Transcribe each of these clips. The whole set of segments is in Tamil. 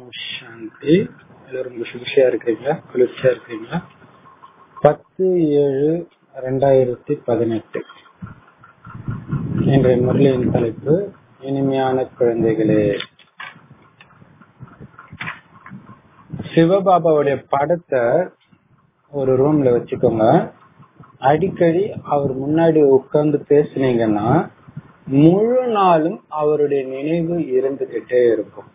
ஓம் சாந்தி எல்லாரும் குஷியா இருக்கிறீங்களா குளிர்ச்சியா இருக்கிறீங்களா பத்து ஏழு ரெண்டாயிரத்தி பதினெட்டு இன்றைய முரளியின் தலைப்பு இனிமையான குழந்தைகளே சிவபாபாவுடைய படத்தை ஒரு ரூம்ல வச்சுக்கோங்க அடிக்கடி அவர் முன்னாடி உட்கார்ந்து பேசுனீங்கன்னா முழு நாளும் அவருடைய நினைவு இருந்துகிட்டே இருக்கும்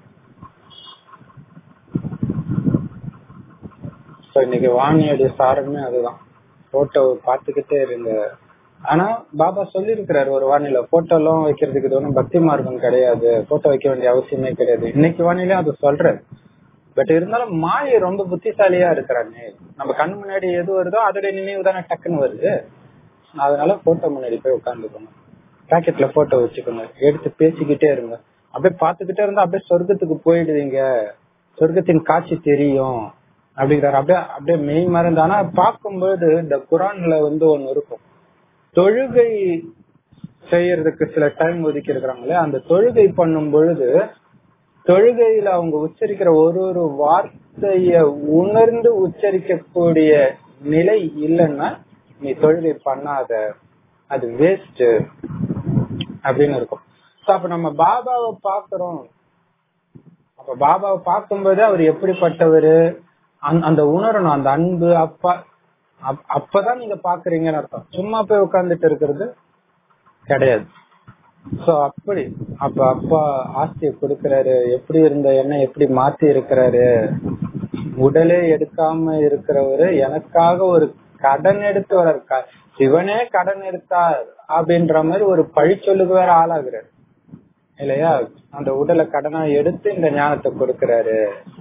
இன்னைக்கு வாணியோடைய சாரமே அதுதான் போட்டோ பார்த்துக்கிட்டே இருங்க ஆனா பாபா சொல்லி இருக்கிறாரு ஒரு வானில போட்டோ எல்லாம் வைக்கிறதுக்கு இது ஒன்றும் பக்தி மார்க்கம் கிடையாது போட்டோ வைக்க வேண்டிய அவசியமே கிடையாது இன்னைக்கு வானிலையும் அது சொல்றாரு பட் இருந்தாலும் மாயை ரொம்ப புத்திசாலியா இருக்கிறாங்க நம்ம கண் முன்னாடி எது வருதோ அதோடைய நினைவு தானே டக்குன்னு வருது அதனால போட்டோ முன்னாடி போய் உட்காந்துக்கணும் பாக்கெட்ல போட்டோ வச்சுக்கோங்க எடுத்து பேசிக்கிட்டே இருங்க அப்படியே பாத்துக்கிட்டே இருந்தா அப்படியே சொர்க்கத்துக்கு போயிடுவீங்க சொர்க்கத்தின் காட்சி தெரியும் அப்படிங்கிறாரு அப்படியே அப்படியே மெய் மறந்து ஆனா பார்க்கும்போது இந்த குரான்ல வந்து ஒண்ணு இருக்கும் தொழுகை செய்யறதுக்கு சில டைம் ஒதுக்கி இருக்கிறாங்களே அந்த தொழுகை பண்ணும் பொழுது தொழுகையில அவங்க உச்சரிக்கிற ஒரு ஒரு வார்த்தைய உணர்ந்து உச்சரிக்கக்கூடிய நிலை இல்லைன்னா நீ தொழுகை பண்ணாத அது வேஸ்ட் அப்படின்னு இருக்கும் அப்ப நம்ம பாபாவை பாக்குறோம் அப்ப பாபாவை பார்க்கும்போது அவர் எப்படிப்பட்டவரு அந்த உணரணும் அந்த அன்பு அப்பா அப்பதான் நீங்க பாக்குறீங்கன்னு அர்த்தம் சும்மா போய் உட்கார்ந்துட்டு இருக்கிறது கிடையாது சோ அப்படி அப்ப அப்பா ஆஸ்தியை கொடுக்கறாரு எப்படி இருந்த என்ன எப்படி மாத்தி இருக்கிறாரு உடலே எடுக்காம இருக்கிறவரு எனக்காக ஒரு கடன் எடுத்து வர சிவனே கடன் எடுத்தார் அப்படின்ற மாதிரி ஒரு பழிச்சொல்லுக்கு வேற ஆளாகிறாரு இல்லையா அந்த உடலை கடனா எடுத்து இந்த ஞானத்தை கொடுக்கறாரு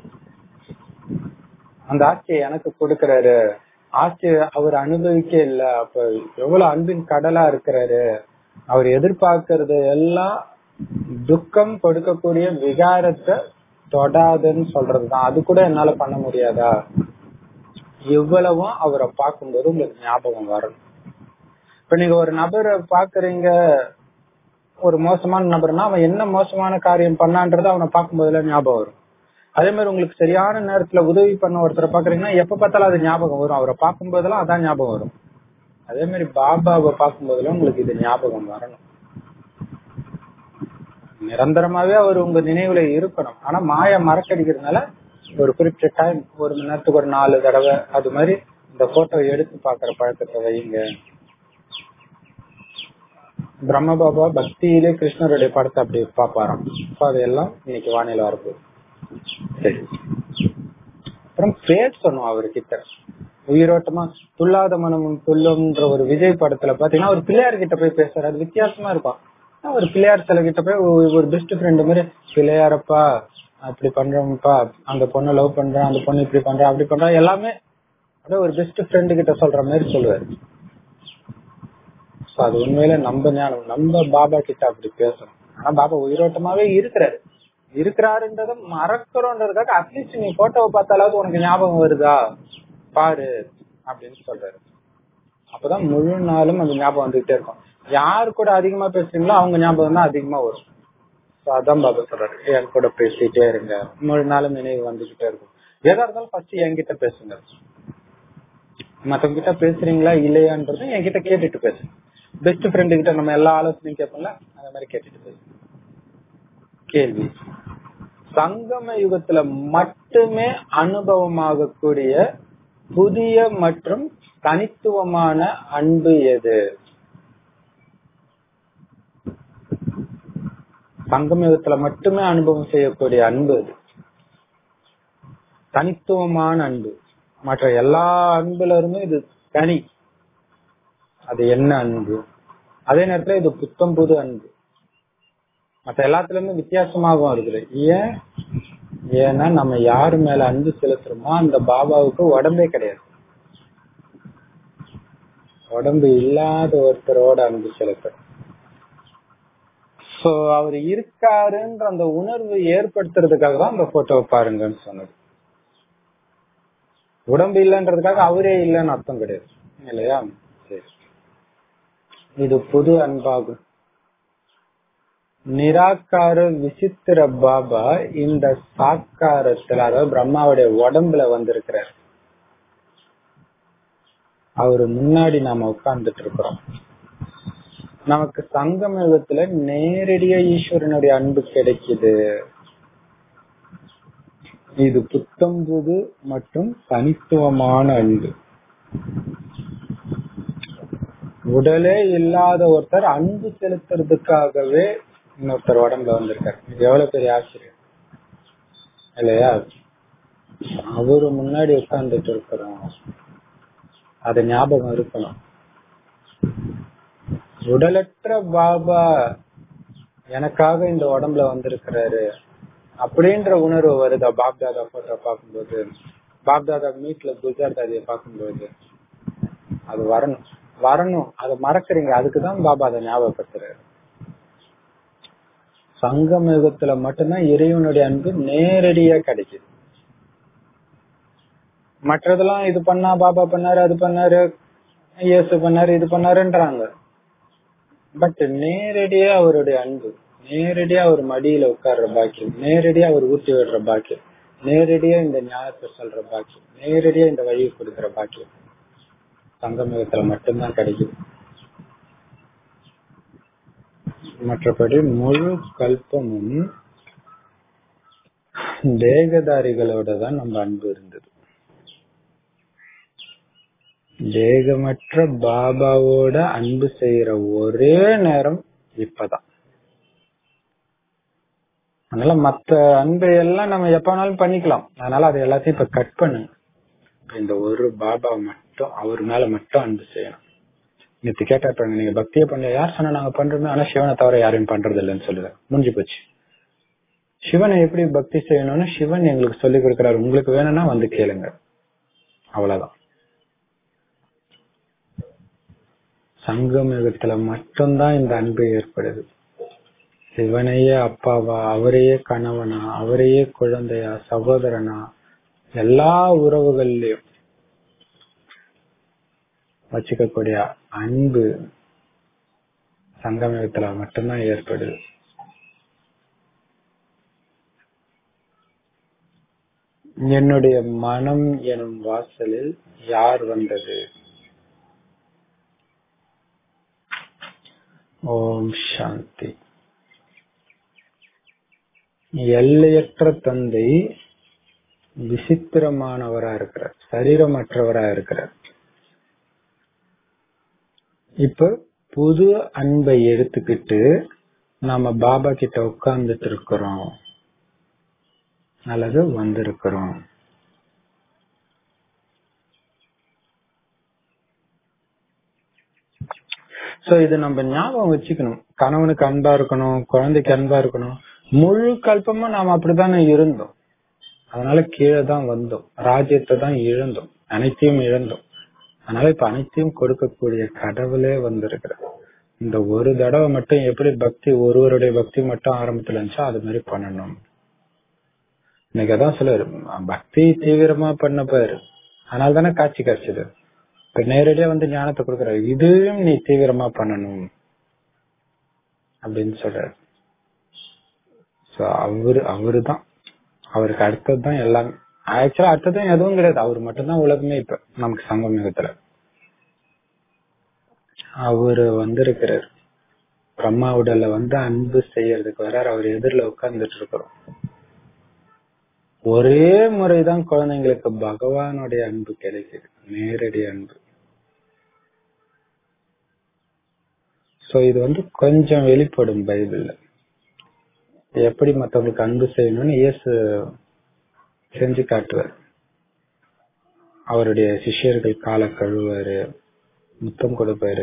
அந்த ஆட்சியை எனக்கு கொடுக்கறாரு ஆட்சி அவர் அனுபவிக்க இல்ல அப்ப எவ்வளவு அன்பின் கடலா இருக்கிறாரு அவர் எதிர்பார்க்கறது எல்லாம் துக்கம் கொடுக்கக்கூடிய விகாரத்தை தொடாதுன்னு சொல்றதுதான் அது கூட என்னால பண்ண முடியாதா இவ்வளவும் அவரை பார்க்கும்போது உங்களுக்கு ஞாபகம் வரணும் இப்ப நீங்க ஒரு நபரை பாக்குறீங்க ஒரு மோசமான நபர்னா அவன் என்ன மோசமான காரியம் பண்ணான்றது அவனை பார்க்கும்போதுல ஞாபகம் வரும் அதே மாதிரி உங்களுக்கு சரியான நேரத்துல உதவி பண்ண ஒருத்தரை பாக்குறீங்கன்னா எப்ப பார்த்தாலும் அது ஞாபகம் வரும் அவரை பார்க்கும் போதெல்லாம் அதான் ஞாபகம் வரும் அதே மாதிரி பாபாவை பார்க்கும் போதெல்லாம் உங்களுக்கு இது ஞாபகம் வரணும் நிரந்தரமாவே அவர் உங்க நினைவுல இருக்கணும் ஆனா மாய மறக்கடிக்கிறதுனால ஒரு குறிப்பிட்ட டைம் ஒரு மணி நேரத்துக்கு ஒரு நாலு தடவை அது மாதிரி இந்த போட்டோ எடுத்து பாக்குற பழக்கத்தை வைங்க பிரம்ம பாபா பக்தியிலே கிருஷ்ணருடைய படத்தை அப்படி பாப்பாராம் அதையெல்லாம் இன்னைக்கு வானிலை வரப்போகுது சரி அப்புறம் பேசணும் அவர்கிட்ட உயிரோட்டமா துல்லாத மனமும் துல்லும்ன்ற ஒரு விஜய் படத்துல பாத்தீங்கன்னா ஒரு பிள்ளையார் கிட்ட போய் பேசுறாரு அது வித்தியாசமா இருக்கும் ஒரு பிள்ளையார் சில கிட்ட போய் ஒரு பெஸ்ட் ஃப்ரெண்டு மாதிரி பிள்ளையாரப்பா அப்படி பண்றோம்ப்பா அந்த பொண்ணு லவ் பண்றேன் அந்த பொண்ணு இப்படி பண்றேன் அப்படி பண்றேன் எல்லாமே அப்படியே ஒரு பெஸ்ட் ஃப்ரெண்டு கிட்ட சொல்ற மாதிரி சொல்லுவாரு அது உண்மையில நம்ம ஞானம் நம்ம பாபா கிட்ட அப்படி பேசணும் ஆனா பாபா உயிரோட்டமாவே இருக்கிறாரு இருக்கிறாருன்றத மறக்கிறோன்றதுக்காக அட்லீஸ்ட் நீ போட்டோவை பார்த்தாலாவது உனக்கு ஞாபகம் வருதா பாரு அப்படின்னு சொல்றாரு அப்பதான் முழு நாளும் அந்த ஞாபகம் வந்துகிட்டே இருக்கும் யாரு கூட அதிகமா பேசுறீங்களோ அவங்க ஞாபகம் தான் அதிகமா வரும் அதான் பாபா சொல்றாரு என் கூட பேசிட்டே இருங்க முழு நாளும் நினைவு வந்துகிட்டே இருக்கும் எதா இருந்தாலும் ஃபர்ஸ்ட் என்கிட்ட பேசுங்க மத்தவங்க கிட்ட பேசுறீங்களா இல்லையான்றது என்கிட்ட கேட்டுட்டு பேசுங்க பெஸ்ட் ஃப்ரெண்டு கிட்ட நம்ம எல்லா ஆலோசனையும் கேட்போம்ல அந்த மாதிரி கேட்டுட்டு பேசுங்க கேள்வி சங்கம யுகத்துல மட்டுமே அனுபவமாகக்கூடிய புதிய மற்றும் தனித்துவமான அன்பு எது சங்கம யுகத்துல மட்டுமே அனுபவம் செய்யக்கூடிய அன்பு அது தனித்துவமான அன்பு மற்ற எல்லா அன்புல இருந்தும் இது தனி அது என்ன அன்பு அதே நேரத்துல இது புத்தம் புது அன்பு மற்ற எல்லாத்துல இருந்து வித்தியாசமாகவும் இருக்குது ஏன் ஏன்னா நம்ம யாரு மேல அன்பு செலுத்துறோமோ அந்த பாபாவுக்கு உடம்பே கிடையாது உடம்பு இல்லாத ஒருத்தரோட அன்பு செலுத்துறோம் சோ அவர் இருக்காருன்ற அந்த உணர்வு ஏற்படுத்துறதுக்காக தான் அந்த போட்டோவை பாருங்கன்னு சொன்னது உடம்பு இல்லைன்றதுக்காக அவரே இல்லைன்னு அர்த்தம் கிடையாது இல்லையா சரி இது புது அன்பாகும் நிராகார விசித்திர பாபா இந்த சாக்காரத்துல அதாவது பிரம்மாவுடைய உடம்புல வந்திருக்கிறார் அவரு முன்னாடி நாம உட்கார்ந்துட்டு இருக்கிறோம் நமக்கு சங்கம யுகத்துல நேரடியா ஈஸ்வரனுடைய அன்பு கிடைக்குது இது புத்தம்புது மற்றும் தனித்துவமான அன்பு உடலே இல்லாத ஒருத்தர் அன்பு செலுத்துறதுக்காகவே இன்னொருத்தர் உடம்புல வந்திருக்காரு இது எவ்வளவு பெரிய ஆச்சரியம் இல்லையா அவரு முன்னாடி உட்கார்ந்துட்டு இருக்கிறோம் அது ஞாபகம் இருக்கணும் உடலற்ற பாபா எனக்காக இந்த உடம்புல வந்திருக்கிறாரு அப்படின்ற உணர்வு வருதா பாப்தாதா போட்டோ பார்க்கும்போது பாப்தாதா மீட்ல குஜராத் தாதியை பார்க்கும்போது அது வரணும் வரணும் அதை மறக்கறீங்க அதுக்குதான் பாபா அதை ஞாபகப்படுத்துறாரு சங்கம் யுகத்துல மட்டும்தான் இறைவனுடைய அன்பு நேரடியா கிடைக்குது மற்றதெல்லாம் இது பண்ணா பாபா பண்ணாரு அது பண்ணாரு இயேசு பண்ணாரு இது பண்ணாருன்றாங்க பட் நேரடியா அவருடைய அன்பு நேரடியா அவர் மடியில உட்கார்ற பாக்கியம் நேரடியா அவர் ஊட்டி விடுற பாக்கியம் நேரடியா இந்த ஞானத்தை சொல்ற பாக்கியம் நேரடியா இந்த வழியை கொடுக்கிற பாக்கியம் சங்கமயத்துல மட்டும்தான் கிடைக்குது மற்றபடி முழு கல்பமும் தேகதாரிகளோட தான் நம்ம அன்பு இருந்தது தேகமற்ற பாபாவோட அன்பு செய்யற ஒரே நேரம் இப்பதான் அதனால மத்த அன்பை எல்லாம் நம்ம எப்ப வேணாலும் பண்ணிக்கலாம் அதனால அது எல்லாத்தையும் இப்ப கட் பண்ணுங்க இந்த ஒரு பாபா மட்டும் அவர் மேல மட்டும் அன்பு செய்யணும் நேற்று கேட்டா நீங்க பக்தியை பண்ண யார் சொன்னா நாங்க பண்றோமே ஆனா சிவனை தவிர யாரையும் பண்றது இல்லைன்னு சொல்லுங்க முடிஞ்சு போச்சு சிவனை எப்படி பக்தி செய்யணும்னு சிவன் எங்களுக்கு சொல்லி கொடுக்கிறாரு உங்களுக்கு வேணும்னா வந்து கேளுங்க அவ்வளவுதான் சங்கம் யுகத்துல மட்டும்தான் இந்த அன்பு ஏற்படுது சிவனையே அப்பாவா அவரையே கணவனா அவரையே குழந்தையா சகோதரனா எல்லா உறவுகள்லயும் வச்சுக்கக்கூடிய அன்பு சங்கமயத்துல மட்டும்தான் ஏற்படுது என்னுடைய மனம் எனும் வாசலில் யார் வந்தது ஓம் சாந்தி எல்லையற்ற தந்தை விசித்திரமானவரா இருக்கிறார் சரீரமற்றவரா இருக்கிறார் இப்ப புது அன்பை எடுத்துக்கிட்டு நாம பாபா கிட்ட உட்கார்ந்துட்டு இருக்கிறோம் அல்லது வந்திருக்கிறோம் சோ இது நம்ம ஞாபகம் வச்சுக்கணும் கணவனுக்கு அன்பா இருக்கணும் குழந்தைக்கு அன்பா இருக்கணும் முழு கல்பமும் நாம அப்படித்தானே இருந்தோம் அதனால கீழே தான் வந்தோம் ராஜ்யத்தை தான் இழந்தோம் அனைத்தையும் இழந்தோம் அதனால இப்ப அனைத்தையும் கொடுக்கக்கூடிய கடவுளே வந்திருக்கிறார் இந்த ஒரு தடவை மட்டும் எப்படி பக்தி ஒருவருடைய பக்தி மட்டும் ஆரம்பத்துல இருந்துச்சோ அது மாதிரி பண்ணணும் இன்னைக்கு அதான் சொல்லுவாரு பக்தி தீவிரமா பண்ண பாரு அதனால தானே காட்சி காய்ச்சது இப்ப நேரடியா வந்து ஞானத்தை கொடுக்கறாரு இதுவும் நீ தீவிரமா பண்ணணும் அப்படின்னு சொல்றாரு சோ அவரு அவரு தான் அவருக்கு அடுத்தது தான் எல்லாமே ஆக்சுவலா அடுத்ததும் எதுவும் கிடையாது அவர் மட்டும்தான் உலகமே இப்ப நமக்கு சங்கம் யுகத்துல அவரு வந்திருக்கிறார் பிரம்மா உடல்ல வந்து அன்பு செய்யறதுக்கு வர்றாரு அவர் எதிரில உட்கார்ந்துட்டு இருக்கிறோம் ஒரே முறைதான் குழந்தைங்களுக்கு பகவானுடைய அன்பு கிடைக்குது நேரடி அன்பு சோ இது வந்து கொஞ்சம் வெளிப்படும் பைபிள்ல எப்படி மத்தவங்களுக்கு அன்பு செய்யணும்னு இயேசு செஞ்சு காட்டுவார் அவருடைய சிஷ்யர்கள் காலை கழுவாரு முத்தம் கொடுப்பாரு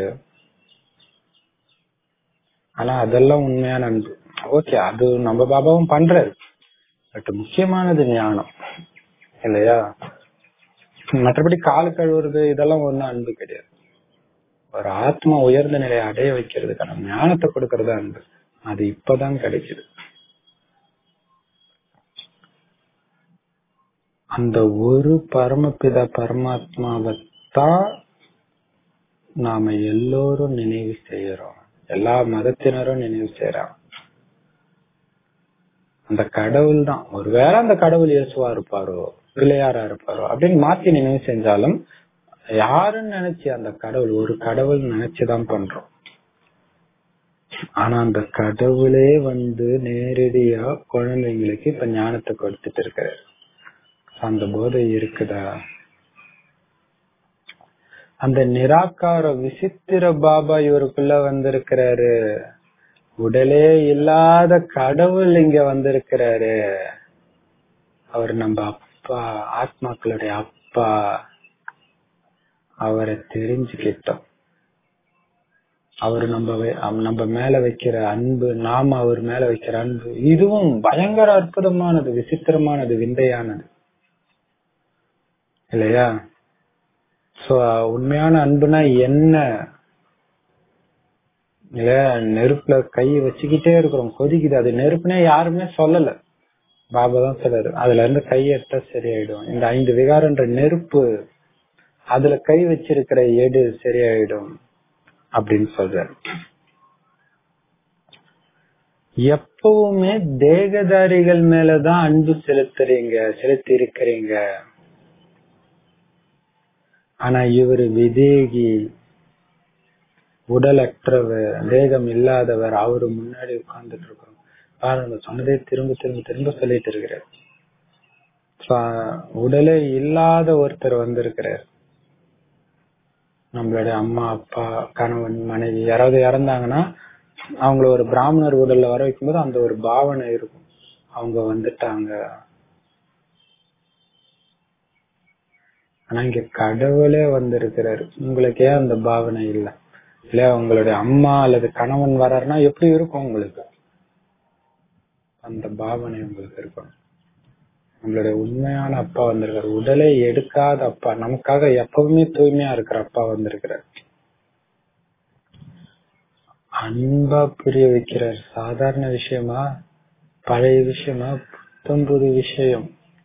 ஆனா அதெல்லாம் உண்மையான அன்பு ஓகே அது நம்ம பாபாவும் பண்றாரு பட் முக்கியமானது ஞானம் இல்லையா மற்றபடி கால் கழுவுறது இதெல்லாம் ஒண்ணும் அன்பு கிடையாது ஒரு ஆத்மா உயர்ந்த நிலையை அடைய வைக்கிறதுக்கான ஞானத்தை கொடுக்கறது அன்பு அது இப்பதான் கிடைக்குது அந்த ஒரு பரமபிதா பரமாத்மாவைத்தான் நாம எல்லோரும் நினைவு செய்யறோம் எல்லா மதத்தினரும் நினைவு செய்யறோம் அந்த கடவுள் தான் ஒருவேளை அந்த கடவுள் இயேசுவா இருப்பாரோ பிள்ளையாரா இருப்பாரோ அப்படின்னு மாத்தி நினைவு செஞ்சாலும் யாருன்னு நினைச்சு அந்த கடவுள் ஒரு கடவுள் நினைச்சுதான் பண்றோம் ஆனா அந்த கடவுளே வந்து நேரடியா குழந்தைங்களுக்கு இப்ப ஞானத்தை கொடுத்துட்டு இருக்காரு அந்த போதை இருக்குதா அந்த நிராகார விசித்திர பாபா இவருக்குள்ள வந்திருக்கிறாரு உடலே இல்லாத கடவுள் இங்க வந்திருக்கிறாரு அவர் நம்ம அப்பா ஆத்மாக்களுடைய அப்பா அவரை தெரிஞ்சுக்கிட்டோம் அவர் நம்ம வை- அவ- நம்ம மேல வைக்கிற அன்பு நாம அவர் மேல வைக்கிற அன்பு இதுவும் பயங்கர அற்புதமானது விசித்திரமானது விந்தையானது இல்லையா சோ உண்மையான அன்புனா என்ன இல்லையா நெருப்புல கை வச்சுக்கிட்டே இருக்கிறோம் கொதிக்குது அது நெருப்புனே யாருமே சொல்லல பாபா தான் சொல்றாரு அதுல இருந்து கை எடுத்தா சரியாயிடும் இந்த ஐந்து விகாரன்ற நெருப்பு அதுல கை வச்சிருக்கிற எடு சரியாயிடும் அப்படின்னு சொல்றாரு எப்பவுமே தேகதாரிகள் மேலதான் அன்பு செலுத்துறீங்க செலுத்தி இருக்கிறீங்க ஆனா இவரு விதேகி உடலற்றவர் தேகம் இல்லாதவர் அவரு முன்னாடி உட்கார்ந்துட்டு இருக்கிறோம் பாருங்க சொன்னதே திரும்ப திரும்ப திரும்ப சொல்லிட்டு இருக்கிறார் சா- உடலே இல்லாத ஒருத்தர் வந்திருக்கிறார் நம்மளுடைய அம்மா அப்பா கணவன் மனைவி யாராவது இறந்தாங்கன்னா அவங்கள ஒரு பிராமணர் உடல்ல வர வைக்கும்போது அந்த ஒரு பாவனை இருக்கும் அவங்க வந்துட்டாங்க ஆனா இங்க கடவுளே வந்திருக்கிறாரு உங்களுக்கு ஏன் அந்த பாவனை இல்ல இல்ல உங்களுடைய அம்மா அல்லது கணவன் வர்றாருன்னா எப்படி இருக்கும் உங்களுக்கு அந்த பாவனை உங்களுக்கு இருக்கும் நம்மளுடைய உண்மையான அப்பா வந்திருக்காரு உடலை எடுக்காத அப்பா நமக்காக எப்பவுமே தூய்மையா இருக்கிற அப்பா வந்திருக்கிறார் அன்பா புரிய வைக்கிறார் சாதாரண விஷயமா பழைய விஷயமா புத்தம் புது விஷயம்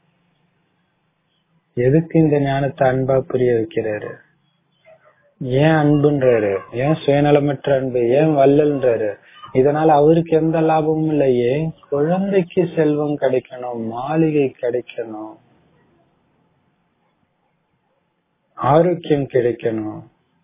எதுக்கு இந்த ஞானத்தை அன்பா புரிய வைக்கிறாரு ஏன் அன்புன்றாரு ஏன் சுயநலமற்ற அன்பு ஏன் வள்ளல்ன்றாரு இதனால அவருக்கு எந்த லாபமும் இல்லையே குழந்தைக்கு செல்வம் கிடைக்கணும் மாளிகை கிடைக்கணும் ஆரோக்கியம் கிடைக்கணும்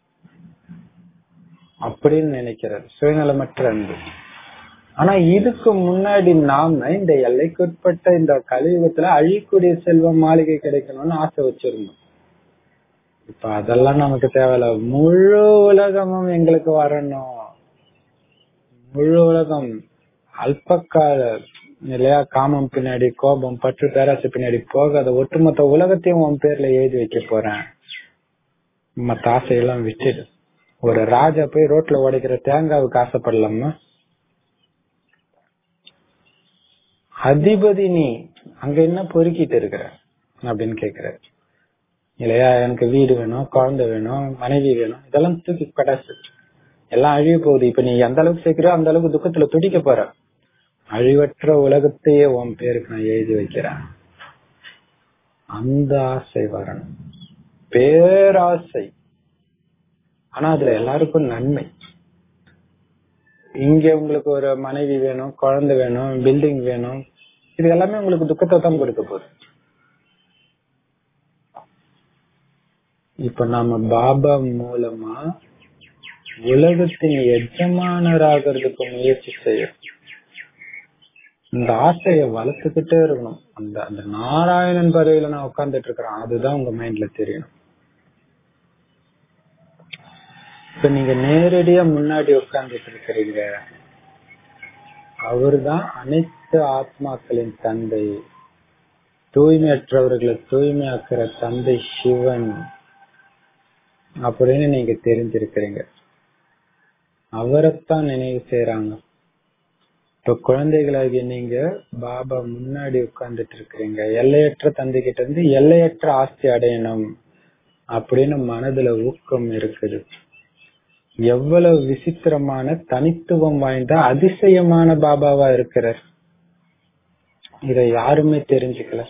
அப்படின்னு நினைக்கிறார் சுயநலமற்ற அன்பு ஆனா இதுக்கு முன்னாடி நாம இந்த எல்லைக்குட்பட்ட இந்த கலியுகத்துல அழியக்கூடிய செல்வம் மாளிகை கிடைக்கணும்னு ஆசை வச்சிருந்தோம் இப்ப அதெல்லாம் நமக்கு தேவையில்ல முழு உலகமும் எங்களுக்கு வரணும் முழு உலகம் அல்பக்கால இல்லையா காமம் பின்னாடி கோபம் பற்று பேராசை பின்னாடி போகாத ஒட்டுமொத்த உலகத்தையும் உன் பேர்ல எழுதி வைக்க போறேன் மத்த ஆசையெல்லாம் விட்டுடு ஒரு ராஜா போய் ரோட்ல உடைக்கிற தேங்காவுக்கு ஆசைப்படலாமா அதிபதி நீ அங்க என்ன பொறுக்கிட்டு இருக்கிற அப்படின்னு கேக்குற இல்லையா எனக்கு வீடு வேணும் குழந்தை வேணும் மனைவி வேணும் இதெல்லாம் தூக்கி கடாசு எல்லாம் அழிய போகுது இப்ப நீ எந்த அளவுக்கு சேர்க்கிறியோ அந்த அளவுக்கு துக்கத்துல துடிக்க போற அழிவற்ற உலகத்தையே உன் பேருக்கு நான் எழுதி வைக்கிறேன் அந்த ஆசை வரணும் பேராசை ஆனா அதுல எல்லாருக்கும் நன்மை இங்க உங்களுக்கு ஒரு மனைவி வேணும் குழந்தை வேணும் பில்டிங் வேணும் இது எல்லாமே உங்களுக்கு துக்கத்தை தான் கொடுக்க போகுது இப்ப நாம பாபா மூலமா உலகத்தின் எஜமானராகிறதுக்கு முயற்சி செய்யும் இந்த ஆசைய வளர்த்துக்கிட்டே இருக்கணும் அந்த அந்த நாராயணன் பதவியில நான் உட்கார்ந்துட்டு இருக்கிறேன் அதுதான் உங்க மைண்ட்ல தெரியணும் இப்ப நீங்க நேரடியா முன்னாடி உட்கார்ந்துட்டு இருக்கிறீங்க அவர்தான் அனைத்து ஆத்மாக்களின் தந்தை தூய்மையற்றவர்களை தூய்மையாக்குற தந்தை சிவன் அப்படின்னு நீங்க தெரிஞ்சிருக்கிறீங்க அவரைத்தான் நினைவு செய்யறாங்க இப்ப குழந்தைகளாகிய நீங்க பாபா முன்னாடி உட்கார்ந்துட்டு இருக்கிறீங்க எல்லையற்ற தந்தை கிட்ட இருந்து எல்லையற்ற ஆஸ்தி அடையணும் அப்படின்னு மனதுல ஊக்கம் இருக்குது எவ்வளவு விசித்திரமான தனித்துவம் வாய்ந்த அதிசயமான பாபாவா இருக்கிறார் இத யாருமே தெரிஞ்சுக்கல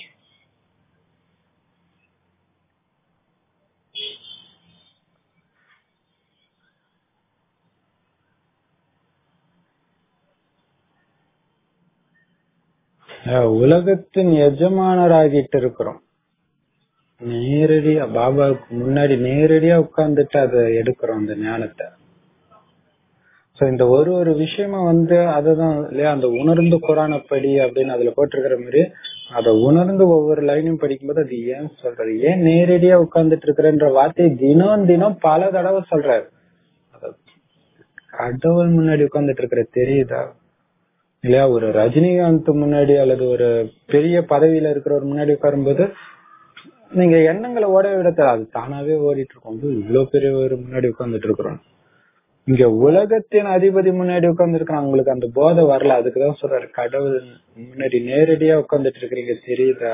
அஹ் உலகத்தின் எஜமானராகிட்டு இருக்கிறோம் நேரடியா பாபாவுக்கு முன்னாடி நேரடியா உட்கார்ந்துட்டு அதை எடுக்கிறோம் அந்த ஞானத்தை சோ இந்த ஒரு ஒரு விஷயமா வந்து அததான் இல்லையா அந்த உணர்ந்து குரானப்படி அப்படின்னு அதுல போட்டிருக்கிற மாதிரி அதை உணர்ந்து ஒவ்வொரு லைனையும் படிக்கும்போது அது ஏன் சொல்றாரு ஏன் நேரடியா உட்கார்ந்துட்டு இருக்கிறன்ற வார்த்தையை தினம் தினம் பல தடவை சொல்றாரு அத கடவுள் முன்னாடி உட்கார்ந்துட்டு இருக்கிற தெரியுதா இல்லையா ஒரு ரஜினிகாந்த் முன்னாடி அல்லது ஒரு பெரிய பதவியில இருக்கிறவர் முன்னாடி உட்காரும்போது நீங்க எண்ணங்களை ஓட விட தேவை. அது தானாவே ஓடிட்டு இருக்கும் ஐயோ, இவ்வளவு பெரியவர் முன்னாடி உட்கார்ந்துட்டு இருக்கிறோம் இங்க உலகத்தின் அதிபதி முன்னாடி உட்கார்ந்து இருக்கிறான் உங்களுக்கு அந்த போதை வரல அதுக்குதான் சொல்றாரு கடவுள் முன்னாடி நேரடியா உட்கார்ந்துட்டு இருக்கிறீங்க தெரியுதா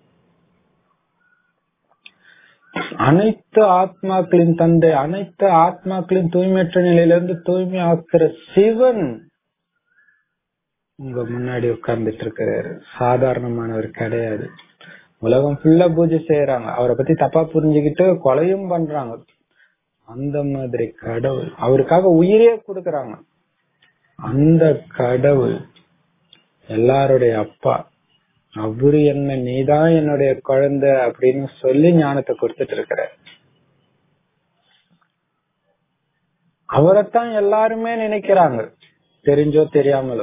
அனைத்து ஆத்மாக்களின் தந்தை அனைத்து ஆத்மாக்களின் தூய்மையற்ற நிலையிலிருந்து தூய்மை ஆக்குற சிவன் உங்க முன்னாடி உட்கார்ந்துட்டு இருக்கிறாரு சாதாரணமானவர் கிடையாது உலகம் ஃபுல்லா பூஜை செய்யறாங்க அவரை பத்தி தப்பா புரிஞ்சுக்கிட்டு கொலையும் பண்றாங்க அந்த மாதிரி கடவுள் அவருக்காக உயிரே கொடுக்கறாங்க அந்த கடவுள் எல்லாருடைய அப்பா அவரு என்ன நீதான் என்னுடைய குழந்தை அப்படின்னு சொல்லி ஞானத்தை கொடுத்துட்டு இருக்கிற அவரைத்தான் எல்லாருமே நினைக்கிறாங்க தெரிஞ்சோ தெரியாமலோ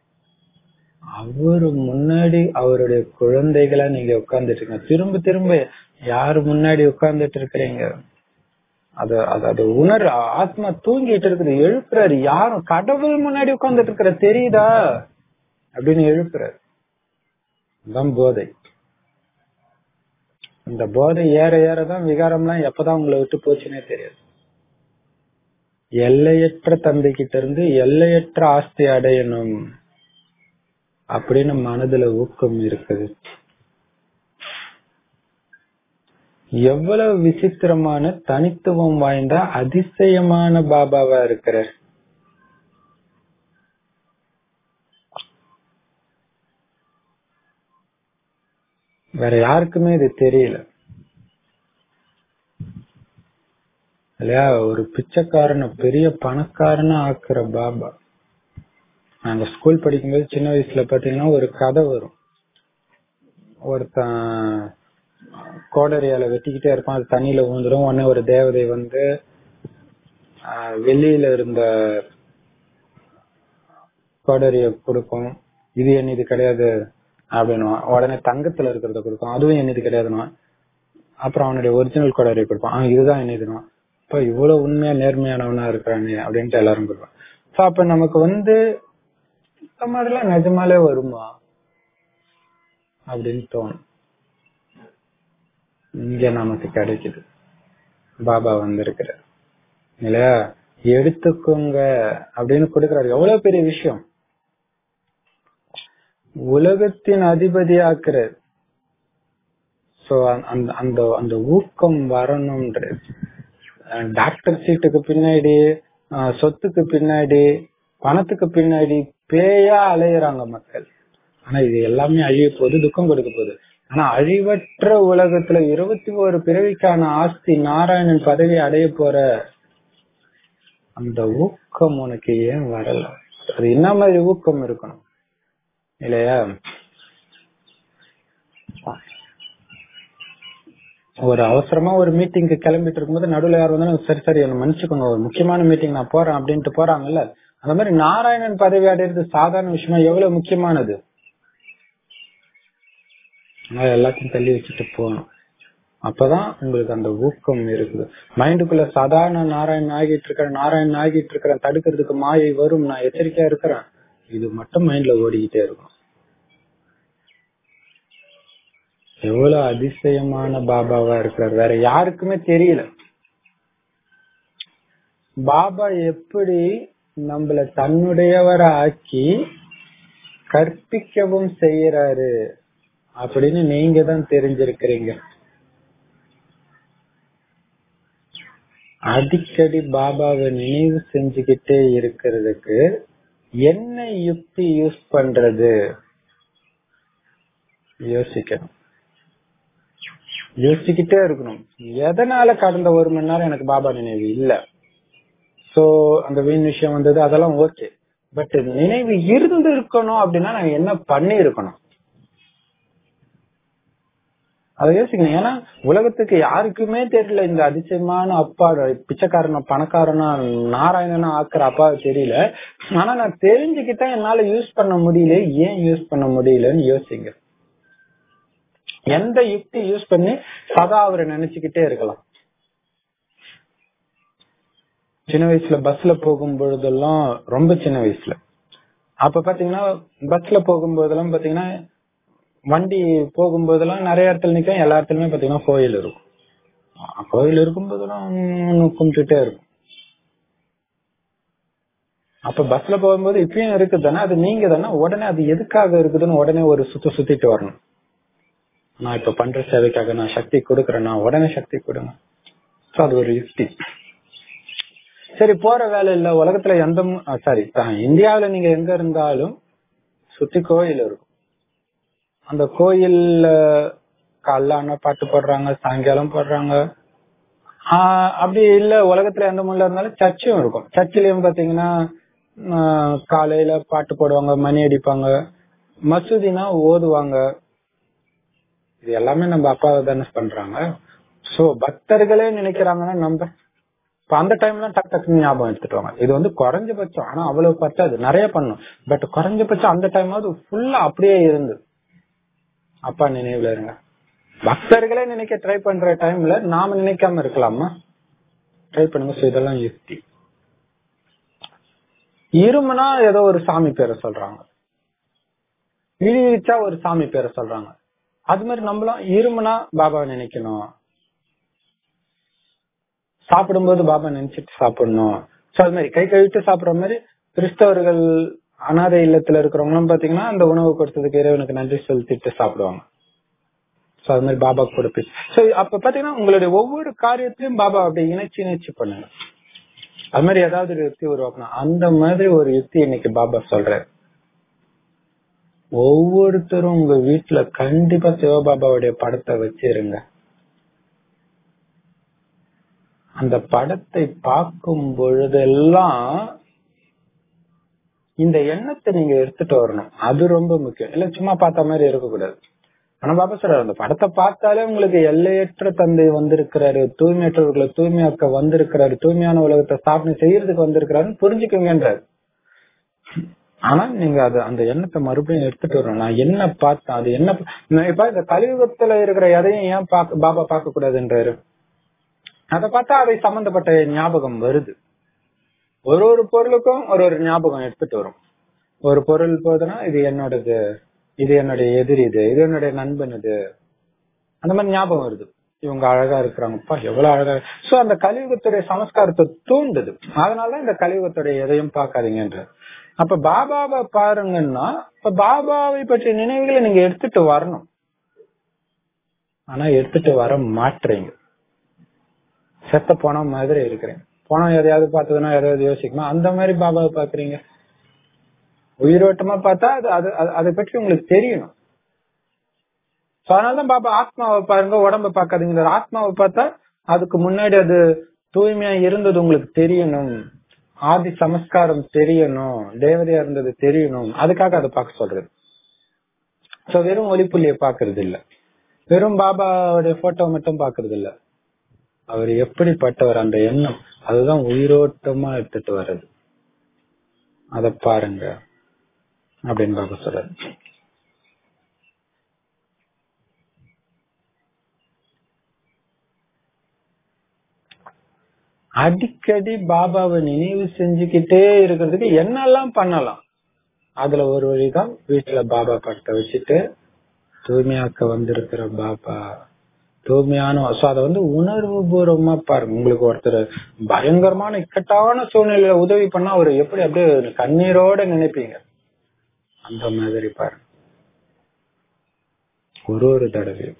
அவரு முன்னாடி அவருடைய குழந்தைகளா நீங்க உட்கார்ந்துட்டு இருக்கீங்க திரும்ப திரும்ப யாரு முன்னாடி உட்கார்ந்துட்டு இருக்கிறீங்க அது அது அது உணர் ஆத்மா தூங்கிட்டு இருக்குது எழுப்புறாரு யாரும் கடவுள் முன்னாடி உட்கார்ந்துட்டு இருக்கிற தெரியுதா அப்படின்னு எழுப்புறாரு தான் போதை இந்த போதை ஏற ஏறதான் விகாரம்லாம் எப்பதான் உங்களை விட்டு போச்சுன்னே தெரியாது எல்லையற்ற தந்தை கிட்ட இருந்து எல்லையற்ற ஆஸ்தி அடையணும் அப்படின்னு மனதுல ஊக்கம் இருக்குது எவ்வளவு விசித்திரமான தனித்துவம் வாய்ந்த அதிசயமான பாபாவா இருக்கிறார் வேற யாருக்குமே இது தெரியல இல்லையா ஒரு பிச்சைக்காரனை பெரிய பணக்காரனா ஆக்குற பாபா நாங்க ஸ்கூல் படிக்கும்போது சின்ன வயசுல பாத்தீங்கன்னா ஒரு கதை வரும் ஒருத்தன் கோடரியால வெட்டிக்கிட்டே இருப்பான் அது தண்ணியில விழுந்துரும் உடனே ஒரு தேவதை வந்து ஆஹ், வெள்ளியில இருந்த கோடரிய கொடுக்கும் இது என்னது கிடையாது அப்படின்னுவான் உடனே தங்கத்துல இருக்கிறத கொடுக்கும் அதுவும் என்னது கிடையாதுன்னு அப்புறம் அவனுடைய ஒரிஜினல் கோடரியை கொடுப்பான் ஆஹ், இதுதான் என்னதுன்னு இப்ப இவ்வளவு உண்மையா நேர்மையானவனா இருக்கிறானே அப்படின்ட்டு எல்லாரும் கொடுப்பான் சோ அப்ப நமக்கு வந்து இந்த மாதிரிலாம் நிஜமாலே வருமா அப்படின்னு தோணும் இங்க நமக்கு கிடைக்குது பாபா வந்திருக்கிற இல்லையா எடுத்துக்கோங்க அப்படின்னு கொடுக்கிறாரு எவ்வளவு பெரிய விஷயம் உலகத்தின் அதிபதியாக்குறார் சோ அந்த அந்த அந்த ஊக்கம் வரணும்ன்றது அஹ் டாக்டர் சீட்டுக்கு பின்னாடி அஹ் சொத்துக்கு பின்னாடி பணத்துக்கு பின்னாடி பேயா அலையுறாங்க மக்கள் ஆனா இது எல்லாமே அழிய போகுது துக்கம் கொடுக்க போகுது ஆனா அழிவற்ற உலகத்துல இருபத்தி ஒரு பிறவிக்கான ஆஸ்தி நாராயணன் பதவி அடைய போற அந்த ஊக்கம் உனக்கு ஏன் வரல அது என்ன மாதிரி ஊக்கம் இருக்கணும் இல்லையா ஒரு அவசரமா ஒரு மீட்டிங்க்கு கிளம்பிட்டு இருக்கும்போது நடுவுல யார் வந்தாலும் சரி சரி என்ன மன்னிச்சுக்கோங்க ஒரு முக்கியமான மீட்டிங் நான் போறேன் அப்படின்ட்டு போறாங்கல்ல அந்த மாதிரி நாராயணன் பதவி அடையிறது சாதாரண விஷயமா எவ்வளவு முக்கியமானது அதனால எல்லாத்தையும் தள்ளி வச்சுட்டு போகணும் அப்பதான் உங்களுக்கு அந்த ஊக்கம் இருக்குது மைண்டுக்குள்ள சாதாரண நாராயணன் ஆகிட்டு இருக்கிறேன் நாராயணன் ஆகிட்டு இருக்கிறேன் தடுக்கிறதுக்கு மாயை வரும் நான் எச்சரிக்கையா இருக்கிறேன் இது மட்டும் மைண்ட்ல ஓடிக்கிட்டே இருக்கும் எவ்வளவு அதிசயமான பாபாவா இருக்கிறார் வேற யாருக்குமே தெரியல பாபா எப்படி நம்மள தன்னுடையவரை ஆக்கி கற்பிக்கவும் செய்யறாரு அப்படின்னு நீங்க தான் தெரிஞ்சிருக்கிறீங்க அடிக்கடி பாபாவை நினைவு செஞ்சுக்கிட்டே இருக்கிறதுக்கு என்ன யுக்தி யூஸ் பண்றது யோசிக்கணும் யோசிச்சுக்கிட்டே இருக்கணும் எதனால கடந்த ஒரு மணி நேரம் எனக்கு பாபா நினைவு இல்ல சோ அந்த வீண் விஷயம் வந்தது அதெல்லாம் ஓகே பட் நினைவு இருந்து இருக்கணும் அப்படின்னா நான் என்ன பண்ணி இருக்கணும் அதை யோசிக்கணும் ஏன்னா உலகத்துக்கு யாருக்குமே தெரியல இந்த அதிசயமான அப்பா பிச்சைக்காரனா பணக்காரனா நாராயணனா ஆக்குற அப்பா தெரியல ஆனா நான் தெரிஞ்சுக்கிட்டேன் என்னால யூஸ் பண்ண முடியல ஏன் யூஸ் பண்ண முடியலன்னு யோசிங்க எந்த யுக்தி யூஸ் பண்ணி சதா அவரை நினைச்சுக்கிட்டே இருக்கலாம் சின்ன வயசுல பஸ்ல போகும் பொழுதெல்லாம் ரொம்ப சின்ன வயசுல அப்ப பாத்தீங்கன்னா பஸ்ல போகும்போதெல்லாம் பாத்தீங்கன்னா வண்டி போகும்போதெல்லாம் நிறைய இடத்துல நிக்கும் எல்லா இடத்துலயுமே பாத்தீங்கன்னா கோயில் இருக்கும் அஹ் கோயில் இருக்கும்போதெல்லாம் கும்பிட்டுட்டே இருக்கும் அப்ப பஸ்ல போகும்போது இப்பயும் இருக்குது தானே அது நீங்க தானே உடனே அது எதுக்காக இருக்குதுன்னு உடனே ஒரு சுத்து சுத்திட்டு வரணும் நான் இப்ப பண்ற சேவைக்காக நான் சக்தி கொடுக்கறேன்னா உடனே சக்தி கொடுங்க So, அது ஒரு யுக்தி சரி போற வேலை இல்ல உலகத்துல எந்த சாரி இந்தியாவுல நீங்க எங்க இருந்தாலும் சுத்தி கோயில் இருக்கும் அந்த கோயில்ல காலைல ஆனா பாட்டு போடுறாங்க சாயங்காலம் போடுறாங்க ஆஹ் அப்படி இல்ல உலகத்துல எந்த மூலையில இருந்தாலும் சர்ச்சும் இருக்கும் சர்ச்சிலயும் பாத்தீங்கன்னா ஆஹ் காலையில பாட்டு போடுவாங்க மணி அடிப்பாங்க மசூதினா ஓதுவாங்க இது எல்லாமே நம்ம அப்பாவை தானே பண்றாங்க சோ பக்தர்களே நினைக்கிறாங்கன்னா நம்ம இப்ப அந்த டைம்ல டக் டக்குன்னு ஞாபகம் எடுத்துட்டு வாங்க இது வந்து குறைஞ்சபட்சம் ஆனா அவ்வளவு பத்தாது நிறைய பண்ணும் பட் குறைஞ்சபட்சம் அந்த டைமாவது ஃபுல்லா அப்படியே இருந்து அப்பா நினைவுல இருங்க பக்தர்களே நினைக்க ட்ரை பண்ற டைம்ல நாம நினைக்காம இருக்கலாமா ட்ரை பண்ணுங்க So, இதெல்லாம் யுக்தி இருமுனா ஏதோ ஒரு சாமி பேரை சொல்றாங்க இழிச்சா ஒரு சாமி பேரை சொல்றாங்க அது மாதிரி நம்மளும் இருமுனா பாபாவை நினைக்கணும் சாப்பிடும்போது பாபா நினைச்சிட்டு சாப்பிடணும் சோ அது மாதிரி கை கழுவிட்டு சாப்பிடுற மாதிரி கிறிஸ்தவர்கள் அனாதை இல்லத்துல இருக்கிறவங்களும் பாத்தீங்கன்னா அந்த உணவு கொடுத்ததுக்கு இறைவனுக்கு நன்றி செலுத்திட்டு சாப்பிடுவாங்க சோ அது மாதிரி பாபா கூட பேசி சோ அப்ப பாத்தீங்கன்னா உங்களுடைய ஒவ்வொரு காரியத்திலயும் பாபா அப்படி இணைச்சு இணைச்சு பண்ணுங்க அது மாதிரி ஏதாவது ஒரு யுக்தி உருவாக்கணும் அந்த மாதிரி ஒரு யுக்தி இன்னைக்கு பாபா சொல்றாரு ஒவ்வொருத்தரும் உங்க வீட்டுல கண்டிப்பா சிவபாபாவுடைய படத்தை வச்சிருங்க அந்த படத்தை பார்க்கும் பொழுதெல்லாம் இந்த எண்ணத்தை நீங்க எடுத்துட்டு வரணும் அது ரொம்ப முக்கியம் இல்ல சும்மா பார்த்த மாதிரி இருக்கக்கூடாது ஆனா பாபா சொல்றாரு அந்த படத்தை பார்த்தாலே உங்களுக்கு எல்லையற்ற தந்தை வந்திருக்கிறாரு தூய்மையற்றவர்களை தூய்மையாக்க வந்திருக்கிறாரு தூய்மையான உலகத்தை ஸ்தாபனை செய்யறதுக்கு வந்திருக்கிறாருன்னு புரிஞ்சுக்கோங்கன்றாரு ஆனா நீங்க அது அந்த எண்ணத்தை மறுபடியும் எடுத்துட்டு வரணும் நான் என்ன பார்த்தேன் அது என்ன நான் இப்ப இந்த கலியுகத்துல இருக்கிற எதையும் ஏன் பாக்க பாபா பார்க்க கூடாதுன்றாரு அதை பார்த்தா அதை சம்பந்தப்பட்ட ஞாபகம் வருது ஒரு ஒரு பொருளுக்கும் ஒரு ஒரு ஞாபகம் எடுத்துட்டு வரும் ஒரு பொருள் போதுன்னா இது என்னோடது இது என்னுடைய எதிரி இது இது என்னுடைய நண்பன் இது அந்த மாதிரி ஞாபகம் வருது இவங்க அழகா இருக்கிறாங்கப்பா எவ்வளவு அழகா சோ அந்த கலியுகத்துடைய சமஸ்காரத்தை தூண்டுது அதனால இந்த கலியுகத்துடைய எதையும் பார்க்காதீங்கன்ற அப்ப பாபாவை பாருங்கன்னா இப்ப பாபாவை பற்றிய நினைவுகளை நீங்க எடுத்துட்டு வரணும் ஆனா எடுத்துட்டு வர மாட்டீங்க செத்த போன மாதிரி இருக்கிறேன் போனோம் எதையாவது பார்த்ததுன்னா எதையாவது யோசிக்குமா அந்த மாதிரி பாபாவை பாக்குறீங்க உயிரோட்டமா பார்த்தா அது அது அது- அதை பற்றி உங்களுக்கு தெரியணும் So, அதனாலதான் பாபா ஆத்மாவை பாருங்க உடம்ப பார்க்காதீங்க ஆத்மாவை பார்த்தா அதுக்கு முன்னாடி அது தூய்மையா இருந்தது உங்களுக்கு தெரியணும் ஆதி சமஸ்காரம் தெரியணும் தேவதையா இருந்தது தெரியணும் அதுக்காக அதை பார்க்க சொல்றது சோ வெறும் ஒளிப்புள்ளிய பாக்குறது இல்ல வெறும் பாபாவுடைய போட்டோ மட்டும் பாக்குறது இல்ல அவர் எப்படிப்பட்டவர் அந்த எண்ணம் அதுதான் உயிரோட்டமா எடுத்துட்டு வர்றது அத பாருங்க அப்படின்னு பாபா சொல்றாரு அடிக்கடி பாபாவை நினைவு செஞ்சுக்கிட்டே இருக்கிறதுக்கு என்னெல்லாம் பண்ணலாம் அதுல ஒரு வழிதான் வீட்டுல பாபா படத்தை வச்சுட்டு தூய்மையாக்க வந்திருக்கிற பாபா தூய்மையான so அத வந்து உணர்வு பூர்வமா பாருங்க உங்களுக்கு ஒருத்தர் பயங்கரமான இக்கட்டான சூழ்நிலையில உதவி பண்ணா அவர் எப்படி அப்படியே கண்ணீரோட நினைப்பீங்க அந்த மாதிரி பாருங்க ஒரு ஒரு தடவையும்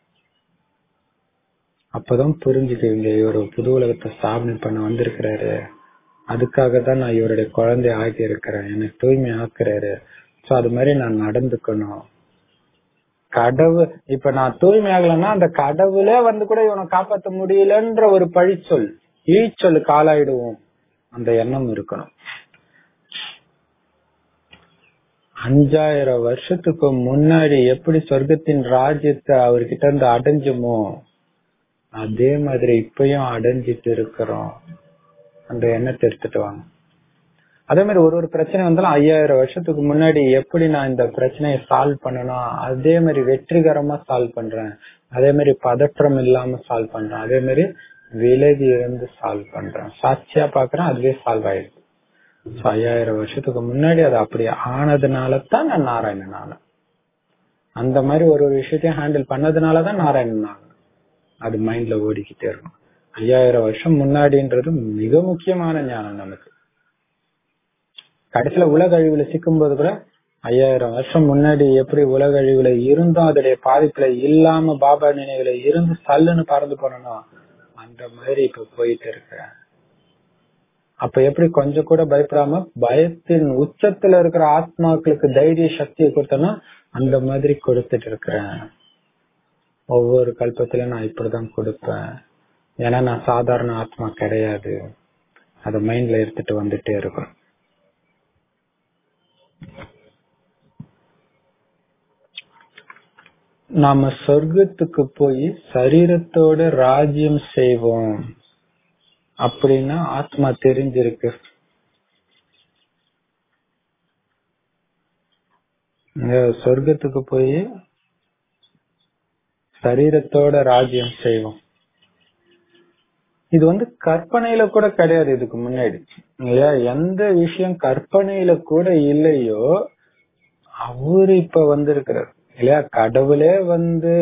அப்பதான் புரிஞ்சுக்குவீங்க இவர் புது உலகத்தை ஸ்தாபனை பண்ண வந்திருக்கிறாரு அதுக்காக தான் நான் இவருடைய குழந்தை ஆக்கி இருக்கிறேன் என்னை தூய்மை ஆக்குறாரு சோ அது மாதிரி நான் நடந்துக்கணும் கடவுள் இப்ப நான் தூய்மை ஆகலைன்னா அந்த கடவுளே வந்து கூட இவனை காப்பாத்த முடியலன்ற ஒரு பழிச்சொல் ஈச்சொல்லுக்கு ஆளாயிடுவோம் அந்த எண்ணம் இருக்கணும் அஞ்சாயிரம் வருஷத்துக்கு முன்னாடி எப்படி சொர்க்கத்தின் ராஜ்யத்தை அவர்கிட்ட இருந்து அடைஞ்சுமோ அதே மாதிரி இப்பயும் அடைஞ்சிட்டு இருக்கிறோம் அந்த எண்ணத்தை எடுத்துட்டு வாங்க அதே மாதிரி ஒரு ஒரு பிரச்சனை வந்தாலும் ஐயாயிரம் வருஷத்துக்கு முன்னாடி எப்படி நான் இந்த பிரச்சனையை சால்வ் பண்ணணும் அதே மாதிரி வெற்றிகரமா சால்வ் பண்றேன் அதே மாதிரி பதற்றம் இல்லாம சால்வ் பண்றேன் அதே மாதிரி விலகி இருந்து சால்வ் பண்றேன் சாட்சியா பாக்குறேன் அதுவே சால்வ் ஆயிடுது So, ஐயாயிரம் வருஷத்துக்கு முன்னாடி அது அப்படி ஆனதுனால தான் நான் நாராயணன் ஆனேன் அந்த மாதிரி ஒரு ஒரு விஷயத்தையும் ஹேண்டில் பண்ணதுனாலதான் நாராயணன் ஆனேன் அது மைண்ட்ல ஓடிக்கிட்டே இருக்கும் ஐயாயிரம் வருஷம் முன்னாடின்றது மிக முக்கியமான ஞானம் நமக்கு கடைசியில உலக அழிவுல சிக்கும் போது கூட ஐயாயிரம் வருஷம் முன்னாடி எப்படி உலக அழிவுல இருந்தும் அதோடைய பாதிப்புல இல்லாம பாபா நினைவுல இருந்து சல்லுன்னு பறந்து போனோம் அந்த மாதிரி இப்ப போயிட்டு இருக்கிறேன் அப்ப எப்படி கொஞ்சம் கூட பயப்படாம பயத்தின் உச்சத்துல இருக்கிற ஆத்மாக்களுக்கு தைரிய சக்தியை கொடுத்தனா அந்த மாதிரி கொடுத்துட்டு இருக்கிறேன் ஒவ்வொரு கல்பத்திலும் நான் இப்படிதான் கொடுப்பேன் ஏன்னா நான் சாதாரண ஆத்மா கிடையாது அத மைண்ட்ல எடுத்துட்டு வந்துட்டே இருக்கும் நாம சொர்க்கத்துக்கு போய் சரீரத்தோட ராஜ்யம் செய்வோம் அப்படின்னா ஆத்மா தெரிஞ்சிருக்கு இங்க சொர்க்கத்துக்கு போய் சரீரத்தோட ராஜ்யம் செய்வோம் இது வந்து கற்பனையில கூட கிடையாது இதுக்கு முன்னாடி இல்லையா எந்த விஷயம் கற்பனையில கூட இல்லையோ அவரு இப்ப வந்திருக்கிறார் இல்லையா கடவுளே வந்து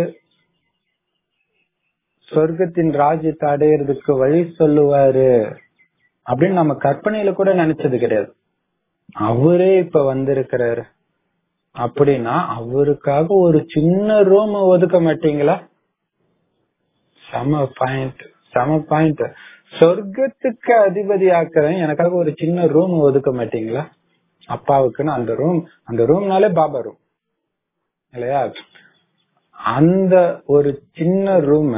சொர்க்கத்தின் ராஜ்யத்தை அடையிறதுக்கு வழி சொல்லுவாரு அப்படின்னு நம்ம கற்பனையில கூட நினைச்சது கிடையாது அவரே இப்ப வந்திருக்கிறாரு அப்படின்னா அவருக்காக ஒரு சின்ன ரூம் ஒதுக்க மாட்டீங்களா சம பாயிண்ட் சம பாயிண்ட் சொர்க்கத்துக்கு அதிபதி ஆக்குறேன் எனக்காக ஒரு சின்ன ரூம் ஒதுக்க மாட்டீங்களா அப்பாவுக்குன்னு அந்த ரூம் அந்த ரூம்னாலே பாபா ரூம் இல்லையா அந்த ஒரு சின்ன ரூம்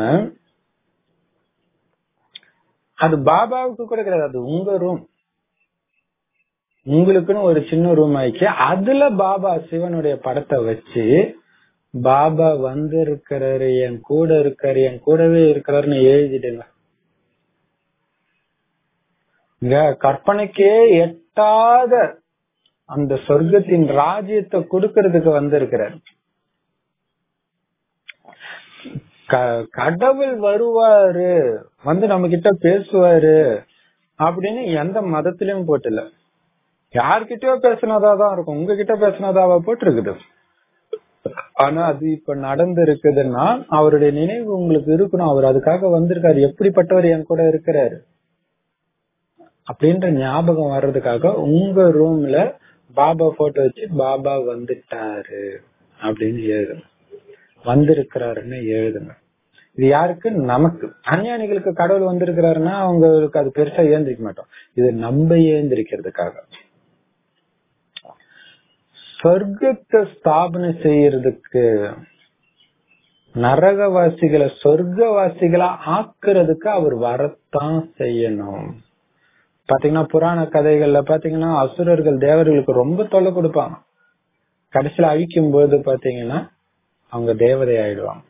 அது பாபாவுக்கு கூட கிடையாது அது உங்க ரூம் உங்களுக்குன்னு ஒரு சின்ன ரூம் ஆயிடுச்சு அதுல பாபா சிவனுடைய படத்தை வச்சு பாபா வந்து இருக்கிறாரு என் கூட இருக்காரு என் கூடவே இருக்கிறாருன்னு எழுதிடுங்க இங்க கற்பனைக்கே எட்டாத அந்த சொர்க்கத்தின் ராஜ்யத்தை கொடுக்கறதுக்கு வந்திருக்கிறார் கடவுள் வருவாரு வந்து நம்ம கிட்ட பேசுவாரு அப்படின்னு எந்த மதத்திலயும் போட்டுல யார்கிட்டயோ பேசினதாதான் இருக்கும் உங்ககிட்ட பேசினதாவா போட்டிருக்குது ஆனா அது இப்ப நடந்து இருக்குதுன்னா அவருடைய நினைவு உங்களுக்கு இருக்கணும் அவர் அதுக்காக வந்திருக்காரு எப்படிப்பட்டவர் என் கூட இருக்கிறாரு அப்படின்ற ஞாபகம் வர்றதுக்காக உங்க ரூம்ல பாபா போட்டோ வச்சு பாபா வந்துட்டாரு அப்படின்னு எழுதுங்க வந்திருக்கிறாருன்னு எழுதுங்க இது யாருக்கு நமக்கு அஞ்ஞானிகளுக்கு கடவுள் வந்திருக்கிறாருன்னா அவங்களுக்கு அது பெருசா ஏந்திரிக்க மாட்டோம் இது நம்ம ஏந்திரிக்கிறதுக்காக சொர்க்கத்தை ஸ்தாபனை செய்யறதுக்கு நரகவாசிகளை சொர்க்கவாசிகளா ஆக்குறதுக்கு அவர் வரத்தான் செய்யணும் பாத்தீங்கன்னா புராண கதைகள்ல பாத்தீங்கன்னா அசுரர்கள் தேவர்களுக்கு ரொம்ப தொல்லை கொடுப்பாங்க கடைசியில அழிக்கும் போது பாத்தீங்கன்னா அவங்க தேவதை ஆயிடுவாங்க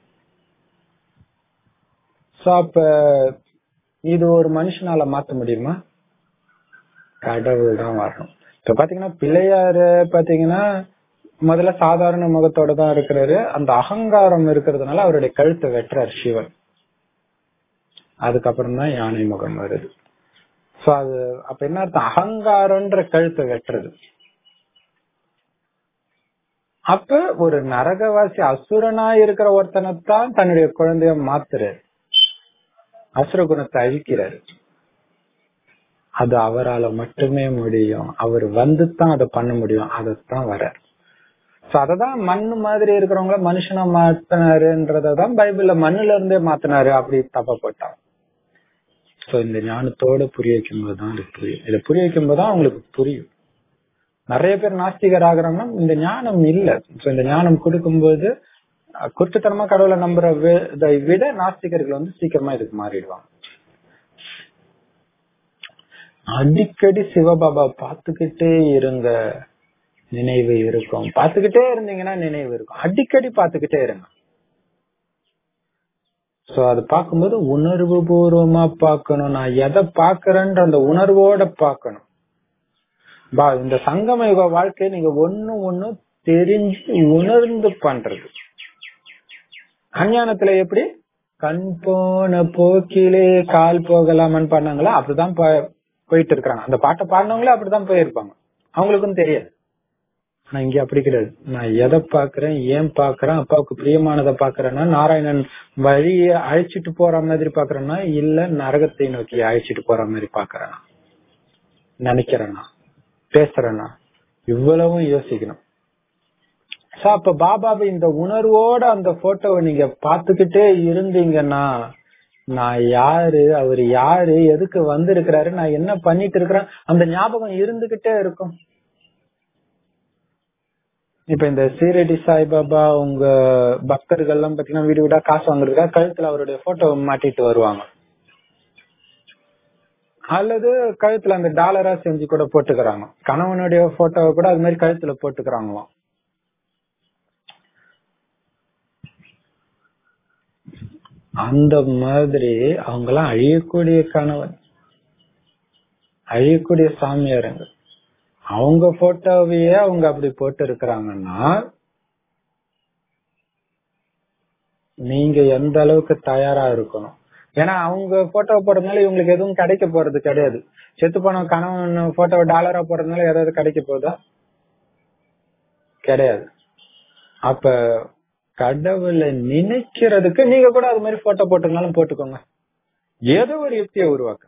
சோ அப்ப இது ஒரு மனுஷனால மாத்த முடியுமா கடவுள் தான் வரணும் இப்ப பாத்தீங்கன்னா பிள்ளையாரு பாத்தீங்கன்னா முதல்ல சாதாரண முகத்தோட தான் இருக்கிறாரு அந்த அகங்காரம் இருக்கிறதுனால அவருடைய கழுத்தை வெட்டுறாரு சிவன் அதுக்கப்புறம் தான் யானை முகம் வருது சோ அது அப்ப என்ன அர்த்தம் அகங்காரம்ன்ற கழுத்தை வெட்டுறது அப்ப ஒரு நரகவாசி அசுரனா இருக்கிற ஒருத்தனைத்தான் தன்னுடைய குழந்தைய மாத்துறாரு அசுர குணத்தை அழிக்கிறாரு அது அவரால மட்டுமே முடியும் அவர் வந்து தான் அதை பண்ண முடியும் அதைத்தான் வர சோ அததான் மண்ணு மாதிரி இருக்கிறவங்கள மனுஷனா மாத்தினாருன்றதான் பைபிள்ல மண்ணுல இருந்தே மாத்தினாரு அப்படி தப்ப போட்டான் சோ இந்த ஞானத்தோட புரிய வைக்கும் போதுதான் இது புரியும் இதை புரிய வைக்கும் போதுதான் அவங்களுக்கு புரியும் நிறைய பேர் நாஸ்திகர் ஆகிறாங்கன்னா இந்த ஞானம் இல்ல சோ இந்த ஞானம் கொடுக்கும்போது குருட்டுத்தனமா கடவுளை நம்புற விட நாஸ்திகர்கள் வந்து சீக்கிரமா இதுக்கு மாறிடுவாங்க அடிக்கடி சிவபாபா பார்த்துக்கிட்டே இருங்க நினைவு இருக்கும் பார்த்துக்கிட்டே இருந்தீங்கன்னா நினைவு இருக்கும் அடிக்கடி பார்த்துக்கிட்டே இருங்க சோ அது பார்க்கும்போது உணர்வு பூர்வமா பார்க்கணும் நான் எதை பாக்குறேன்ற அந்த உணர்வோட பார்க்கணும் பா இந்த சங்கம யுக வாழ்க்கையை நீங்க ஒண்ணு ஒண்ணு தெரிஞ்சு உணர்ந்து பண்றது அஞ்ஞானத்துல எப்படி கண் போன போக்கிலே கால் போகலாமன்னு பண்ணாங்களா அப்படிதான் ப- போயிட்டு இருக்காங்க அந்த பாட்டை பாடினவங்களே அப்படிதான் போயிருப்பாங்க அவங்களுக்கும் தெரியாது ஆனா இங்க அப்படி கிடையாது நான் எதை பாக்குறேன் ஏன் பாக்குறேன் அப்பாவுக்கு பிரியமானதை பாக்குறேன்னா நாராயணன் வழிய அழைச்சிட்டு போற மாதிரி பாக்குறேன்னா இல்ல நரகத்தை நோக்கி அழைச்சிட்டு போற மாதிரி பாக்குறேனா நினைக்கிறேனா பேசுறேனா இவ்வளவும் யோசிக்கணும் சோ அப்ப பாபாவை இந்த உணர்வோட அந்த போட்டோவை நீங்க பாத்துக்கிட்டே இருந்தீங்கன்னா நான் யாரு அவர் யாரு எதுக்கு வந்திருக்கிறாரு நான் என்ன பண்ணிட்டு இருக்கிறேன் அந்த ஞாபகம் இருந்துகிட்டே இருக்கும் இப்ப இந்த சீரடி சாய்பாபா உங்க பக்தர்கள் எல்லாம் பாத்தீங்கன்னா வீடு வீடா காசு வாங்குறதுக்காக கழுத்துல அவருடைய போட்டோ மாட்டிட்டு வருவாங்க அல்லது கழுத்துல அந்த டாலரா செஞ்சு கூட போட்டுக்கிறாங்க கணவனுடைய போட்டோவை கூட அது மாதிரி கழுத்துல போட்டுக்கிறாங்களாம் அந்த மாதிரி அவங்க எல்லாம் அழியக்கூடிய கணவன் அழியக்கூடிய சாமியாருங்க அவங்க போட்டோவையே அவங்க அப்படி போட்டு இருக்கிறாங்கன்னா நீங்க எந்த அளவுக்கு தயாரா இருக்கணும் ஏன்னா அவங்க போட்டோ போடுறதுனால இவங்களுக்கு எதுவும் கிடைக்க போறது கிடையாது செத்து போன கணவன் போட்டோ டாலரா போடுறதுனால ஏதாவது கிடைக்க போதா கிடையாது அப்ப கடவுளை நினைக்கிறதுக்கு நீங்க கூட அது மாதிரி போட்டோ போட்டுருந்தாலும் போட்டுக்கோங்க ஏதோ ஒரு யுக்தியை உருவாக்குங்க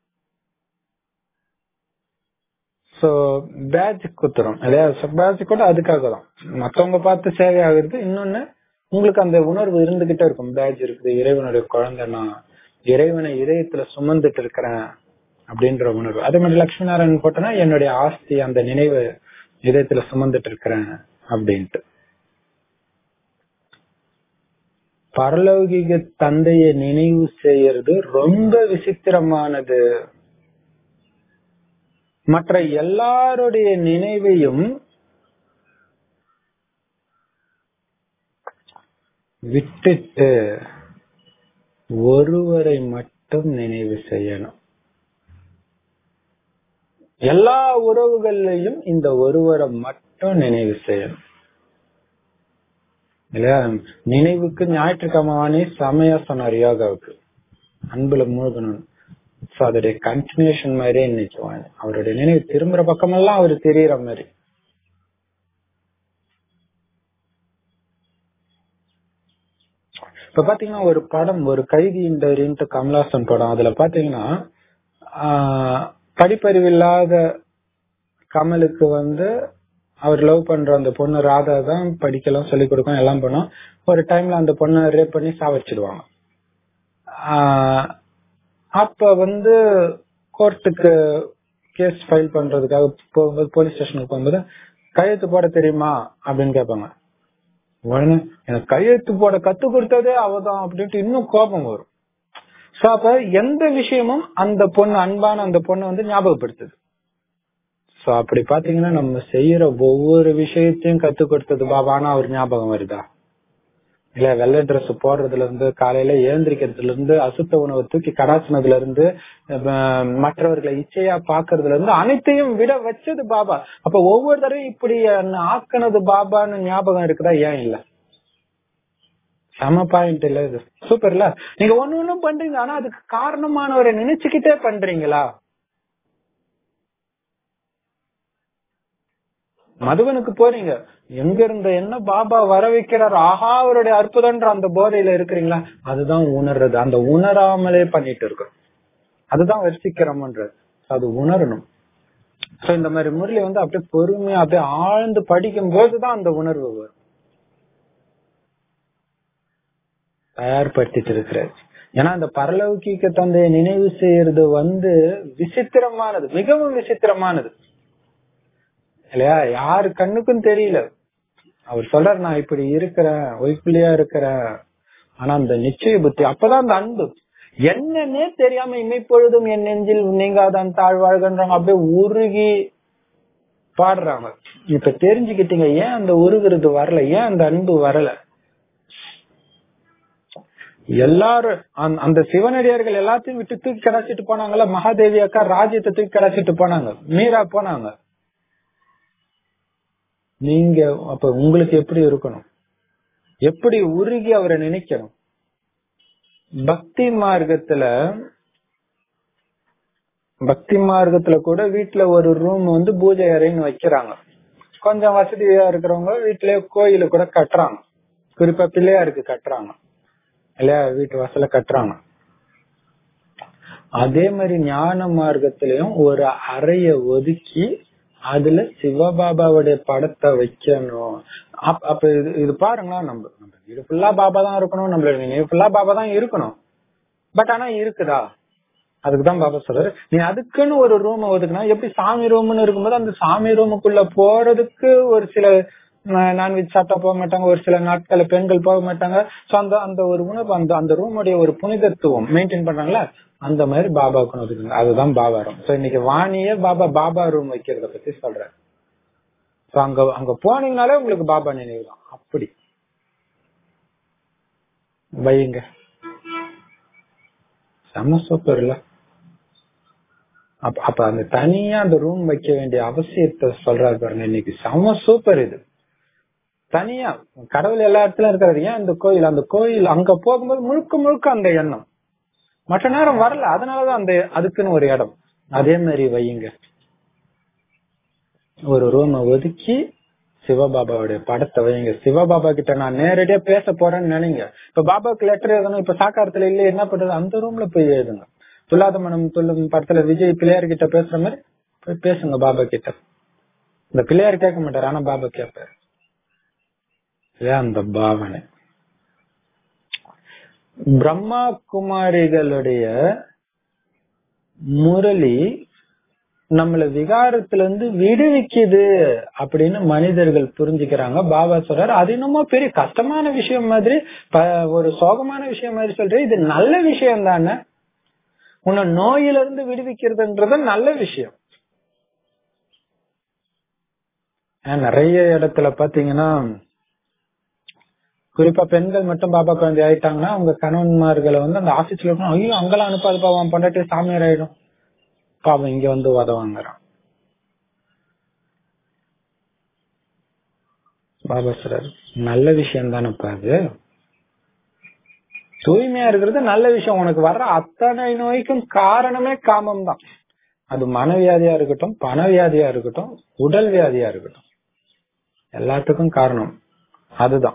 சோ பேட்ச் குத்துறோம் அதாவது பேட்ச் கூட அதுக்காக தான் மத்தவங்க பார்த்து சேவை ஆகுறது இன்னொன்னு உங்களுக்கு அந்த உணர்வு இருந்துகிட்டே இருக்கும் பேட்ச் இருக்குது இறைவனுடைய குழந்தை நான் இறைவனை இதயத்துல சுமந்துட்டு இருக்கிறேன் அப்படின்ற உணர்வு அதே மாதிரி லட்சுமி நாராயணன் போட்டோன்னா என்னுடைய ஆஸ்தி அந்த நினைவு இதயத்துல சுமந்துட்டு இருக்கிறேன் அப்படின்ட்டு பரலௌகிக தந்தைய நினைவு செய்யறது ரொம்ப விசித்திரமானது மற்ற எல்லாருடைய நினைவையும் விட்டுட்டு ஒருவரை மட்டும் நினைவு செய்யணும் எல்லா உறவுகள்லையும் இந்த ஒருவரை மட்டும் நினைவு செய்யணும் இல்லையா நினைவுக்கு ஞாயிற்றுக்கிழமை செமையா சொன்னார் யோகாவுக்கு அன்புல மூழ்கணும் சோ அதோடைய கண்டினியூஷன் மாதிரியே இன்னைக்கு வாங்க. அவருடைய நினைவு திரும்புற பக்கமெல்லாம் அவர் தெரியற மாதிரி இப்ப பாத்தீங்கன்னா ஒரு படம் ஒரு கைதி இன்டர்வியூன்ட்டு கமலாசன் படம் அதுல பாத்தீங்கன்னா ஆஹ், படிப்பறிவில்லாத கமலுக்கு வந்து அவர் லவ் பண்ற அந்த பொண்ணு ராதா தான் படிக்கலாம் சொல்லி கொடுக்கும் எல்லாம் பண்ணும் ஒரு டைம்ல அந்த பொண்ணை ரேப் பண்ணி சாவடிச்சிடுவாங்க ஆஹ், அப்ப வந்து கோர்ட்டுக்கு கேஸ் ஃபைல் பண்றதுக்காக போகும்போது போலீஸ் ஸ்டேஷனுக்கு போகும்போது கையெழுத்து போட தெரியுமா அப்படின்னு கேட்பாங்க உடனே எனக்கு கையெழுத்து போட கத்து கொடுத்ததே அவதான் அப்படின்ட்டு இன்னும் கோபம் வரும் சோ அப்ப எந்த விஷயமும் அந்த பொண்ணு அன்பான அந்த பொண்ணு வந்து ஞாபகப்படுத்துது சோ அப்படி பாத்தீங்கன்னா நம்ம செய்யற ஒவ்வொரு விஷயத்தையும் கத்து கொடுத்தது பாபானா அவர் ஞாபகம் வருதா இல்ல வெள்ளை Dress போடுறதுல இருந்து காலையில ஏந்திரிக்கிறதுல இருந்து அசுத்த உணவை தூக்கி கடாச்சினதுல இருந்து அஹ், மற்றவர்களை இச்சையா பாக்குறதுல இருந்து அனைத்தையும் விட வச்சது பாபா அப்ப ஒவ்வொரு தடவையும் இப்படி என்னை ஆக்குனது பாபான்னு ஞாபகம் இருக்குதா ஏன் இல்ல செம பாயிண்ட் இல்ல இது சூப்பர் இல்ல நீங்க ஒண்ணு ஒண்ணும் பண்றீங்க ஆனா அதுக்கு காரணமானவரை நினைச்சுக்கிட்டே பண்றீங்களா மதுவனுக்கு போறீங்க எங்க இருந்த என்ன பாபா வர வைக்கிறார் ஆஹா அவருடைய அற்புதம்ன்ற அந்த போதையில இருக்கிறீங்களா அதுதான் உணர்றது அந்த உணராமலே பண்ணிட்டு இருக்கோம் அதுதான் வசிக்கிறோம்ன்றது அது உணரணும் சோ இந்த மாதிரி முரளி வந்து அப்படியே பொறுமையா அப்படியே ஆழ்ந்து படிக்கும் போதுதான் அந்த உணர்வு வரும் தயார்படுத்திட்டு இருக்கிறார் ஏன்னா அந்த பரலௌகிக்க தந்தையை நினைவு செய்யறது வந்து விசித்திரமானது மிகவும் விசித்திரமானது இல்லையா யாரு கண்ணுக்கும் தெரியல அவர் சொல்றாரு நான் இப்படி இருக்கிறேன் ஒய்பிள்ளையா இருக்கிறேன் ஆனா அந்த நிச்சய புத்தி அப்பதான் அந்த அன்பு என்னன்னே தெரியாம இமைப்பொழுதும் என் நெஞ்சில் நீங்காதான் தாழ்வாழ்கின்றாங்க அப்படியே உருகி பாடுறாங்க இப்ப தெரிஞ்சுக்கிட்டீங்க ஏன் அந்த உருகிறது வரல ஏன் அந்த அன்பு வரல எல்லாரும் அந்த- அந்த சிவனடியார்கள் எல்லாத்தையும் விட்டு தூக்கி கிடைச்சிட்டு போனாங்கல்ல மகாதேவி அக்கா ராஜ்யத்தை தூக்கி கிடைச்சிட்டு போனாங்க மீரா போனாங்க நீங்க அப்ப உங்களுக்கு எப்படி இருக்கணும் எப்படி உருகி அவரை நினைக்கணும் பக்தி மார்க்கத்துல பக்தி மார்க்கத்துல கூட வீட்டுல ஒரு ரூம் வந்து பூஜை அறைன்னு வைக்கிறாங்க கொஞ்சம் வசதியா இருக்கிறவங்க வீட்லயே கோயில கூட கட்டுறாங்க குறிப்பா பிள்ளையாருக்கு கட்டுறாங்க இல்லையா வீட்டு வாசல கட்டுறாங்க அதே மாதிரி ஞான மார்க்கத்திலயும் ஒரு அறைய ஒதுக்கி அதுல சிவபாபாவுடைய படத்தை வைக்கணும் அப்- அப்ப இது இது பாருங்களேன் நம்ம நம்ம வீடு ஃபுல்லா பாபா தான் இருக்கணும் நம்மளோட நினைவு ஃபுல்லா பாபா தான் இருக்கணும் பட் ஆனா இருக்குதா அதுக்குதான் பாபா சொல்றாரு நீ அதுக்குன்னு ஒரு ரூம் ஒதுக்குனா எப்படி சாமி ரூம்னு இருக்கும்போது அந்த சாமி ரூமுக்குள்ள போறதுக்கு ஒரு சில நான்வெஜ் சாப்பிட்டா போக மாட்டாங்க ஒரு சில நாட்கள்ல பெண்கள் போக மாட்டாங்க சோ அந்த அந்த ஒரு உணவு அந்த அந்த ரூமுடைய ஒரு புனிதத்துவம் மெயின்டைன் பண்றாங்களா அந்த மாதிரி பாபாவுக்கு ஒதுக்குங்க அதுதான் பாபா ரூம் சோ இன்னைக்கு வாணியே பாபா பாபா ரூம் வைக்கிறத பத்தி சொல்றேன் சோ அங்க அங்க போனீங்கனாலே உங்களுக்கு பாபா நினைவு தான் அப்படி வையுங்க செம்ம சூப்பர் இல்ல அப்ப அப்ப அந்த தனியா அந்த ரூம் வைக்க வேண்டிய அவசியத்தை சொல்றாரு பாருங்க இன்னைக்கு செம்ம சூப்பர் இது தனியா கடவுள் எல்லா இடத்துலயும் இருக்கிறது ஏன் அந்த கோயில் அந்த கோயில் அங்க போகும்போது முழுக்க முழுக்க அந்த எண்ணம் மற்ற நேரம் வரல அதனாலதான் அந்த அதுக்குன்னு ஒரு இடம் அதே மாதிரி வையுங்க ஒரு ரூமை ஒதுக்கி சிவபாபாவுடைய படத்தை வைங்க சிவபாபா கிட்ட நான் நேரடியா பேச போறேன்னு நினைங்க இப்ப பாபாவுக்கு லெட்டர் எழுதணும் இப்ப சாக்காரத்துல இல்ல என்ன பண்றது அந்த ரூம்ல போய் எழுதுங்க துல்லாத மனம் துள்ளும் படத்துல விஜய் பிள்ளையார் கிட்ட பேசுற மாதிரி போய் பேசுங்க பாபா கிட்ட இந்த பிள்ளையார் கேட்க மாட்டாரு ஆனா பாபா கேட்பாரு ஏன் அந்த பாவனை பிரம்மா குமாரிகளுடைய முரளி நம்மள விகாரத்துல இருந்து விடுவிக்குது அப்படின்னு மனிதர்கள் புரிஞ்சுக்கிறாங்க பாபா சொல்றாரு அது என்னமோ பெரிய கஷ்டமான விஷயம் மாதிரி ப- ஒரு சோகமான விஷயம் மாதிரி சொல்றேன் இது நல்ல விஷயம் தானே உன்னை நோயிலிருந்து விடுவிக்கிறதுன்றது நல்ல விஷயம் ஏன் நிறைய இடத்துல பாத்தீங்கன்னா குறிப்பா பெண்கள் மட்டும் பாபா குழந்தை ஆயிட்டாங்கன்னா அவங்க கணவன்மார்களை வந்து அந்த ஆபீஸ்ல இருக்கணும் ஐயோ அங்கெல்லாம் அனுப்பாது பாவம் பொண்டாட்டி சாமியார் ஆயிடும் பாவம் இங்க வந்து உதவாங்கிறான் பாபா சொல்றாரு நல்ல விஷயம் தானேப்பா அது தூய்மையா இருக்கிறது நல்ல விஷயம் உனக்கு வர்ற அத்தனை நோய்க்கும் காரணமே காமம் தான் அது மனவியாதியா இருக்கட்டும் பணவியாதியா இருக்கட்டும் உடல் வியாதியா இருக்கட்டும் எல்லாத்துக்கும் காரணம் அதுதான்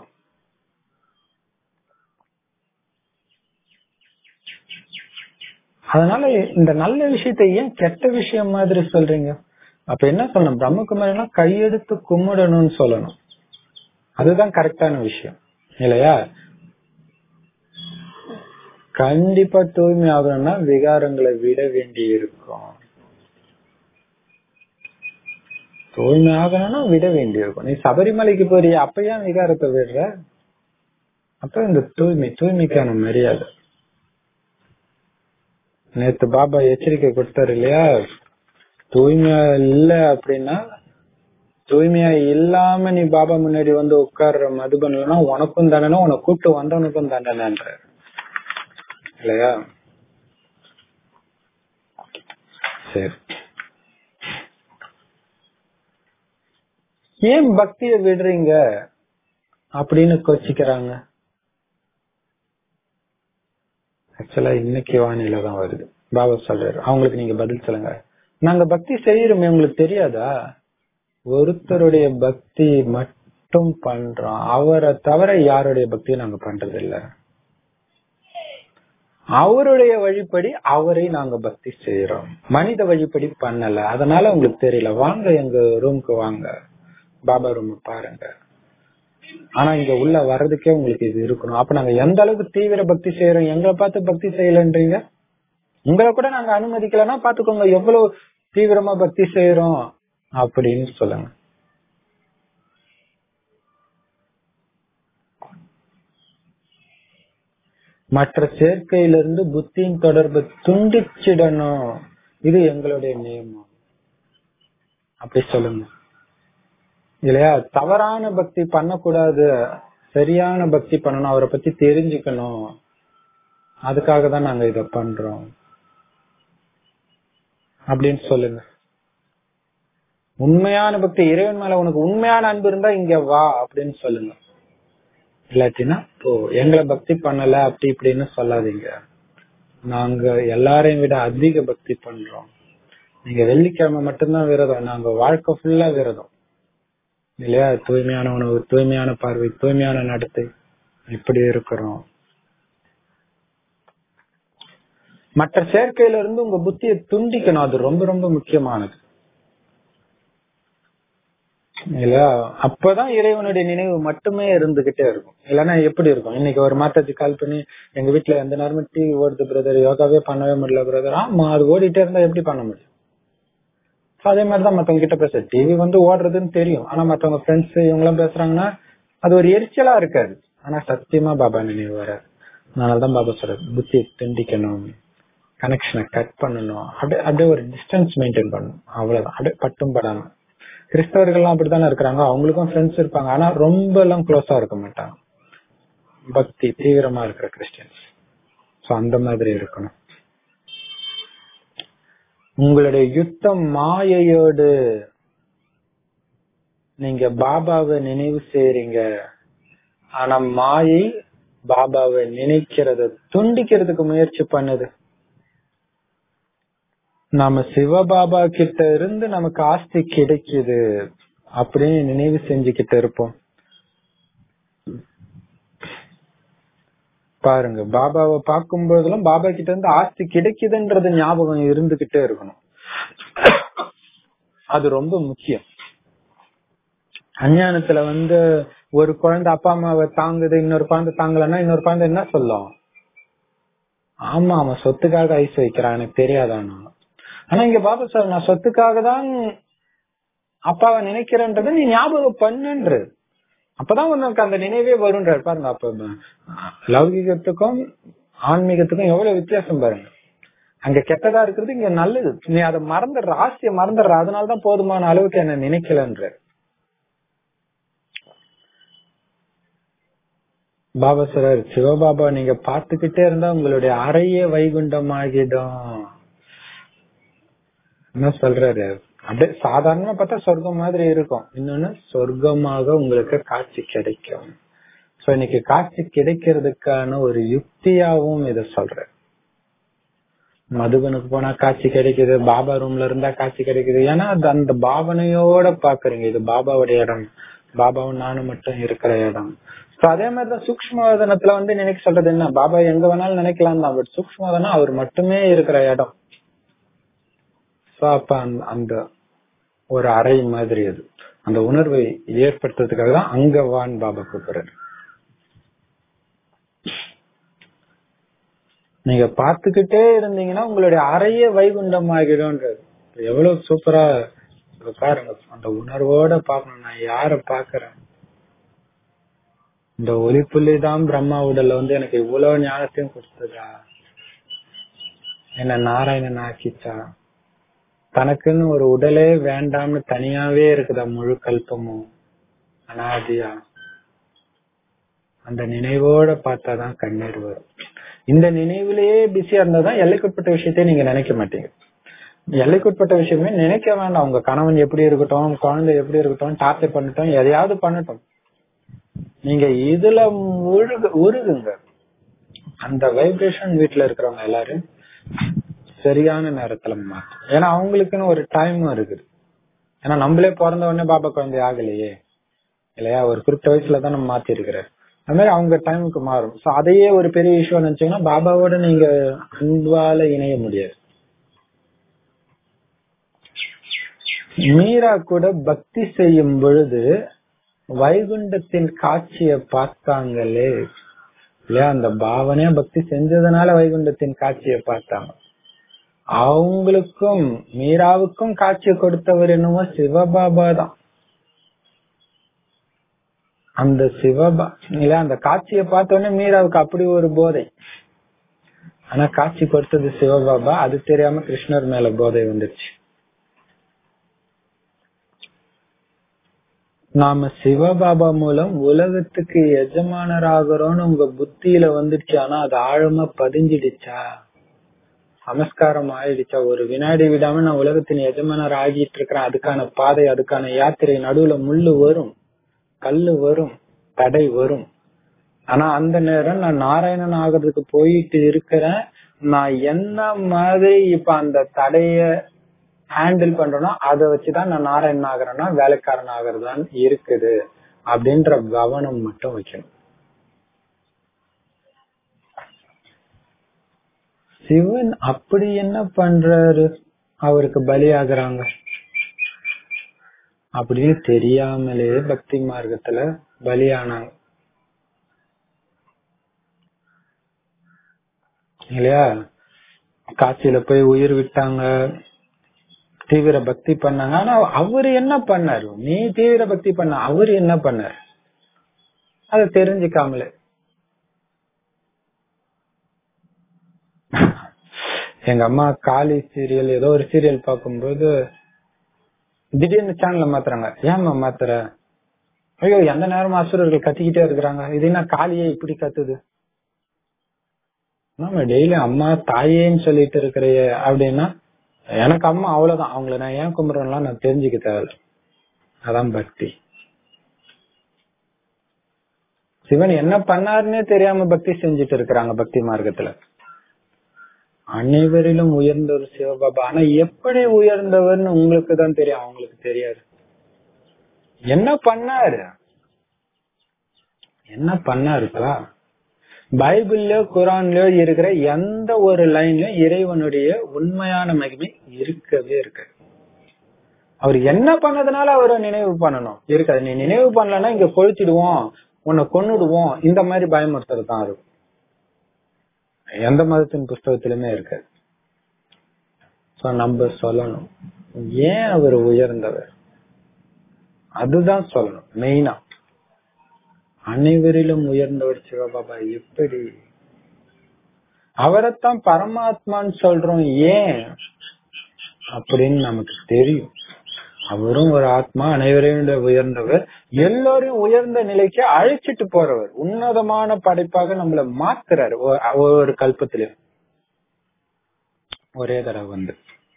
அதனால இந்த நல்ல விஷயத்தை ஏன் கெட்ட விஷயம் மாதிரி சொல்றீங்க அப்ப என்ன சொல்லணும் பிரம்மகுமாரினா கையெடுத்து கும்பிடணும்னு சொல்லணும் அதுதான் கரெக்டான விஷயம் இல்லையா கண்டிப்பா தூய்மை ஆகணும்னா விகாரங்களை விட வேண்டி இருக்கும் தூய்மை ஆகணும்னா விட வேண்டி இருக்கும் நீ சபரிமலைக்கு போறிய அப்ப ஏன் விகாரத்தை விடுற அப்ப இந்த தூய்மை தூய்மைக்கான மரியாதை நேத்து பாபா எச்சரிக்கை கொடுத்தாரு இல்லையா தூய்மையா இல்ல அப்படின்னா தூய்மையா இல்லாம நீ பாபா முன்னாடி வந்து உட்கார்ற மதுபன்லன்னா உனக்கும் தண்டனை உனக்கு கூப்பிட்டு வந்தவனுக்கும் தண்டனைன்ற இல்லையா சரி ஏன் பக்திய விடுறீங்க அப்படின்னு கொச்சிக்கிறாங்க ஆக்சுவலா இன்னைக்கு வானிலை தான் வருது பாபா சொல்றாரு அவங்களுக்கு நீங்க பதில் சொல்லுங்க நாங்க பக்தி செய்யறோமே உங்களுக்கு தெரியாதா ஒருத்தருடைய பக்தி மட்டும் பண்றோம் அவரை தவிர யாருடைய பக்தியும் நாங்க பண்றது இல்ல அவருடைய வழிப்படி அவரை நாங்க பக்தி செய்யறோம் மனித வழிப்படி பண்ணல அதனால உங்களுக்கு தெரியல வாங்க எங்க ரூம்க்கு வாங்க பாபா ரூம் பாருங்க ஆனா இங்க உள்ள வர்றதுக்கே உங்களுக்கு இது இருக்கணும் அப்ப நாங்க எந்த அளவுக்கு தீவிர பக்தி செய்யறோம் எங்களை பார்த்து பக்தி செய்யலன்றீங்க உங்களை கூட நாங்க அனுமதிக்கலன்னா பாத்துக்கோங்க எவ்வளவு தீவிரமா பக்தி செய்யறோம் அப்படின்னு சொல்லுங்க மற்ற சேர்க்கையிலிருந்து புத்தியின் தொடர்பு துண்டிச்சிடணும் இது எங்களுடைய நியமம் அப்படி சொல்லுங்க இல்லையா தவறான பக்தி பண்ணக்கூடாது சரியான பக்தி பண்ணணும் அவரை பத்தி தெரிஞ்சுக்கணும் அதுக்காக தான் நாங்க இத பண்றோம் அப்படின்னு சொல்லுங்க உண்மையான பக்தி இறைவன் மேல உனக்கு உண்மையான அன்பு இருந்தா இங்க வா அப்படின்னு சொல்லுங்க இல்லாட்டினா ஓ எங்களை பக்தி பண்ணல அப்படி இப்படின்னு சொல்லாதீங்க நாங்க எல்லாரையும் விட அதிக பக்தி பண்றோம் நீங்க வெள்ளிக்கிழமை மட்டும்தான் விரதம் நாங்க வாழ்க்கை ஃபுல்லா விரதம் இல்லையா தூய்மையான உணவு தூய்மையான பார்வை தூய்மையான நடத்தை இப்படி இருக்கிறோம் மற்ற சேர்க்கையில இருந்து உங்க புத்தியை துண்டிக்கணும் அது ரொம்ப ரொம்ப முக்கியமானது இல்ல அப்பதான் இறைவனுடைய நினைவு மட்டுமே இருந்துகிட்டே இருக்கும் இல்லன்னா எப்படி இருக்கும் இன்னைக்கு ஒரு மாத்தாச்சு கால் பண்ணி எங்க வீட்டுல எந்த நேரமும் டிவி ஓடுது பிரதர் யோகாவே பண்ணவே முடியல பிரதர் ஆமா அது ஓடிட்டே இருந்தா எப்படி பண்ண முடியும் அதே மாதிரிதான் மத்தவங்க கிட்ட பேச டிவி வந்து ஓடுறதுன்னு தெரியும் ஆனா மத்தவங்க ஃப்ரெண்ட்ஸ் இவங்க எல்லாம் பேசுறாங்கன்னா அது ஒரு எரிச்சலா இருக்காது ஆனா சத்தியமா பாபா நினைவு வர அதனாலதான் பாபா சொல்ற புத்தி துண்டிக்கணும் கனெக்ஷனை கட் பண்ணணும் அப்படியே அப்படியே ஒரு டிஸ்டன்ஸ் மெயின்டைன் பண்ணணும் அவ்வளவுதான் அப்படியே பட்டும் படாம கிறிஸ்தவர்கள்லாம் அப்படித்தானே இருக்கிறாங்க அவங்களுக்கும் ஃப்ரெண்ட்ஸ் இருப்பாங்க ஆனா ரொம்ப எல்லாம் க்ளோஸா இருக்க மாட்டாங்க பக்தி தீவிரமா இருக்கிற கிறிஸ்டியன்ஸ் சோ அந்த மாதிரி இருக்கணும் உங்களுடைய யுத்தம் மாயையோடு நீங்க பாபாவை நினைவு செய்றீங்க ஆனா மாயை பாபாவை நினைக்கிறத துண்டிக்கிறதுக்கு முயற்சி பண்ணுது நாம சிவபாபா கிட்ட இருந்து நமக்கு ஆஸ்தி கிடைக்குது அப்படின்னு நினைவு செஞ்சுக்கிட்டு இருப்போம் பாருங்க பாபாவை பார்க்கும் போதெல்லாம் பாபா கிட்ட இருந்து ஆஸ்தி கிடைக்குதுன்றது ஞாபகம் இருந்துகிட்டே இருக்கணும் அது ரொம்ப முக்கியம் அஞ்ஞானத்துல வந்து ஒரு குழந்தை அப்பா அம்மாவை தாங்குது இன்னொரு குழந்தை தாங்கலன்னா இன்னொரு குழந்தை என்ன சொல்லும் ஆமா அவன் சொத்துக்காக ஐஸ் வைக்கிறான் எனக்கு தெரியாதானா ஆனா இங்க பாபா சார் நான் சொத்துக்காக தான் அப்பாவை நினைக்கிறேன்றத நீ ஞாபகம் பண்ணுன்ற அப்பதான் உனக்கு அந்த நினைவே வரும்ன்றாரு பாருங்க அப்ப லௌகிகத்துக்கும் ஆன்மீகத்துக்கும் எவ்வளவு வித்தியாசம் பாருங்க அங்க கெட்டதா இருக்கிறது இங்க நல்லது நீ அதை மறந்துடுற ஆசைய மறந்துடுற அதனாலதான் போதுமான அளவுக்கு என்ன நினைக்கலன்ற பாபா சார் சிவபாபா நீங்க பாத்துக்கிட்டே இருந்தா உங்களுடைய அறையே வைகுண்டம் ஆகிடும் என்ன சொல்றாரு அப்படியே சாதாரணமா பார்த்தா சொர்க்கம் மாதிரி இருக்கும் இன்னொன்னு சொர்க்கமாக உங்களுக்கு காட்சி கிடைக்கும் சோ இன்னைக்கு காட்சி கிடைக்கிறதுக்கான ஒரு யுக்தியாவும் இத சொல்றேன் மதுபனுக்கு போனா காட்சி கிடைக்குது பாபா ரூம்ல இருந்தா காட்சி கிடைக்குது ஏன்னா அது அந்த பாவனையோட பாக்குறீங்க இது பாபாவுடைய இடம் பாபாவும் நானும் மட்டும் இருக்கிற இடம் சோ அதே மாதிரிதான் சூக்மவதனத்துல வந்து நினைக்க சொல்றது என்ன பாபா எங்க வேணாலும் நினைக்கலாம் தான் பட் சூக்மவதனம் அவர் மட்டுமே இருக்கிற இடம் சோ அப்ப அந்த ஒரு அறை மாதிரி அது அந்த உணர்வை ஏற்படுத்துறதுக்காக தான் அங்க வான் பாபா கூப்பிடுறாரு நீங்க பாத்துக்கிட்டே இருந்தீங்கன்னா உங்களுடைய அறைய வைகுண்டம் ஆகிடும்ன்றது எவ்வளவு சூப்பரா பாருங்க அந்த உணர்வோட பாக்கணும் நான் யார பாக்குறேன் இந்த ஒலிப்புள்ளி தான் பிரம்மா உடல்ல வந்து எனக்கு இவ்வளவு ஞானத்தையும் கொடுத்ததா என்ன நாராயணன் ஆக்கிச்சா தனக்குன்னு ஒரு உடலே வேண்டாம்னு தனியாவே இருக்குதா முழு கல்பமும் அனாதியா அந்த நினைவோட பார்த்தாதான் கண்ணீர் வரும் இந்த நினைவுலயே பிஸியா இருந்தாதான் எல்லைக்குட்பட்ட விஷயத்தையும் நீங்க நினைக்க மாட்டீங்க எல்லைக்குட்பட்ட விஷயமே நினைக்க வேண்டாம் உங்க கணவன் எப்படி இருக்கட்டும் குழந்தை எப்படி இருக்கட்டும் டார்ச்சர் பண்ணட்டும் எதையாவது பண்ணட்டும் நீங்க இதுல முழுக உருகுங்க அந்த வைப்ரேஷன் வீட்டுல இருக்கிறவங்க எல்லாரும் சரியான நேரத்துல மாற்றும் ஏன்னா அவங்களுக்குன்னு ஒரு டைமும் இருக்குது ஏன்னா நம்மளே பிறந்த உடனே பாபா குழந்தை ஆகலையே இல்லையா ஒரு குறிப்பிட்ட வயசுல தான் நம்ம மாத்தி இருக்கிறார் அது மாதிரி அவங்க டைமுக்கு மாறும் சோ அதையே ஒரு பெரிய விஷயம் நினைச்சீங்கன்னா பாபாவோட நீங்க அன்பால இணைய முடியாது மீரா கூட பக்தி செய்யும் பொழுது வைகுண்டத்தின் காட்சியை பார்த்தாங்களே இல்லையா அந்த பாவனையா பக்தி செஞ்சதுனால வைகுண்டத்தின் காட்சியை பார்த்தாங்க அவங்களுக்கும் மீராவுக்கும் காட்சி கொடுத்தவர் என்னவோ சிவபாபா தான் அந்த சிவபா இல்ல அந்த காட்சியை பார்த்தோன்னே மீராவுக்கு அப்படி ஒரு போதை ஆனா காட்சி கொடுத்தது சிவபாபா அது தெரியாம கிருஷ்ணர் மேல போதை வந்துருச்சு நாம சிவபாபா மூலம் உலகத்துக்கு எஜமானர் ஆகிறோம்னு உங்க புத்தியில வந்துடுச்சு ஆனா அது ஆழமா பதிஞ்சிடுச்சா நமஸ்காரம் ஆயிடுச்சா ஒரு வினாடி விடாம நான் உலகத்தின் எஜமானர் ஆகிட்டு இருக்கிறேன் அதுக்கான பாதை அதுக்கான யாத்திரை நடுவுல முள்ளு வரும் கல்லு வரும் தடை வரும் ஆனா அந்த நேரம் நான் நாராயணன் ஆகிறதுக்கு போயிட்டு இருக்கிறேன் நான் என்ன மாதிரி இப்ப அந்த தடைய ஹேண்டில் பண்றேனோ அதை வச்சுதான் நான் நாராயணன் ஆகிறேன்னா வேலைக்காரன் ஆகிறதான் இருக்குது அப்படின்ற கவனம் மட்டும் வைக்கணும் சிவன் அப்படி என்ன பண்றாரு அவருக்கு பலியாகிறாங்க அப்படின்னு தெரியாமலே பக்தி மார்க்கத்துல பலியானாங்க இல்லையா காட்சியில போய் உயிர் விட்டாங்க தீவிர பக்தி பண்ணாங்க ஆனா அவரு என்ன பண்ணாரு நீ தீவிர பக்தி பண்ண அவரு என்ன பண்ணாரு அத தெரிஞ்சுக்காமலே எங்க அம்மா காளி சீரியல் ஏதோ ஒரு சீரியல் பார்க்கும்போது திடீர்னு சேனல்ல மாத்துறாங்க ஏமா மாத்துற ஐயோ எந்த நேரமும் அசுரர்கள் கத்திக்கிட்டே இருக்கிறாங்க இது என்ன காளியே இப்படி கத்துது நம்ம டெய்லி அம்மா தாயேன்னு சொல்லிட்டு இருக்கிறைய அப்படின்னா எனக்கு அம்மா அவ்வளவுதான் அவங்கள நான் ஏன் கும்பிடுறேன்லாம் நான் தெரிஞ்சுக்க தேவையில்ல அதான் பக்தி சிவன் என்ன பண்ணாருன்னே தெரியாம பக்தி செஞ்சுட்டு இருக்கிறாங்க பக்தி மார்க்கத்துல அனைவரிலும் உயர்ந்த ஒரு சிவபாபா ஆனா எப்படி உயர்ந்தவர்னு உங்களுக்கு தான் தெரியும் அவங்களுக்கு தெரியாது என்ன பண்ணாரு என்ன பண்ணாருப்பா பைபிள்லயோ குரான்லயோ இருக்கிற எந்த ஒரு லைன்லயும் இறைவனுடைய உண்மையான மகிமை இருக்கவே இருக்காது அவர் என்ன பண்ணதுனால அவரை நினைவு பண்ணணும் இருக்காது நீ நினைவு பண்ணலன்னா இங்க கொளுத்திடுவோம் உன்னை கொன்னுடுவோம் இந்த மாதிரி பயமுறுத்துறது தான் இருக்கும் எந்த மதத்தின் புஸ்தகத்திலுமே இருக்காது சோ நம்ம சொல்லணும் ஏன் அவர் உயர்ந்தவர் அதுதான் சொல்லணும் மெயினா அனைவரிலும் உயர்ந்தவர் சிவபாபா எப்படி அவரைத்தான் பரமாத்மான்னு சொல்றோம் ஏன் அப்படின்னு நமக்கு தெரியும் அவரும் ஒரு ஆத்மா அனைவரையும் உயர்ந்தவர் எல்லோரையும் உயர்ந்த நிலைக்கு அழைச்சிட்டு போறவர் உன்னதமான படைப்பாக நம்மள மாத்துறாரு ஒவ்வொரு கல்பத்திலும் ஒரே தடவை வந்து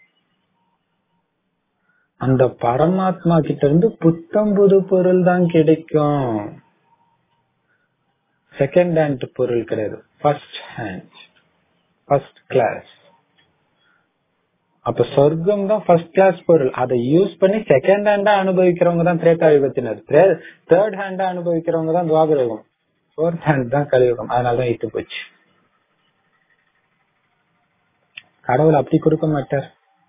அந்த பரமாத்மா கிட்ட இருந்து புத்தம் புது பொருள் தான் கிடைக்கும் செகண்ட் ஹேண்ட் பொருள் கிடையாது ஃபர்ஸ்ட் ஹேண்ட் ஃபர்ஸ்ட் கிளாஸ் அப்ப சொர்க்கம் தான் ஃபர்ஸ்ட் கிளாஸ் பொருள் அதை யூஸ் பண்ணி செகண்ட் ஹேண்டா அனுபவிக்கிறவங்க தான் திரேட்டா யுகத்தினர் தேர்ட் ஹேண்டா அனுபவிக்கிறவங்க தான் துவாபர யுகம் ஃபோர்த் ஹேண்ட் தான் கலியுகம் அதனாலதான் இட்டு போச்சு கடவுள் அப்படி கொடுக்க மாட்டார்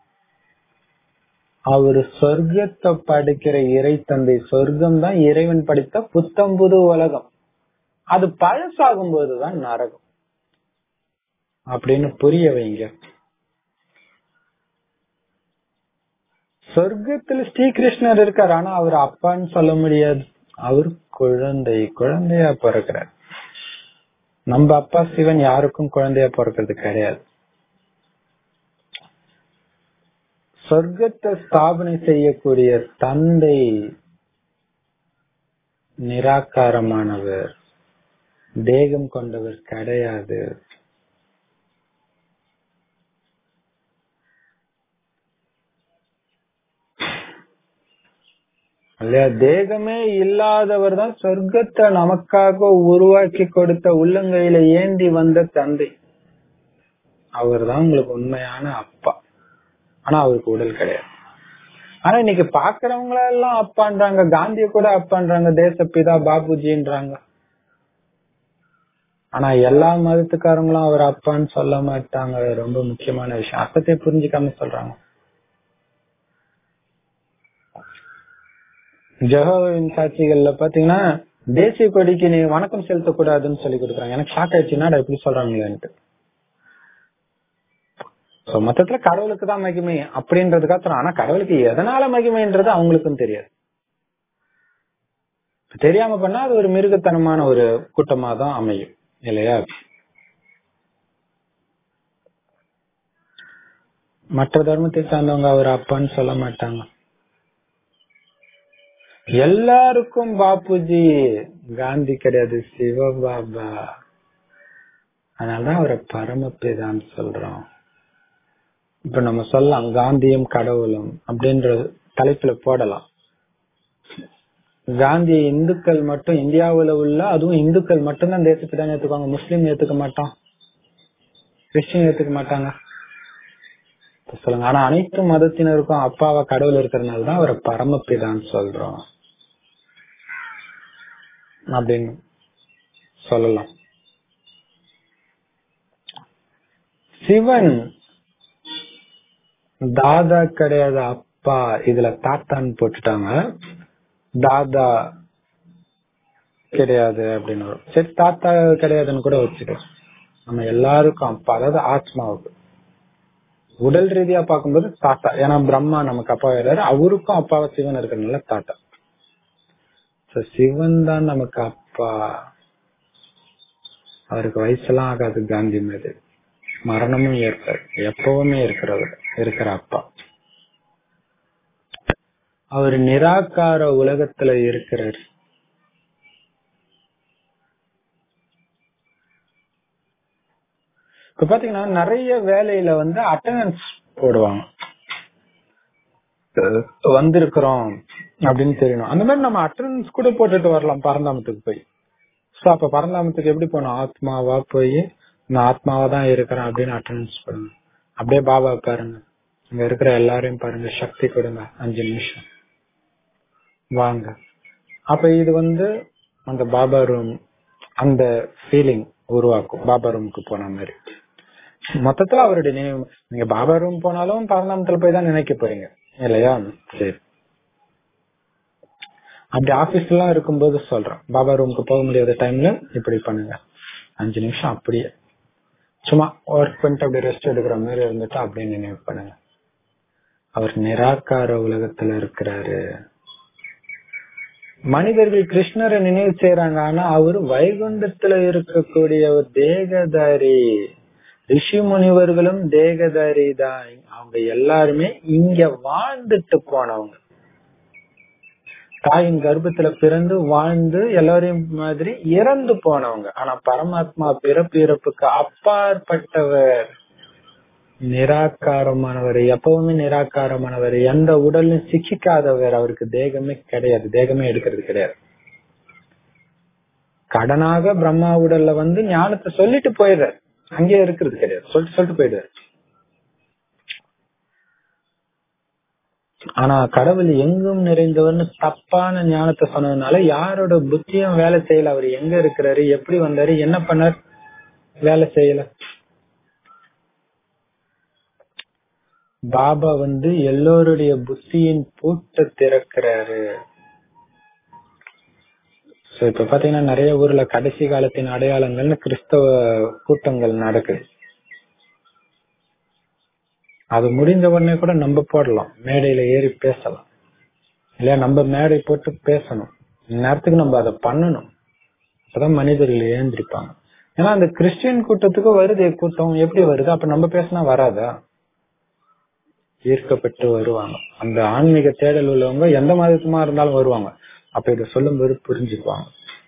அவர் சொர்க்கத்தை படைக்கிற இறை தந்தை சொர்க்கம் தான் இறைவன் படித்த புத்தம்புது உலகம் அது பழசாகும் போதுதான் நரகம் அப்படின்னு புரிய வைங்க சொர்க்கத்துல ஸ்ரீகிருஷ்ணர் இருக்கார் ஆனா அவர் அப்பான்னு சொல்ல முடியாது அவர் குழந்தை குழந்தையா பிறக்கிறார் நம்ம அப்பா சிவன் யாருக்கும் குழந்தையா பிறக்கிறது கிடையாது சொர்க்கத்தை ஸ்தாபனை செய்யக்கூடிய தந்தை நிராகாரமானவர் தேகம் கொண்டவர் கிடையாது இல்லையா தேகமே இல்லாதவர் தான் சொர்க்கத்தை நமக்காக உருவாக்கி கொடுத்த உள்ளங்கையில ஏந்தி வந்த தந்தை அவர் தான் உங்களுக்கு உண்மையான அப்பா ஆனா அவருக்கு உடல் கிடையாது ஆனா இன்னைக்கு பாக்குறவங்கள எல்லாம் அப்பான்றாங்க காந்திய கூட அப்பான்றாங்க தேசப்பிதா பாபுஜின்றாங்க ஆனா எல்லா மதத்துக்காரங்களும் அவர் அப்பான்னு சொல்ல மாட்டாங்க ரொம்ப முக்கியமான விஷயம் அர்த்தத்தை புரிஞ்சுக்காம சொல்றாங்க ஜெகோவின் சாட்சிகள்ல பாத்தீங்கன்னா தேசிய கொடிக்கு நீ வணக்கம் செலுத்தக்கூடாதுன்னு சொல்லி கொடுக்குறாங்க எனக்கு ஷாக் ஆயிடுச்சுன்னா எப்படி சொல்றாங்களேன்ட்டு மொத்தத்துல கடவுளுக்கு தான் மகிமை அப்படின்றதுக்காக ஆனா கடவுளுக்கு எதனால மகிமைன்றது அவங்களுக்கும் தெரியாது தெரியாம பண்ணா அது ஒரு மிருகத்தனமான ஒரு கூட்டமா தான் அமையும் இல்லையா மற்ற தர்மத்தை சார்ந்தவங்க அவர் அப்பான்னு சொல்ல மாட்டாங்க எல்லாருக்கும் பாப்புஜி காந்தி கிடையாது சிவபாபா அதனாலதான் அவரை பரமபிதான்னு சொல்றோம் இப்ப நம்ம சொல்லலாம் காந்தியும் கடவுளும் அப்படின்ற தலைப்புல போடலாம் காந்தி இந்துக்கள் மட்டும் இந்தியாவுல உள்ள அதுவும் இந்துக்கள் மட்டும் தான் தேசத்துக்கு ஏத்துக்குவாங்க முஸ்லீம் ஏத்துக்க மாட்டான் கிறிஸ்டின் ஏத்துக்க மாட்டாங்க சொல்லுங்க ஆனா அனைத்து மதத்தினருக்கும் அப்பாவா கடவுள் இருக்கிறதுனால தான் அவரை பரமபிதான்னு சொல்றோம் அப்படின்னு சொல்லலாம் சிவன் தாதா கிடையாது அப்பா இதுல தாத்தான்னு போட்டுட்டாங்க தாதா கிடையாது அப்படின்னு வரும் சரி தாத்தா கிடையாதுன்னு கூட வச்சுக்கலாம் நம்ம எல்லாருக்கும் அப்பா அதாவது ஆத்மாவுக்கு உடல் ரீதியா பார்க்கும்போது தாத்தா ஏன்னா பிரம்மா நமக்கு அப்பா வேறாரு அவருக்கும் அப்பாவை சிவன் இருக்கிறதுனால தாத்தா சிவன் தான் நமக்கு அப்பா அவருக்கு வயசுலாம் ஆகாது காந்தி மீது மரணமும் ஏற்பார் எப்பவுமே இருக்கிறவர் இருக்கிற அப்பா அவர் நிராகார உலகத்துல இருக்கிறார் இப்ப பாத்தீங்கன்னா நிறைய வேலையில வந்து அட்டண்டன்ஸ் போடுவாங்க வந்திருக்கிறோம் அப்படின்னு தெரியணும் அந்த மாதிரி நம்ம அட்டண்டன்ஸ் கூட போட்டுட்டு வரலாம் பரந்தாமத்துக்கு போய் சோ அப்ப பரந்தாமத்துக்கு எப்படி போனோம் ஆத்மாவா போய் நான் ஆத்மாவா தான் இருக்கிறேன் அப்படின்னு அட்டண்டன்ஸ் போடுங்க அப்படியே பாபா பாருங்க இங்க இருக்கிற எல்லாரையும் பாருங்க சக்தி கொடுங்க அஞ்சு நிமிஷம் வாங்க அப்ப இது வந்து அந்த பாபா ரூம் அந்த ஃபீலிங் உருவாக்கும் பாபா ரூமுக்கு போன மாதிரி மொத்தத்துல அவருடைய நினைவு நீங்க பாபா ரூம் போனாலும் பரந்தாமத்துல போய் தான் நினைக்க போறீங்க இல்லையா சரி அப்படி ஆபீஸ்ல எல்லாம் இருக்கும்போது சொல்றேன் பாபா ரூமுக்கு போக முடியாத டைம்ல இப்படி பண்ணுங்க அஞ்சு நிமிஷம் அப்படியே சும்மா ஒர்க் பண்ணிட்டு அப்படியே ரெஸ்ட் எடுக்கிற மாதிரி இருந்துட்டு அப்படியே நினைவு பண்ணுங்க அவர் நிராகார உலகத்துல இருக்கிறாரு மனிதர்கள் கிருஷ்ணரை நினைவு செய்யறாங்க ஆனா அவர் வைகுண்டத்துல இருக்கக்கூடிய ஒரு தேகதாரி ரிஷி முனிவர்களும் தேகதாரி தான் அவங்க எல்லாருமே இங்க வாழ்ந்துட்டு போனவங்க தாயின் கர்ப்பத்துல பிறந்து வாழ்ந்து எல்லாரையும் மாதிரி இறந்து போனவங்க ஆனா பரமாத்மா பிறப்பு இறப்புக்கு அப்பாற்பட்டவர் நிராகாரமானவர் எப்பவுமே நிராகாரமானவர் எந்த உடலும் சிக்கிக்காதவர் அவருக்கு தேகமே கிடையாது தேகமே எடுக்கிறது கிடையாது கடனாக பிரம்மா உடல்ல வந்து ஞானத்தை சொல்லிட்டு போயிடுறாரு அங்கேயே இருக்கிறது கிடையாது சொல்லிட்டு சொல்லிட்டு போயிடுறாரு ஆனா கடவுள் எங்கும் நிறைந்தவர்னு தப்பான ஞானத்தை சொன்னதுனால யாரோட புத்தியும் வேலை செய்யல அவர் எங்க இருக்கிறாரு எப்படி வந்தாரு என்ன பண்ணார் வேலை செய்யல பாபா வந்து எல்லோருடைய புத்தியின் பூட்ட திறக்கிறாரு இப்ப பாத்தீங்கன்னா நிறைய ஊர்ல கடைசி காலத்தின் அடையாளங்கள்னு கிறிஸ்தவ கூட்டங்கள் நடக்குது அது முடிந்த உடனே கூட நம்ம போடலாம் மேடையில ஏறி பேசலாம் இல்லையா நம்ம மேடை போட்டு பேசணும் நேரத்துக்கு நம்ம அதை பண்ணணும் அப்பதான் மனிதர்கள் ஏந்திருப்பாங்க ஏன்னா அந்த கிறிஸ்டியன் கூட்டத்துக்கு வருது கூட்டம் எப்படி வருது அப்ப நம்ம பேசினா வராதா ஈர்க்கப்பட்டு வருவாங்க அந்த ஆன்மீக தேடல் உள்ளவங்க எந்த மதத்துமா இருந்தாலும் வருவாங்க அப்ப இத சொல்லும் போது புரிஞ்சுக்குவாங்க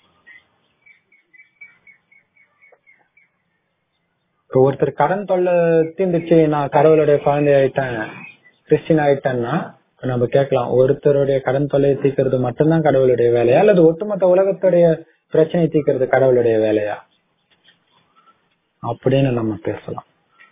இப்போ ஒருத்தர் கடன் தொல்லை தீர்ந்துச்சு நான் கடவுளுடைய குழந்தை ஆயிட்டேன் கிறிஸ்டின் ஆயிட்டேன்னா நம்ம கேட்கலாம் ஒருத்தருடைய கடன் தொல்லையை தீர்க்கறது மட்டும்தான் கடவுளுடைய வேலையா அல்லது ஒட்டுமொத்த உலகத்துடைய பிரச்சனை தீர்க்கறது கடவுளுடைய வேலையா அப்படின்னு நம்ம பேசலாம்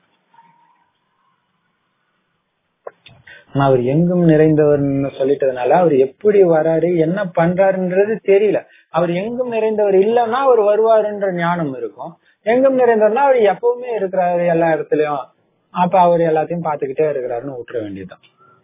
ஆனா அவர் எங்கும் நிறைந்தவர்னு சொல்லிட்டதுனால அவர் எப்படி வராரு என்ன பண்றாருன்றது தெரியல அவர் எங்கும் நிறைந்தவர் இல்லைன்னா அவர் வருவாருன்ற ஞானம் இருக்கும் எங்கும் நிறைந்தவர்னா அவர் எப்பவுமே இருக்கிறாரு எல்லா இடத்துலயும் அப்ப அவர் எல்லாத்தையும் பாத்துக்கிட்டே இருக்கிறாருன்னு விட்டுற வேண்டியதுதான்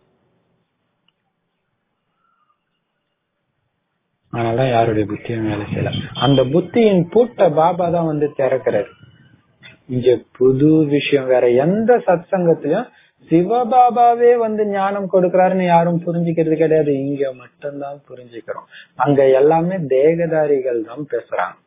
அதனாலதான் யாருடைய புத்தியும் வேலை செய்யல அந்த புத்தியின் பூட்ட பாபா தான் வந்து திறக்கிறாரு இங்க புது விஷயம் வேற எந்த சத் சங்கத்திலயும் சிவபாபாவே வந்து ஞானம் கொடுக்கறாருன்னு யாரும் புரிஞ்சுக்கிறது கிடையாது இங்க மட்டும்தான் புரிஞ்சுக்கிறோம் அங்க எல்லாமே தேகதாரிகள் தான் பேசுறாங்க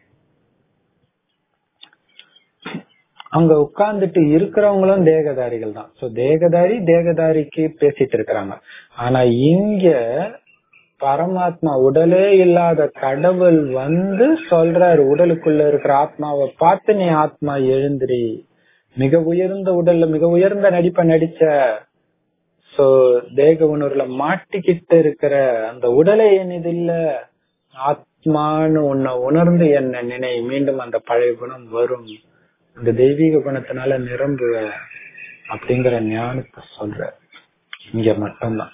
அங்க உட்கார்ந்துட்டு இருக்கிறவங்களும் தேகதாரிகள் தான் சோ தேகதாரி தேகதாரிக்கு பேசிட்டு இருக்கிறாங்க ஆனா இங்க பரமாத்மா உடலே இல்லாத கடவுள் வந்து சொல்றாரு உடலுக்குள்ள இருக்கிற ஆத்மாவை பார்த்து நீ ஆத்மா எழுந்திரி மிக உயர்ந்த உடல்ல மிக உயர்ந்த நடிப்பை நடிச்ச சோ தேக உணர்வுல மாட்டிக்கிட்டு இருக்கிற அந்த உடலை என்னது இல்ல ஆத்மான்னு உன்னை உணர்ந்து என்ன நினை மீண்டும் அந்த பழைய குணம் வரும் இந்த தெய்வீக குணத்தினால நிரம்புவ அப்படிங்கிற ஞானத்தை சொல்ற இங்க மட்டும்தான்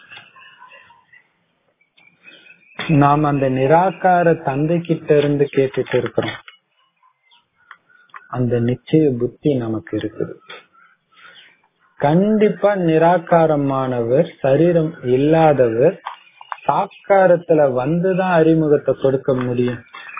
நாம் அந்த நிராகார தந்தை கிட்ட இருந்து கேட்டுட்டு இருக்கிறோம் அந்த நிச்சய புத்தி நமக்கு இருக்குது கண்டிப்பா நிராகாரமானவர் சரீரம் இல்லாதவர் சாக்காரத்துல வந்துதான் அறிமுகத்தை கொடுக்க முடியும்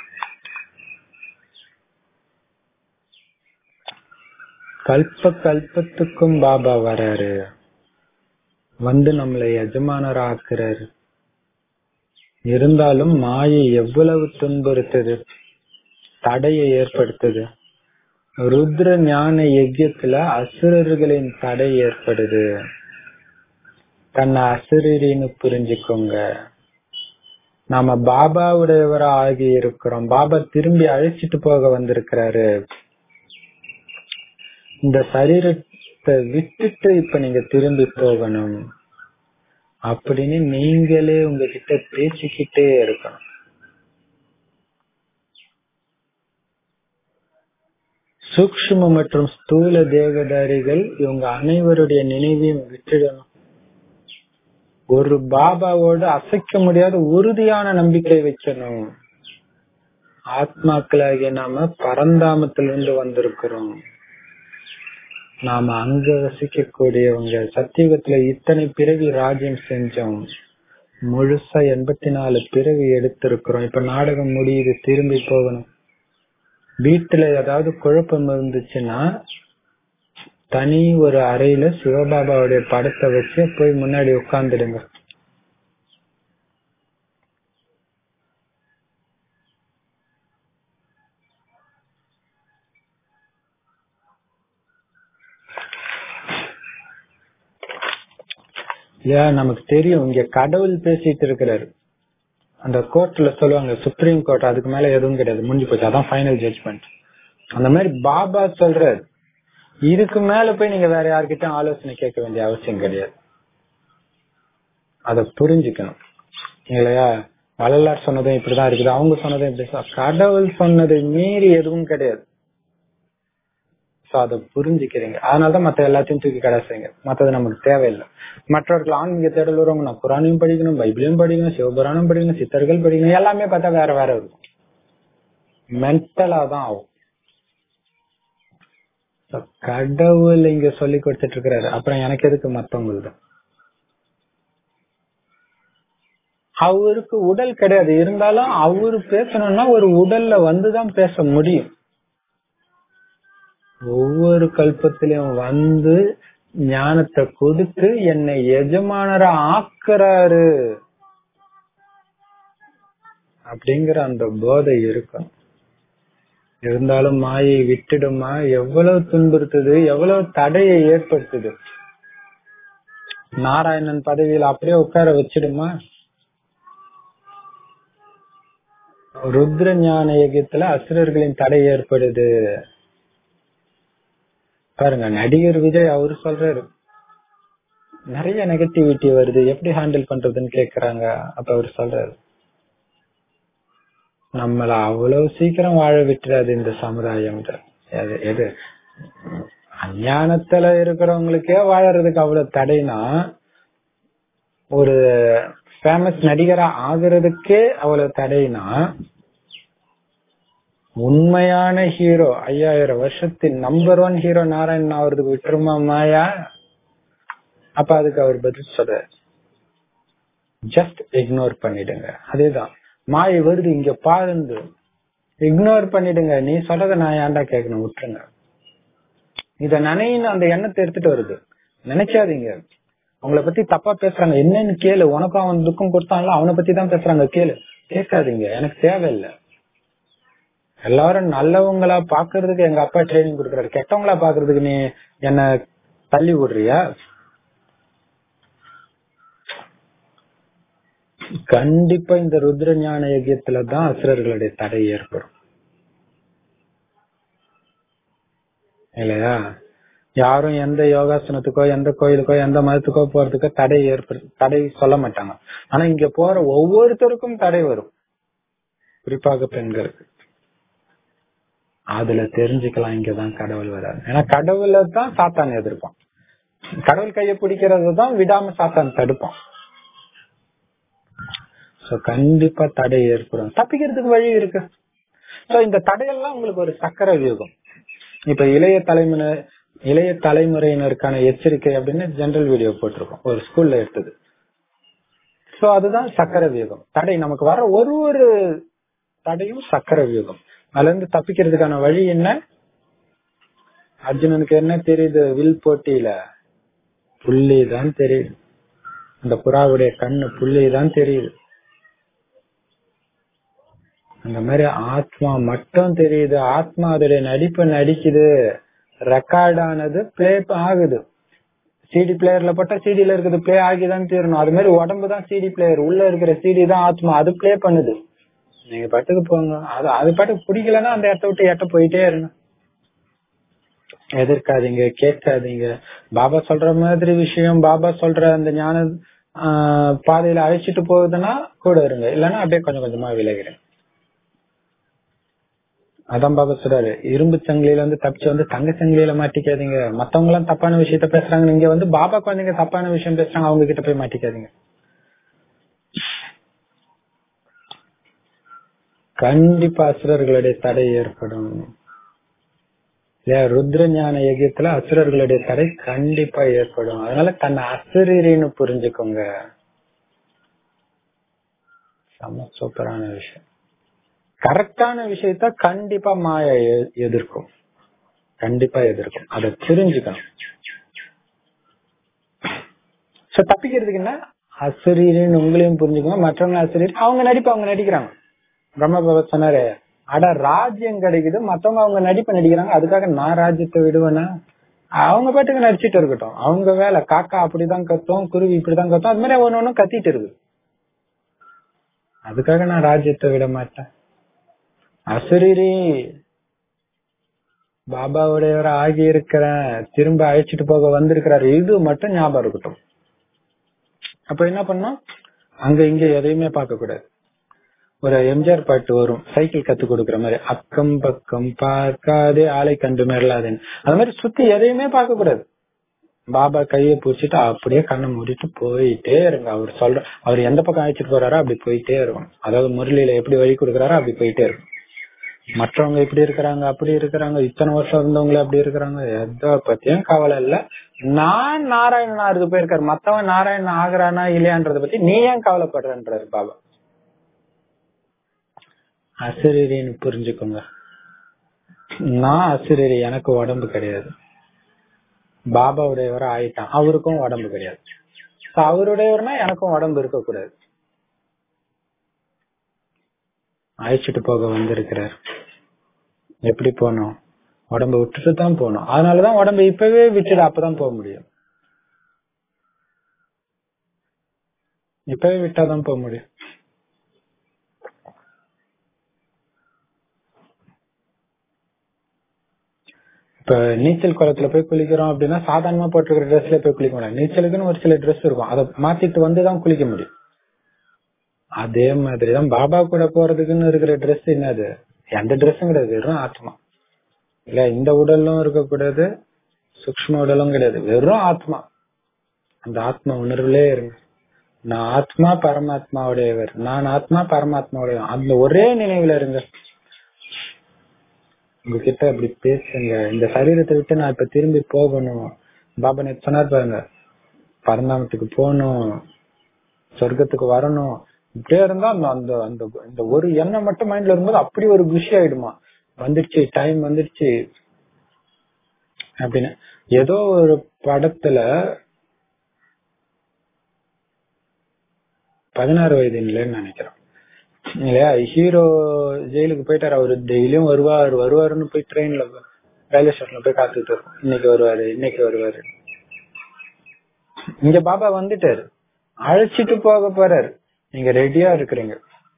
கல்ப கல்பத்துக்கும் பாபா வராரு வந்து நம்மளை எஜமானர் ஆக்குறாரு இருந்தாலும் மாயை எவ்வளவு துன்புறுத்துது தடையை ஏற்படுத்துது ருத்ர ஞான யஜ்யத்துல அசுரர்களின் தடை ஏற்படுது தன்னை அசுரரின்னு புரிஞ்சுக்கோங்க நாம பாபாவுடையவரா ஆகி இருக்கிறோம் பாபா திரும்பி அழைச்சிட்டு போக வந்திருக்கிறாரு இந்த சரீரத்தை விட்டுட்டு இப்ப நீங்க திரும்பி போகணும் அப்படின்னு நீங்களே உங்ககிட்ட பேசிக்கிட்டே இருக்கணும் சூக்ஷ்ம மற்றும் ஸ்தூல தேவதாரிகள் இவங்க அனைவருடைய நினைவையும் விட்டுடணும் ஒரு பாபாவோடு அசைக்க முடியாத உறுதியான நம்பிக்கை வைக்கணும் ஆத்மாக்களாகிய நாம பரந்தாமத்திலிருந்து வந்திருக்கிறோம் நாம அங்க வசிக்கக்கூடியவங்க சத்தியுகத்துல இத்தனை பிறவி ராஜ்யம் செஞ்சோம் முழுசா எண்பத்தி நாலு பிறவி எடுத்திருக்கிறோம் இப்ப நாடகம் முடியுது திரும்பி போகணும் வீட்டுல ஏதாவது குழப்பம் இருந்துச்சுன்னா தனி ஒரு அறையில சிவபாபாவுடைய படத்தை வச்சு போய் முன்னாடி உட்கார்ந்துடுங்க இல்லையா நமக்கு தெரியும் இங்க கடவுள் பேசிட்டு இருக்கிறாரு அந்த கோர்ட்ல சொல்லுவாங்க சுப்ரீம் கோர்ட் அதுக்கு மேல எதுவும் கிடையாது முடிஞ்சு போச்சு அதான் ஃபைனல் ஜட்ஜ்மெண்ட் அந்த மாதிரி பாபா சொல்றாரு இதுக்கு மேல போய் நீங்க வேற யார்கிட்ட ஆலோசனை கேட்க வேண்டிய அவசியம் கிடையாது அத புரிஞ்சுக்கணும் இல்லையா வள்ளலார் சொன்னதும் இப்படிதான் இருக்குது அவங்க சொன்னதும் இப்படி கடவுள் சொன்னதை மீறி எதுவும் கிடையாது சோ அதை புரிஞ்சுக்கிறீங்க அதனாலதான் மத்த எல்லாத்தையும் தூக்கி கடைசிங்க மத்தது நமக்கு தேவையில்லை மற்றவர்கள் ஆன்மீக தேடல் வருவாங்க நான் குரானையும் படிக்கணும் பைபிளையும் படிக்கணும் சிவபுராணம் படிக்கணும் சித்தர்கள் படிக்கணும் எல்லாமே பார்த்தா வேற வேற இருக்கும் மென்டலா தான் ஆகும் கடவுள் இங்க சொல்லி கொடுத்துட்டு இருக்கிறாரு அப்புறம் எனக்கு எதுக்கு மத்தவங்களுக்கு அவருக்கு உடல் கிடையாது இருந்தாலும் அவரு பேசணும்னா ஒரு உடல்ல வந்துதான் பேச முடியும் ஒவ்வொரு கல்பத்திலையும் வந்து ஞானத்தை கொடுத்து என்னை எஜமானரா ஆக்குறாரு அப்படிங்கிற அந்த போதை இருக்கும் இருந்தாலும் மாயை விட்டுடுமா எவ்வளவு துன்புறுத்துது எவ்வளவு தடையை ஏற்படுத்துது நாராயணன் பதவியில் அப்படியே உட்கார வச்சிடுமா ருத்ர ஞான யகத்துல அசுரர்களின் தடை ஏற்படுது பாருங்க நடிகர் விஜய் அவரு சொல்றாரு நிறைய நெகட்டிவிட்டி வருது எப்படி ஹேண்டில் பண்றதுன்னு கேக்குறாங்க அப்ப அவர் சொல்றாரு நம்மள அவ்வளவு சீக்கிரம் வாழ விட்டுறாது இந்த சமுதாயம் எது எது அஞ்ஞானத்துல இருக்கிறவங்களுக்கே வாழறதுக்கு அவ்வளவு தடைனா ஒரு ஃபேமஸ் நடிகரா ஆகுறதுக்கே அவ்வளவு தடைனா உண்மையான ஹீரோ ஐயாயிரம் வருஷத்தின் நம்பர் ஒன் ஹீரோ நாராயணன் ஆகுறதுக்கு விட்டுருமா மாயா அப்ப அதுக்கு அவர் பதில் சொல்ற ஜஸ்ட் இக்னோர் பண்ணிடுங்க அதேதான் மாயை வருது இங்க பாருந்து இக்னோர் பண்ணிடுங்க நீ சொல்றத நான் ஏன்டா கேட்கணும் விட்டுருங்க இத நினைன்னு அந்த எண்ணத்தை எடுத்துட்டு வருது நினைக்காதீங்க உங்களை பத்தி தப்பா பேசுறாங்க என்னன்னு கேளு உனக்கும் அவன் துக்கம் கொடுத்தான்ல அவனை பத்தி தான் பேசுறாங்க கேளு கேட்காதீங்க எனக்கு தேவையில்லை எல்லாரும் நல்லவங்களா பாக்குறதுக்கு எங்க அப்பா ட்ரைனிங் கொடுக்கறாரு கெட்டவங்களா பாக்குறதுக்கு நீ என்ன தள்ளி விடுறியா கண்டிப்பா இந்த ருத்ர ஞான யஜ்யத்துல தான் அசுரர்களுடைய தடை ஏற்படும் இல்லையா யாரும் எந்த யோகாசனத்துக்கோ எந்த கோயிலுக்கோ எந்த மதத்துக்கோ போறதுக்கோ தடை ஏற்படு தடை சொல்ல மாட்டாங்க ஆனா இங்க போற ஒவ்வொருத்தருக்கும் தடை வரும் குறிப்பாக பெண்களுக்கு அதுல தெரிஞ்சுக்கலாம் இங்கதான் கடவுள் வராது ஏன்னா கடவுளை தான் சாத்தான் எதிர்ப்பான் கடவுள் கையை பிடிக்கிறது தான் விடாம சாத்தான் தடுப்பான் சோ கண்டிப்பா தடை ஏற்படும் தப்பிக்கிறதுக்கு வழி இருக்கு சோ இந்த தடையெல்லாம் உங்களுக்கு ஒரு சக்கர வியூகம் இப்ப இளைய தலைமுறை இளைய தலைமுறையினருக்கான எச்சரிக்கை அப்படின்னு ஜெனரல் வீடியோ போட்டிருக்கோம் ஒரு ஸ்கூல்ல எடுத்தது சோ அதுதான் சக்கர வியூகம் தடை நமக்கு வர ஒரு ஒரு தடையும் சக்கர வியூகம் அதுல இருந்து தப்பிக்கிறதுக்கான வழி என்ன அர்ஜுனனுக்கு என்ன தெரியுது வில் போட்டியில புள்ளி தான் தெரியுது அந்த புறாவுடைய கண்ணு புள்ளி தான் தெரியுது அந்த மாதிரி ஆத்மா மட்டும் தெரியுது ஆத்மா அதோடைய நடிப்பு நடிக்குது ரெக்கார்ட் ஆனது பிளே ஆகுது சிடி பிளேயர்ல போட்டா சிடில இருக்குது பிளே ஆகிதான் தீரணும் அது மாதிரி உடம்பு தான் சிடி பிளேயர் உள்ள இருக்கிற சிடி தான் ஆத்மா அது பிளே பண்ணுது நீங்க பாட்டுக்கு போங்க அது அது பாட்டுக்கு பிடிக்கலன்னா அந்த இடத்த விட்டு எட்ட போயிட்டே இருங்க எதிர்க்காதீங்க கேட்காதீங்க பாபா சொல்ற மாதிரி விஷயம் பாபா சொல்ற அந்த ஞான ஆஹ், பாதையில அழைச்சிட்டு போகுதுன்னா கூட இருங்க இல்லைன்னா அப்படியே கொஞ்சம் கொஞ்சமா விலகிறேன் அதான் பாபா சொல்றாரு இரும்பு சங்கிலியில வந்து தப்பிச்சு வந்து தங்க சங்கிலியில மாட்டிக்காதீங்க மத்தவங்க எல்லாம் தப்பான விஷயத்த பேசுறாங்க நீங்க வந்து பாபா குழந்தைங்க தப்பான விஷயம் பேசுறாங்க அவங்க கிட்ட போய் மாட்டிக்காதீங்க கண்டிப்பா அசுரர்களுடைய தடை ஏற்படும் இல்லையா ருத்ர ஞான யஜ்யத்துல அசுரர்களுடைய தடை கண்டிப்பா ஏற்படும் அதனால தன்னை அசுரரின்னு புரிஞ்சுக்கோங்க செம்ம சூப்பரான விஷயம் கரெக்டான விஷயத்த கண்டிப்பா மாய எ- எதிர்க்கும் கண்டிப்பா எதிர்க்கும் அதை தெரிஞ்சுக்கணும் சோ தப்பிக்கிறதுக்கு என்ன அசரீரின்னு உங்களையும் புரிஞ்சுக்கணும் மற்றவங்க அசரீர் அவங்க நடிப்பு அவங்க நடிக்கிறாங்க பிரம்ம பாபா சொன்னாரு அட ராஜ்யம் கிடைக்குது மத்தவங்க அவங்க நடிப்பை நடிக்கிறாங்க அதுக்காக நான் ராஜ்யத்தை விடுவேனா அவங்க பாட்டுக்கு நடிச்சிட்டு இருக்கட்டும் அவங்க வேலை காக்கா அப்படிதான் கத்தும் குருவி இப்படிதான் கத்தும் அது மாதிரி ஒண்ணு ஒண்ணும் கத்திட்டு இருக்கு அதுக்காக நான் ராஜ்யத்தை விட மாட்டேன் அசுரீரி பாபாவுடையவர் ஆகி இருக்கிறேன் திரும்ப அழைச்சிட்டு போக வந்திருக்கிறாரு இது மட்டும் ஞாபகம் இருக்கட்டும் அப்ப என்ன பண்ணோம் அங்க இங்க எதையுமே பார்க்க கூடாது ஒரு எம்ஜிஆர் பாட்டு வரும் சைக்கிள் கத்து கொடுக்குற மாதிரி அக்கம் பக்கம் பார்க்காதே ஆளை கண்டு மேலாதேன்னு அது மாதிரி சுத்தி எதையுமே பார்க்க கூடாது பாபா கையை பிடிச்சிட்டு அப்படியே கண்ணை மூடிட்டு போயிட்டே இருங்க அவர் சொல்ற அவர் எந்த பக்கம் அழைச்சிட்டு போறாரோ அப்படி போயிட்டே இருக்கும் அதாவது முரளியில எப்படி வழி கொடுக்குறாரோ அப்படி போயிட்டே இருக்கும் மற்றவங்க இப்படி இருக்கிறாங்க அப்படி இருக்கிறாங்க இத்தனை வருஷம் இருந்தவங்களே அப்படி இருக்கிறாங்க எத பத்தியும் கவலை இல்ல நான் நாராயணன் ஆறுது போயிருக்காரு மத்தவன் நாராயணன் ஆகுறானா இல்லையான்றத பத்தி நீ ஏன் கவலைப்படுறன்றாரு பாபா அசிரியன்னு புரிஞ்சுக்கோங்க நான் அசிரியர் எனக்கு உடம்பு கிடையாது பாபாவுடையவரா ஆயிட்டான் அவருக்கும் உடம்பு கிடையாது So, அவருடையவர்னா எனக்கும் உடம்பு இருக்கக்கூடாது அழைச்சிட்டு போக வந்திருக்கிறார் எப்படி போனோம் உடம்ப விட்டுட்டு தான் போகணும் அதனாலதான் உடம்ப இப்பவே விட்டுடு அப்பதான் போக முடியும் இப்பவே விட்டாதான் போக முடியும் இப்ப நீச்சல் குளத்துல போய் குளிக்கிறோம் அப்படின்னா சாதாரணமா போட்டிருக்கிற ட்ரெஸ்ல போய் குளிக்க முடியாது நீச்சலுக்குன்னு ஒரு சில ட்ரெஸ் இருக்கும் அதை மாத்திட்டு வந்துதான் குளிக்க முடியும் அதே மாதிரிதான் பாபா கூட போறதுக்குன்னு இருக்கிற ட்ரெஸ் என்னது எந்த ட்ரெஸ்ஸும் கிடையாது வெறும் ஆத்மா இல்ல இந்த உடலும் இருக்கக்கூடாது சூக்ஷ்ம உடலும் கிடையாது வெறும் ஆத்மா அந்த ஆத்மா உணர்வுலே இருங்க நான் ஆத்மா பரமாத்மாவுடையவர் நான் ஆத்மா பரமாத்மாவுடைய அந்த ஒரே நினைவுல இருங்க உங்ககிட்ட அப்படி பேசுங்க இந்த சரீரத்தை விட்டு நான் இப்ப திரும்பி போகணும் பாபா நேத்து சொன்னார் பாருங்க பரந்தாமத்துக்கு போகணும் சொர்க்கத்துக்கு வரணும் இப்படியே இருந்தா அந்த அந்த அந்த இந்த ஒரு எண்ணம் மட்டும் மைண்ட்ல இருக்கும்போது அப்படி ஒரு குஷி ஆயிடுமா வந்துடுச்சு டைம் வந்துடுச்சு அப்படின்னு ஏதோ ஒரு படத்துல பதினாறு வயது இல்லைன்னு நினைக்கிறேன் இல்லையா ஹீரோ ஜெயிலுக்கு போயிட்டாரு அவரு டெய்லியும் வருவார் வருவாருன்னு போய் ட்ரெயின்ல ரயில்வே ஸ்டேஷன்ல போய் காத்துட்டு இருக்கோம் இன்னைக்கு வருவாரு இன்னைக்கு வருவாரு இங்க பாபா வந்துட்டாரு அழைச்சிட்டு போக போறாரு நீங்க ரெடியா இருக்கிறீங்க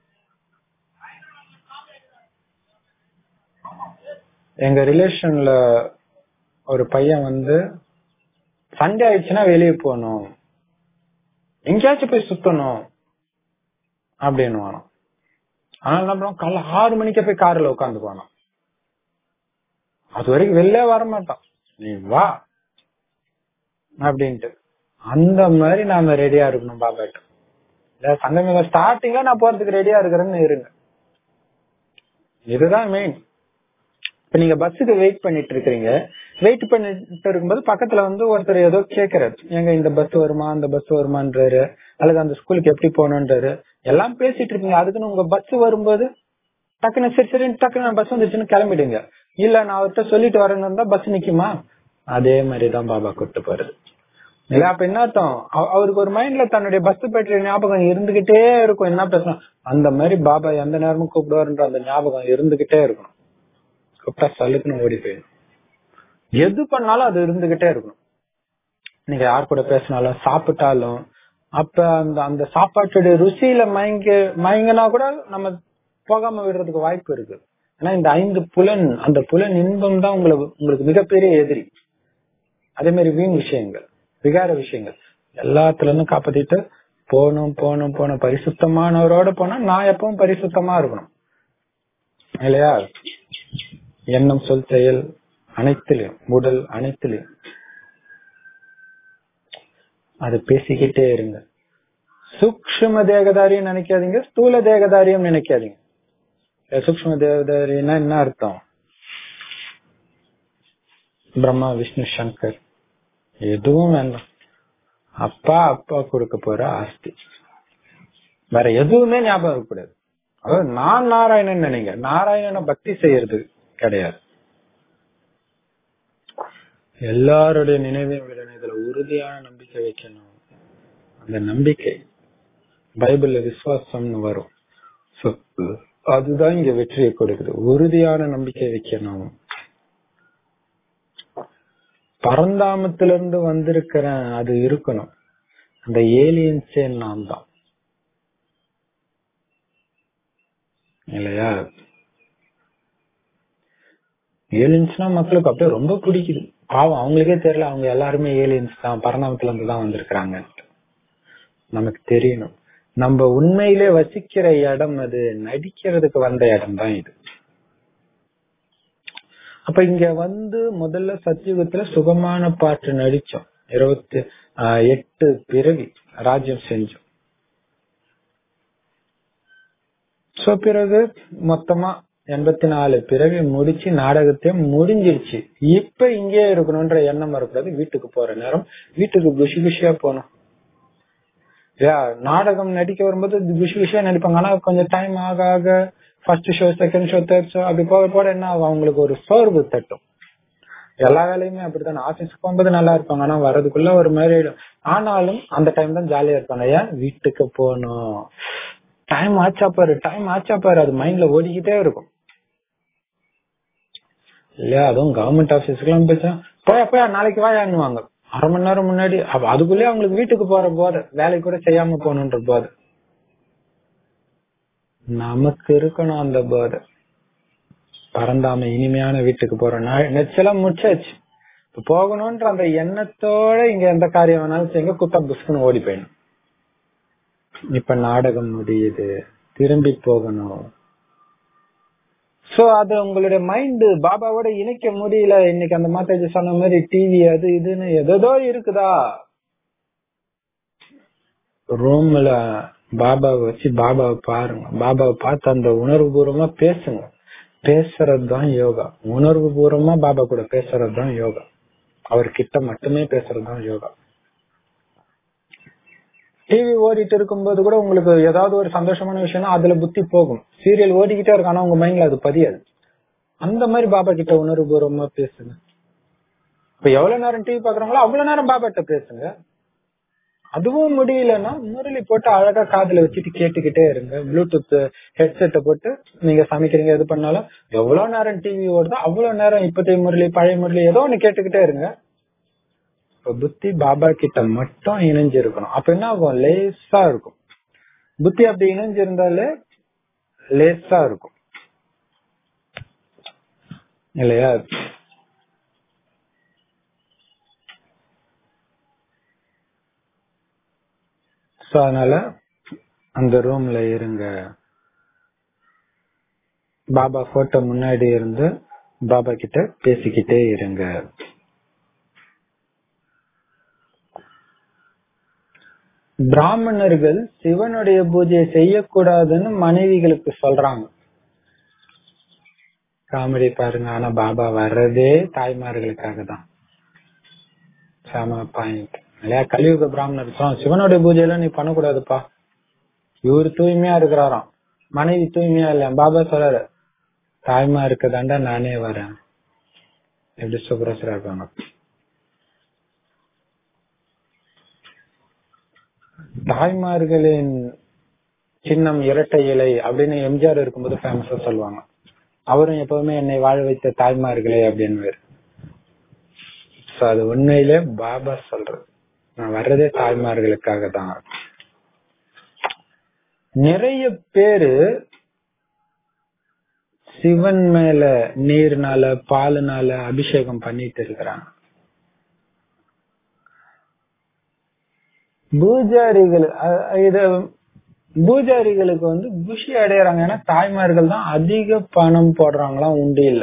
எங்க ரிலேஷன்ல ஒரு பையன் வந்து சண்டே ஆயிடுச்சுன்னா வெளியே போகணும் எங்கேயாச்சும் போய் சுத்தணும் அப்படின்னு வேணும் அதனால என்ன பண்ணுவோம் காலைல ஆறு மணிக்கே போய் கார்ல உட்காந்து போனோம் அது வரைக்கும் வெளில வர மாட்டான் நீ வா அப்படின்ட்டு அந்த மாதிரி நாம ரெடியா இருக்கணும் பாபாட்ட இல்ல சங்கமிக ஸ்டார்டிங்ல நான் போறதுக்கு ரெடியா இருக்கிறேன்னு இருங்க இதுதான் மெயின் இப்ப நீங்க பஸ்ஸுக்கு வெயிட் பண்ணிட்டு இருக்கீங்க வெயிட் பண்ணிட்டு இருக்கும்போது பக்கத்துல வந்து ஒருத்தர் ஏதோ கேக்குறாரு எங்க இந்த பஸ் வருமா அந்த பஸ் வருமான்றாரு அல்லது அந்த ஸ்கூலுக்கு எப்படி போகணுன்றாரு எல்லாம் பேசிட்டு இருக்கீங்க அதுக்குன்னு உங்க பஸ் வரும்போது டக்குன்னு சரி சரி டக்குன்னு பஸ் வந்துச்சுன்னு கிளம்பிடுங்க இல்ல நான் அவர்கிட்ட சொல்லிட்டு வரேன்னு இருந்தா பஸ் நிக்குமா அதே மாதிரிதான் பாபா கூட்டு போறது இல்ல அப்ப என்ன அர்த்தம் அவ- அவருக்கு ஒரு மைண்ட்ல தன்னுடைய பஸ் பற்றிய ஞாபகம் இருந்துகிட்டே இருக்கும் என்ன பேசணும் அந்த மாதிரி பாபா எந்த நேரமும் கூப்பிடுவாருன்ற அந்த ஞாபகம் இருந்துகிட்டே இருக்கணும் கூப்பிட்டா சலுக்குன்னு ஓடி போயிடும் எது பண்ணாலும் அது இருந்துகிட்டே இருக்கணும் நீங்க யார் கூட பேசினாலும் சாப்பிட்டாலும் அப்ப அந்த அந்த சாப்பாட்டுடைய ருசியில மயங்க மயங்கினா கூட நம்ம போகாம விடுறதுக்கு வாய்ப்பு இருக்கு ஏன்னா இந்த ஐந்து புலன் அந்த புலன் இன்பம் தான் உங்களுக்கு உங்களுக்கு மிகப்பெரிய எதிரி அதே மாதிரி வீண் விஷயங்கள் விகார விஷயங்கள் எல்லாத்துல இருந்தும் காப்பாத்திட்டு போகணும் போகணும் போகணும் பரிசுத்தமானவரோட போனா நான் எப்பவும் பரிசுத்தமா இருக்கணும் இல்லையா எண்ணம் சொல் செயல் அனைத்திலும் உடல் அனைத்திலும் அது பேசிக்கிட்டே இருங்க சூக்ஷ்ம தேகதாரியம் நினைக்காதீங்க ஸ்தூல தேகதாரியம் நினைக்காதீங்க அஹ் சூக்ஷ்ம தேகதாரின்னா என்ன அர்த்தம் பிரம்மா விஷ்ணு சங்கர் எதுவும் வேண்டாம் அப்பா அப்பா கொடுக்க போற ஆஸ்தி வேற எதுவுமே ஞாபகம் இருக்கக்கூடாது அதாவது நான் நாராயணன் நினைங்க நாராயணனை பக்தி செய்யறது கிடையாது எல்லாருடைய நினைவையும் விடணும் இதுல உறுதியான நம்பிக்கை வைக்கணும் அந்த நம்பிக்கை பைபிள்ல விசுவாசம்னு வரும் So, அதுதான் இங்க வெற்றியை கொடுக்குது உறுதியான நம்பிக்கை வைக்கணும் பரந்தாமத்திலிருந்து வந்திருக்கிறேன் அது இருக்கணும் அந்த ஏலியன்ஸே நான் தான் இல்லையா ஏலியன்ஸ்னா மக்களுக்கு அப்படியே ரொம்ப பிடிக்குது பாவம் அவங்களுக்கே தெரியல அவங்க எல்லாருமே ஏலியன்ஸ் தான் பரந்தாமத்துல இருந்து தான் வந்திருக்கிறாங்க நமக்கு தெரியணும் நம்ம உண்மையிலே வசிக்கிற இடம் அது நடிக்கிறதுக்கு வந்த இடம் தான் இது அப்ப இங்க வந்து முதல்ல சத்தியுகத்துல சுகமான பாட்டு நடிச்சோம் இருபத்தி ஆஹ், எட்டு பிறவி ராஜ்யம் செஞ்சோம் சோ பிறகு மொத்தமா எண்பத்தி நாலு பிறவி முடிச்சு நாடகத்தை முடிஞ்சிருச்சு இப்ப இங்கே இருக்கணும்ன்ற எண்ணம் வரக்கூடாது வீட்டுக்கு போற நேரம் வீட்டுக்கு குஷி குஷியா போகணும் இல்லையா நாடகம் நடிக்க வரும்போது குஷி குஷியா நடிப்பாங்க ஆனா கொஞ்சம் டைம் ஆக ஆக first show second show third show அப்படி போக போட என்ன ஆகும் அவங்களுக்கு ஒரு சோர்வு தட்டும் எல்லா வேலையுமே அப்படித்தான் ஆபீஸ்க்கு போகும்போது நல்லா இருப்பாங்க ஆனா வர்றதுக்குள்ள ஒரு மாதிரி ஆயிடும் ஆனாலும் அந்த டைம் தான் ஜாலியா இருப்பாங்க ஏன் வீட்டுக்கு போகணும் டைம் ஆச்சா பாரு டைம் ஆச்சா பாரு அது மைண்ட்ல ஓடிக்கிட்டே இருக்கும் இல்லையா அதுவும் கவர்மெண்ட் ஆபீஸ்க்கு எல்லாம் போச்சா போயா போயா நாளைக்கு வாயான்னுவாங்க அரை மணி நேரம் முன்னாடி அப்ப அதுக்குள்ளே அவங்களுக்கு வீட்டுக்கு போற போது வேலை கூட செய்யாம போகணுன்ற போது நமக்கு இருக்கணும் அந்த போதை பறந்தாம இனிமையான வீட்டுக்கு போறோம் நெச்சலாம் முடிச்சாச்சு இப்ப போகணும்ன்ற அந்த எண்ணத்தோட இங்க எந்த காரியம் வேணாலும் செய்யுங்க குத்தா புஸ்குன்னு ஓடி போயிடும் இப்ப நாடகம் முடியுது திரும்பி போகணும் சோ அது உங்களுடைய மைண்ட் பாபாவோட இணைக்க முடியல இன்னைக்கு அந்த மாதாஜி சொன்ன மாதிரி டிவி அது இதுன்னு எதோ இருக்குதா ரூம்ல பாபாவை வச்சு பாபாவை பாருங்க பாபாவை பார்த்து அந்த உணர்வு பூர்வமா பேசுங்க பேசுறது தான் யோகா உணர்வு பூர்வமா பாபா கூட பேசுறது தான் யோகா அவர் கிட்ட மட்டுமே பேசுறது தான் யோகா டிவி ஓடிட்டு இருக்கும்போது கூட உங்களுக்கு ஏதாவது ஒரு சந்தோஷமான விஷயம்னா அதுல புத்தி போகும் சீரியல் ஓடிக்கிட்டே இருக்கும் ஆனா உங்க மைண்ட்ல அது பதியாது அந்த மாதிரி பாபா கிட்ட உணர்வு பூர்வமா பேசுங்க இப்ப எவ்வளவு நேரம் டிவி பாக்குறாங்களோ அவ்வளவு நேரம் பாபா கிட்ட பேசுங்க அதுவும் முடியலன்னா முரளி போட்டு அழகா காதுல வச்சுட்டு கேட்டுக்கிட்டே இருங்க ப்ளூடூத் ஹெட்செட்டை போட்டு நீங்க சமைக்கிறீங்க எது பண்ணாலும் எவ்வளவு நேரம் டிவி ஓடுதோ அவ்வளவு நேரம் இப்பத்தைய முரளி பழைய முரளி ஏதோ ஒண்ணு கேட்டுக்கிட்டே இருங்க இப்ப புத்தி பாபா கிட்ட மட்டும் இணைஞ்சு இருக்கணும் அப்ப என்ன ஆகும் லேசா இருக்கும் புத்தி அப்படி இணைஞ்சிருந்தாலே லேசா இருக்கும் இல்லையா சோ அதனால அந்த ரூம்ல இருங்க பாபா போட்டோ முன்னாடி இருந்து பாபா கிட்ட பேசிக்கிட்டே இருங்க பிராமணர்கள் சிவனுடைய பூஜையை செய்யக்கூடாதுன்னு மனைவிகளுக்கு சொல்றாங்க காமெடி பாருங்க ஆனா பாபா வர்றதே தாய்மார்களுக்காக தான் செம பாயிண்ட் இல்லையா கலியுக பிராமணர் சொல்றான், சிவனுடைய பூஜையெல்லாம் நீ பண்ணக்கூடாதுப்பா இவரு தூய்மையா இருக்கிறாராம் மனைவி தூய்மையா இல்ல பாபா சொல்றாரு தாய்மா இருக்கதாண்டா நானே வரேன் எப்படி சுப்ரசரா இருப்பாங்க தாய்மார்களின் சின்னம் இரட்டை இலை அப்படின்னு எம்ஜிஆர் இருக்கும்போது ஃபேமஸா சொல்லுவாங்க அவரும் எப்பவுமே என்னை வாழ வைத்த தாய்மார்களே அப்படின்னு சோ அது உண்மையிலே பாபா சொல்றது நான் வர்றதே தாய்மார்களுக்காக தான் நிறைய பேரு சிவன் மேல நீர்னால பாலுனால அபிஷேகம் பண்ணிட்டு இருக்கிறாங்க பூஜாரிகள் அ- இத பூஜாரிகளுக்கு வந்து குஷி அடையறாங்க ஏன்னா தாய்மார்கள் தான் அதிக பணம் போடுறாங்களாம் உண்டு இல்ல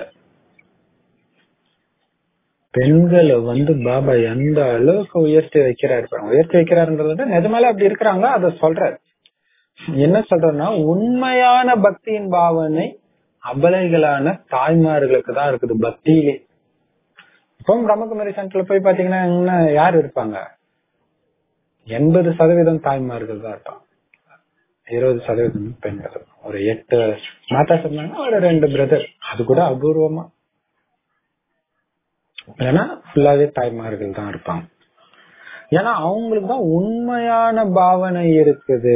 பெண்களை வந்து பாபா எந்த அளவுக்கு உயர்த்தி வைக்கிறாரு பாருங்க. உயர்த்தி வைக்கிறாருன்றத விட நிஜமாலே அப்படி இருக்கிறாங்க அத சொல்றாரு என்ன சொல்றேன்னா உண்மையான பக்தியின் பாவனை அபலைகளான தாய்மார்களுக்கு தான் இருக்குது பக்தியிலே இப்போ பிரம்மகுமாரி சென்டர்ல போய் பாத்தீங்கன்னா என்ன யார் இருப்பாங்க எண்பது சதவீதம் தாய்மார்கள் தான் இருப்பாங்க இருபது சதவீதம் பெண்கள் ஒரு எட்டு மாதா சொன்னாங்கன்னா ஒரு ரெண்டு பிரதர் அது கூட அபூர்வமா ஏன்னா ஃபுல்லாவே தாய்மார்கள் தான் இருப்பாங்க ஏன்னா அவங்களுக்கு தான் உண்மையான பாவனை இருக்குது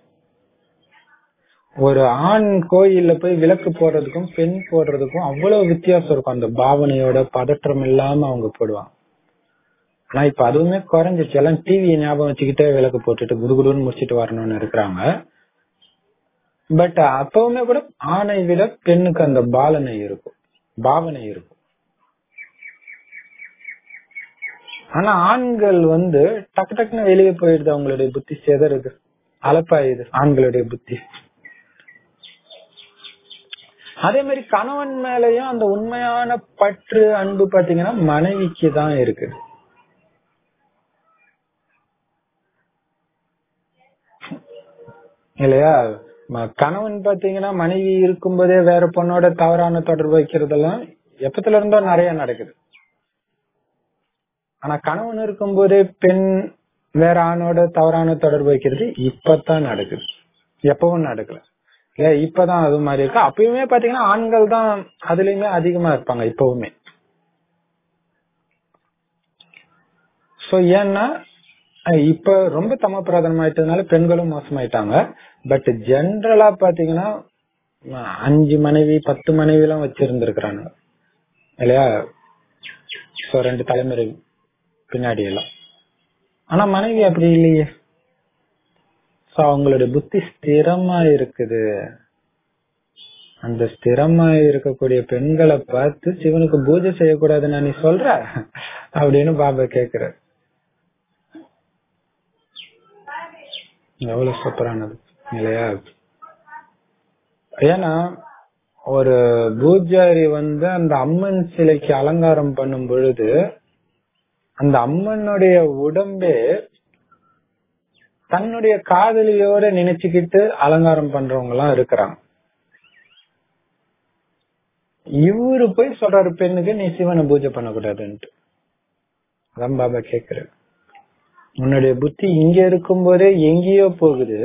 ஒரு ஆண் கோயில்ல போய் விளக்கு போடுறதுக்கும் பெண் போடுறதுக்கும் அவ்வளவு வித்தியாசம் இருக்கும் அந்த பாவனையோட பதற்றம் இல்லாம அவங்க போடுவாங்க ஆனா இப்ப அதுவுமே குறைஞ்சிச்சு எல்லாம் டிவி ஞாபகம் வச்சுக்கிட்டே விளக்கு போட்டுட்டு குடுகுடுன்னு முடிச்சிட்டு வரணும்னு இருக்கிறாங்க பட் அப்பவுமே கூட ஆணை விட பெண்ணுக்கு அந்த பாலனை இருக்கும் பாவனை இருக்கும் ஆனா ஆண்கள் வந்து டக்கு டக்குன்னு வெளியே போயிடுது அவங்களுடைய புத்தி செதறுது அலப்பாயுது ஆண்களுடைய புத்தி அதே மாதிரி கணவன் மேலயும் அந்த உண்மையான பற்று அன்பு பாத்தீங்கன்னா மனைவிக்கு தான் இருக்குது இல்லையா ம- கணவன் பாத்தீங்கன்னா மனைவி இருக்கும்போதே வேற பொண்ணோட தவறான தொடர்பு வைக்கிறதெல்லாம் எப்பத்துல இருந்தோ நிறைய நடக்குது ஆனா கணவன் இருக்கும்போதே பெண் வேற ஆணோட தவறான தொடர்பு வைக்கிறது இப்பதான் நடக்குது எப்பவும் நடக்கல இல்ல இப்பதான் அது மாதிரி இருக்கு அப்பயுமே பாத்தீங்கன்னா ஆண்கள் தான் அதுலயுமே அதிகமா இருப்பாங்க இப்பவுமே சோ ஏன்னா அஹ் இப்ப ரொம்ப தம பிரதானமாயிட்டதுனால பெண்களும் மோசமாயிட்டாங்க பட் ஜென்ரலா பாத்தீங்கன்னா அஹ் அஞ்சு மனைவி பத்து மனைவி எல்லாம் வச்சிருந்திருக்கிறாங்க இல்லையா சோ ரெண்டு தலைமுறை பின்னாடி எல்லாம் ஆனா மனைவி அப்படி இல்லையே சோ அவங்களுடைய புத்தி ஸ்திரமா இருக்குது அந்த ஸ்திரமா இருக்கக்கூடிய பெண்களை பார்த்து சிவனுக்கு பூஜை செய்யக்கூடாதுன்னு நீ சொல்ற அப்படின்னு பாபா கேக்குற எவ்வளவு சூப்பரானது இல்லையா ஏன்னா ஒரு பூஜாரி வந்து அந்த அம்மன் சிலைக்கு அலங்காரம் பண்ணும் பொழுது அந்த அம்மனுடைய உடம்பே தன்னுடைய காதலியோட நினைச்சுக்கிட்டு அலங்காரம் பண்றவங்க எல்லாம் இருக்கிறாங்க இவரு போய் சொல்றாரு பெண்ணுக்கு நீ சிவனை பூஜை பண்ணக்கூடாதுன்ட்டு அதான் பாபா கேக்குறாரு உன்னுடைய புத்தி இங்க இருக்கும்போதே எங்கேயோ போகுது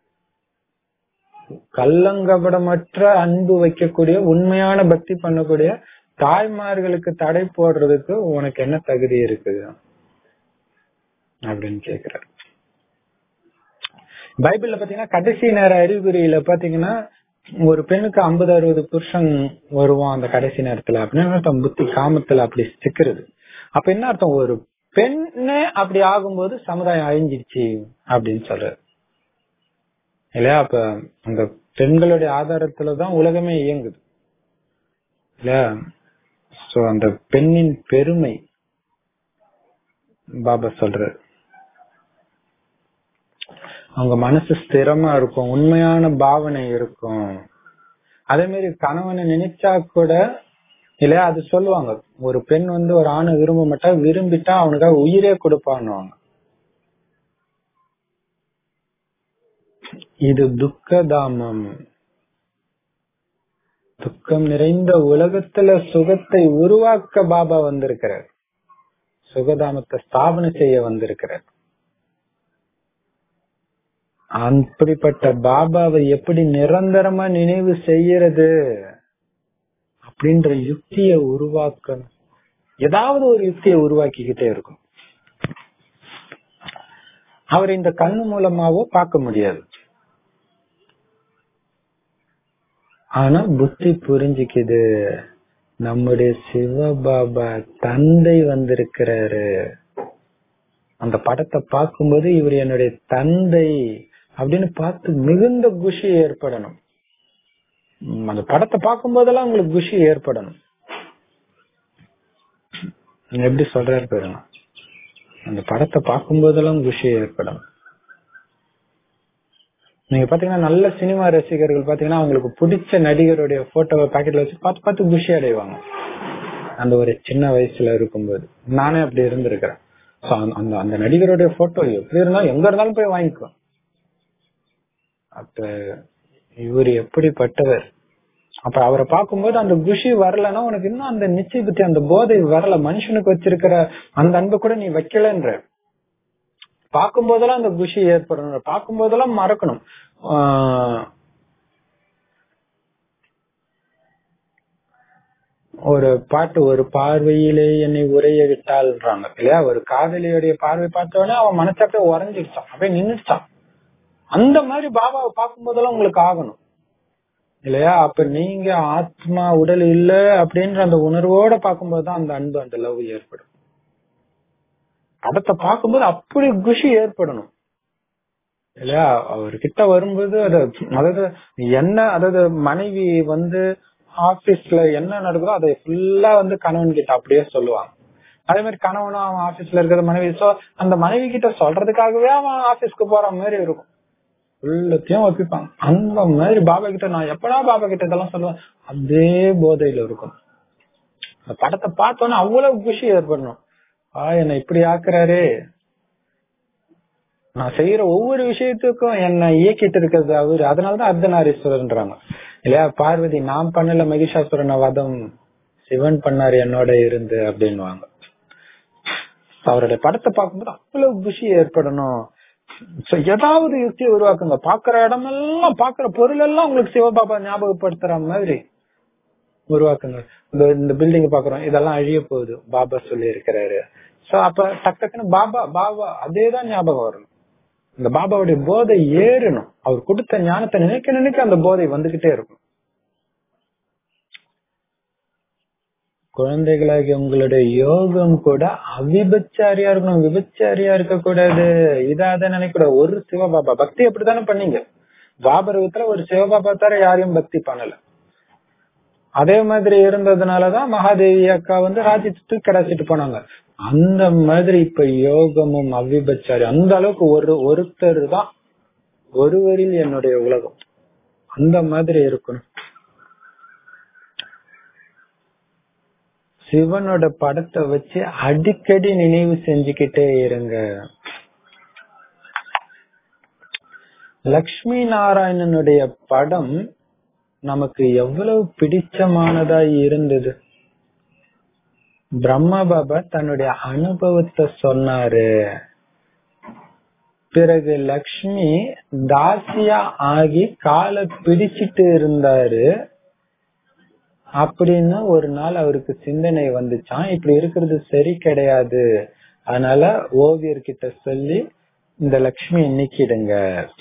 கள்ளங்கபடமற்ற அன்பு வைக்கக்கூடிய உண்மையான பக்தி பண்ணக்கூடிய தாய்மார்களுக்கு தடை போடுறதுக்கு உனக்கு என்ன தகுதி இருக்குது அப்படின்னு கேக்குறாரு பைபிள்ல பாத்தீங்கன்னா கடைசி நேர அறிகுறியில பாத்தீங்கன்னா ஒரு பெண்ணுக்கு ஐம்பது அறுபது புருஷன் வருவான் அந்த கடைசி நேரத்துல அப்படின்னு அர்த்தம் புத்தி காமத்துல அப்படி சிக்கிறது அப்ப என்ன அர்த்தம் ஒரு பெண்ணே அப்படி ஆகும்போது சமுதாயம் அழிஞ்சிருச்சு அப்படின்னு சொல்றாரு இல்லையா அப்ப அந்த பெண்களுடைய ஆதாரத்துலதான் உலகமே இயங்குது இல்லையா சோ அந்த பெண்ணின் பெருமை பாபா சொல்றாரு அவங்க மனசு ஸ்திரமா இருக்கும் உண்மையான பாவனை இருக்கும் அதே மாதிரி கணவனை நினைச்சா கூட இல்லையா அது சொல்லுவாங்க ஒரு பெண் வந்து ஒரு ஆணை விரும்ப மாட்டா விரும்பிட்டா அவனுக்காக உயிரே கொடுப்பான்னுவாங்க இது துக்கதாமம் துக்கம் நிறைந்த உலகத்துல சுகத்தை உருவாக்க பாபா வந்திருக்கிறார் சுகதாமத்தை ஸ்தாபனை செய்ய வந்திருக்கிறார் அப்படிப்பட்ட பாபாவை எப்படி நிரந்தரமா நினைவு செய்யறது அப்படின்ற யுக்தியை உருவாக்கணும் ஏதாவது ஒரு யுக்தியை உருவாக்கிக்கிட்டே இருக்கும் அவர் இந்த கண்ணு மூலமாவோ பார்க்க முடியாது ஆனா புத்தி புரிஞ்சுக்குது நம்முடைய சிவபாபா தந்தை வந்திருக்கிறாரு அந்த படத்தை பார்க்கும்போது இவர் என்னுடைய தந்தை அப்படின்னு பார்த்து மிகுந்த குஷி ஏற்படணும் உம் அந்த படத்தை பார்க்கும் போதெல்லாம் உங்களுக்கு குஷி ஏற்படணும் எப்படி சொல்றாரு பாருங்க அந்த படத்தை பார்க்கும் போதெல்லாம் குஷி ஏற்படணும் நீங்க பாத்தீங்கன்னா நல்ல சினிமா ரசிகர்கள் பாத்தீங்கன்னா அவங்களுக்கு பிடிச்ச நடிகருடைய போட்டோவை பாக்கெட்ல வச்சு பார்த்து பார்த்து குஷி அடைவாங்க அந்த ஒரு சின்ன வயசுல இருக்கும்போது நானே அப்படி இருந்திருக்கிறேன் So, அந்த- அந்த அந்த நடிகருடைய போட்டோ எப்படி இருந்தாலும் எங்க இருந்தாலும் போய் வாங்கிக்குவேன் அப்ப இவர் எப்படிப்பட்டவர் அப்ப அவரை பார்க்கும்போது அந்த குஷி வரலன்னா உனக்கு இன்னும் அந்த நிச்சய புத்தி அந்த போதை வரல மனுஷனுக்கு வச்சிருக்கிற அந்த அன்பு கூட நீ வைக்கலன்ற பார்க்கும் போதெல்லாம் அந்த குஷி ஏற்படணும் பார்க்கும் போதெல்லாம் மறக்கணும் ஆஹ் ஒரு பாட்டு ஒரு பார்வையிலே என்னை உரைய விட்டாள்ன்றாங்க இல்லையா ஒரு காதலியுடைய பார்வை பார்த்த உடனே அவன் மனசு அப்படியே உறைஞ்சிடுச்சான் அப்படியே நின்னுச்சான் அந்த மாதிரி பாபாவை பார்க்கும் போதெல்லாம் உங்களுக்கு ஆகணும் இல்லையா அப்ப நீங்க ஆத்மா உடல் இல்ல அப்படின்ற அந்த உணர்வோட பார்க்கும்போதுதான் அந்த அன்பு அந்த லவ் ஏற்படும் படத்தை பார்க்கும்போது அப்படி குஷி ஏற்படணும் இல்லையா அவர்கிட்ட வரும்போது அது அதாவது என்ன அதாவது மனைவி வந்து ஆபீஸ்ல என்ன நடக்குதோ அதை ஃபுல்லா வந்து கணவன் கிட்ட அப்படியே சொல்லுவாங்க அதே மாதிரி கணவனும் அவன் ஆபீஸ்ல இருக்கிற மனைவி சோ அந்த மனைவி கிட்ட சொல்றதுக்காகவே அவன் ஆபீஸ்க்கு போற மாதிரி இருக்கும் எல்லாத்தையும் ஒப்பிப்பாங்க அந்த மாதிரி பாபா கிட்ட நான் எப்படா பாபா கிட்ட இதெல்லாம் சொல்லுவேன் அதே போதையில இருக்கும் அந்த படத்தை பார்த்தோன்னே அவ்வளவு குஷி ஏற்படணும் ஆ என்ன இப்படி ஆக்குறாரு நான் செய்யற ஒவ்வொரு விஷயத்துக்கும் என்ன இயக்கிட்டு இருக்கிறது அவரு அதனாலதான் அர்த்தநாரீஸ்வரன்றாங்க இல்லையா பார்வதி நான் பண்ணல மகிஷாசுரன வதம் சிவன் பண்ணாரு என்னோட இருந்து அப்படின்னுவாங்க அவருடைய படத்தை பார்க்கும்போது அவ்வளவு குஷி ஏற்படணும் So, ஏதாவது யுக்தியை உருவாக்குங்க பாக்குற இடமெல்லாம் பாக்குற பொருள் எல்லாம் உங்களுக்கு சிவபாபா ஞாபகப்படுத்துற மாதிரி உருவாக்குங்க இந்த இந்த பில்டிங் பாக்குறோம் இதெல்லாம் அழிய போகுது பாபா சொல்லி இருக்கிறாரு சோ அப்ப டக் டக்குன்னு பாபா பாபா அதேதான் ஞாபகம் வரணும் இந்த பாபாவுடைய போதை ஏறணும் அவர் கொடுத்த ஞானத்தை நினைக்க நினைக்க அந்த போதை வந்துகிட்டே இருக்கும் குழந்தைகளாகிய உங்களுடைய யோகம் கூட அவிபச்சாரியா இருக்கணும் விபச்சாரியா இருக்க கூடாது இதாத நினைக்க கூடாது ஒரு சிவபாபா பக்தி அப்படித்தானே பண்ணீங்க பாபரகத்துல ஒரு சிவபாபா தர யாரையும் பக்தி பண்ணல அதே மாதிரி இருந்ததுனாலதான் மகாதேவி அக்கா வந்து ராஜ்யத்துக்கு கிடைச்சிட்டு போனாங்க அந்த மாதிரி இப்ப யோகமும் அவிபச்சாரி அந்த அளவுக்கு ஒரு ஒருத்தர் தான் ஒருவரில் என்னுடைய உலகம் அந்த மாதிரி இருக்கணும் சிவனோட படத்தை வச்சு அடிக்கடி நினைவு செஞ்சுக்கிட்டே இருங்க லக்ஷ்மி நாராயணனுடைய படம் நமக்கு எவ்வளவு பிடிச்சமானதா இருந்தது பிரம்ம பாபா தன்னுடைய அனுபவத்தை சொன்னாரு பிறகு லக்ஷ்மி தாசியா ஆகி காலை பிடிச்சிட்டு இருந்தாரு அப்படின்னு ஒரு நாள் அவருக்கு சிந்தனை வந்துச்சான் இப்படி இருக்கிறது சரி கிடையாது அதனால ஓவியர்கிட்ட சொல்லி இந்த லக்ஷ்மி நீக்கிடுங்க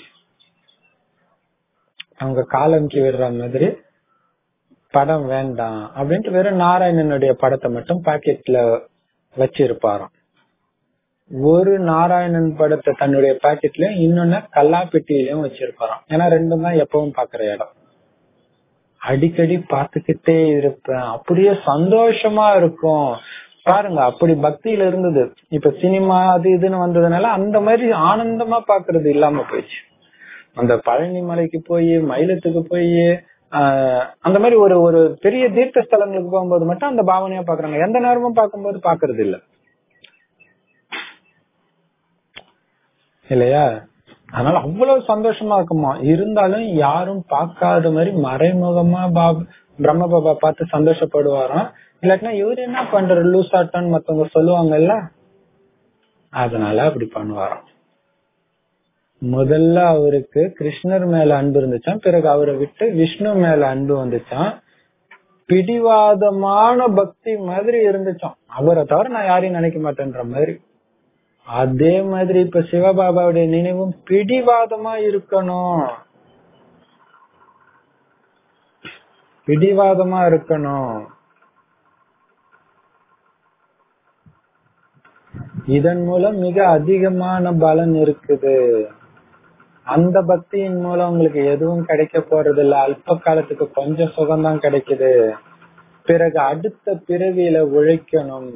அவங்க காலம்க்கு விடுற மாதிரி படம் வேண்டாம் அப்படின்ட்டு வெறும் நாராயணனுடைய படத்தை மட்டும் பாக்கெட்ல வச்சிருப்பாராம் ஒரு நாராயணன் படத்தை தன்னுடைய பாக்கெட்லயும் இன்னொன்னு கல்லாப்பெட்டியிலயும் வச்சிருப்பாராம் ஏன்னா ரெண்டும் தான் எப்பவும் பாக்குற இடம் அடிக்கடி பாத்துக்கிட்டே இருப்பேன் அப்படியே சந்தோஷமா இருக்கும் பாருங்க அப்படி பக்தியில இருந்தது இப்ப சினிமா அது இதுன்னு வந்ததுனால அந்த மாதிரி ஆனந்தமா பாக்குறது இல்லாம போயிடுச்சு அந்த பழனி மலைக்கு போய் மயிலத்துக்கு போய் அந்த மாதிரி ஒரு ஒரு பெரிய தீர்த்த ஸ்தலங்களுக்கு போகும்போது மட்டும் அந்த பாவனையா பாக்குறாங்க எந்த நேரமும் பார்க்கும்போது பாக்குறது இல்ல இல்லையா அதனால அவ்வளவு சந்தோஷமா இருக்குமா இருந்தாலும் யாரும் பார்க்காத மாதிரி மறைமுகமா பாபா பிரம்ம பாபா பார்த்து சந்தோஷப்படுவாராம் இல்லாட்டினா இவரு என்ன பண்றாரு லூஸ் ஆட்டோன்னு மத்தவங்க சொல்லுவாங்கல்ல அதனால அப்படி பண்ணுவாராம் முதல்ல அவருக்கு கிருஷ்ணர் மேல அன்பு இருந்துச்சான் பிறகு அவரை விட்டு விஷ்ணு மேல அன்பு வந்துச்சான் பிடிவாதமான பக்தி மாதிரி இருந்துச்சான் அவரை தவிர நான் யாரையும் நினைக்க மாட்டேன்ற மாதிரி அதே மாதிரி இப்ப சிவபாபாவுடைய நினைவும் பிடிவாதமா இருக்கணும் பிடிவாதமா இருக்கணும் இதன் மூலம் மிக அதிகமான பலன் இருக்குது அந்த பக்தியின் மூலம் உங்களுக்கு எதுவும் கிடைக்க போறது இல்ல அல்ப காலத்துக்கு கொஞ்சம் சுகம்தான் கிடைக்குது பிறகு அடுத்த பிறவியில உழைக்கணும்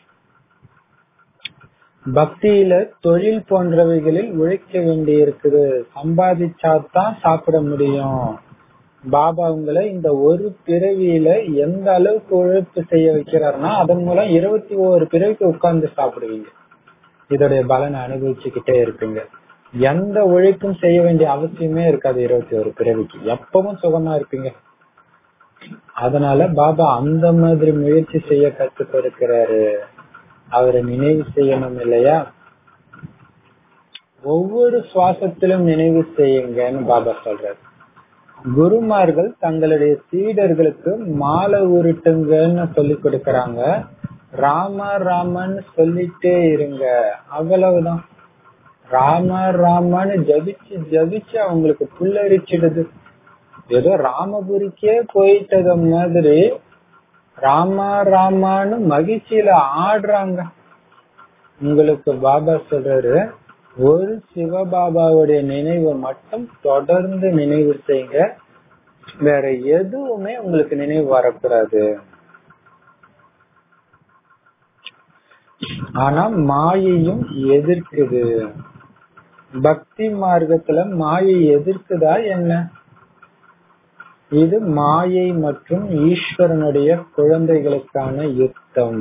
பக்தியில தொழில் போன்றவைகளில் உழைக்க வேண்டி இருக்குது சம்பாதிச்சாதான் சாப்பிட முடியும் பாபா உங்களை இந்த ஒரு பிறவியில எந்த அளவுக்கு உழைப்பு செய்ய வைக்கிறாருன்னா அதன் மூலம் இருபத்தி ஓரு பிறவிக்கு உட்கார்ந்து சாப்பிடுவீங்க இதோடைய பலனை அனுபவிச்சுக்கிட்டே இருப்பீங்க எந்த உழைப்பும் செய்ய வேண்டிய அவசியமே இருக்காது இருபத்தி ஒரு பிறவிக்கு எப்பவும் சுகமா இருப்பீங்க அதனால பாபா அந்த மாதிரி முயற்சி செய்ய கத்து கொடுக்கிறாரு அவரை நினைவு செய்யணும் இல்லையா ஒவ்வொரு சுவாசத்திலும் நினைவு செய்யுங்கன்னு பாபா சொல்றாரு குருமார்கள் தங்களுடைய சீடர்களுக்கு மாலை உருட்டுங்கன்னு சொல்லி கொடுக்கறாங்க ராம ராமன்னு சொல்லிட்டே இருங்க அவ்வளவுதான் ராம ராமன்னு ஜபிச்சு ஜபிச்சு அவங்களுக்கு புல்லரிச்சிடுது ஏதோ ராமபுரிக்கே போயிட்டத மாதிரி ராமா ராமான்னு மகிழ்ச்சியில ஆடுறாங்க உங்களுக்கு பாபா சொல்றாரு ஒரு சிவபாபாவுடைய நினைவை மட்டும் தொடர்ந்து நினைவு செய்யுங்க வேற எதுவுமே உங்களுக்கு நினைவு வரக்கூடாது ஆனா மாயையும் எதிர்க்குது பக்தி மார்க்கத்துல மாயை எதிர்க்குதா என்ன இது மாயை மற்றும் ஈஸ்வரனுடைய குழந்தைகளுக்கான யுத்தம்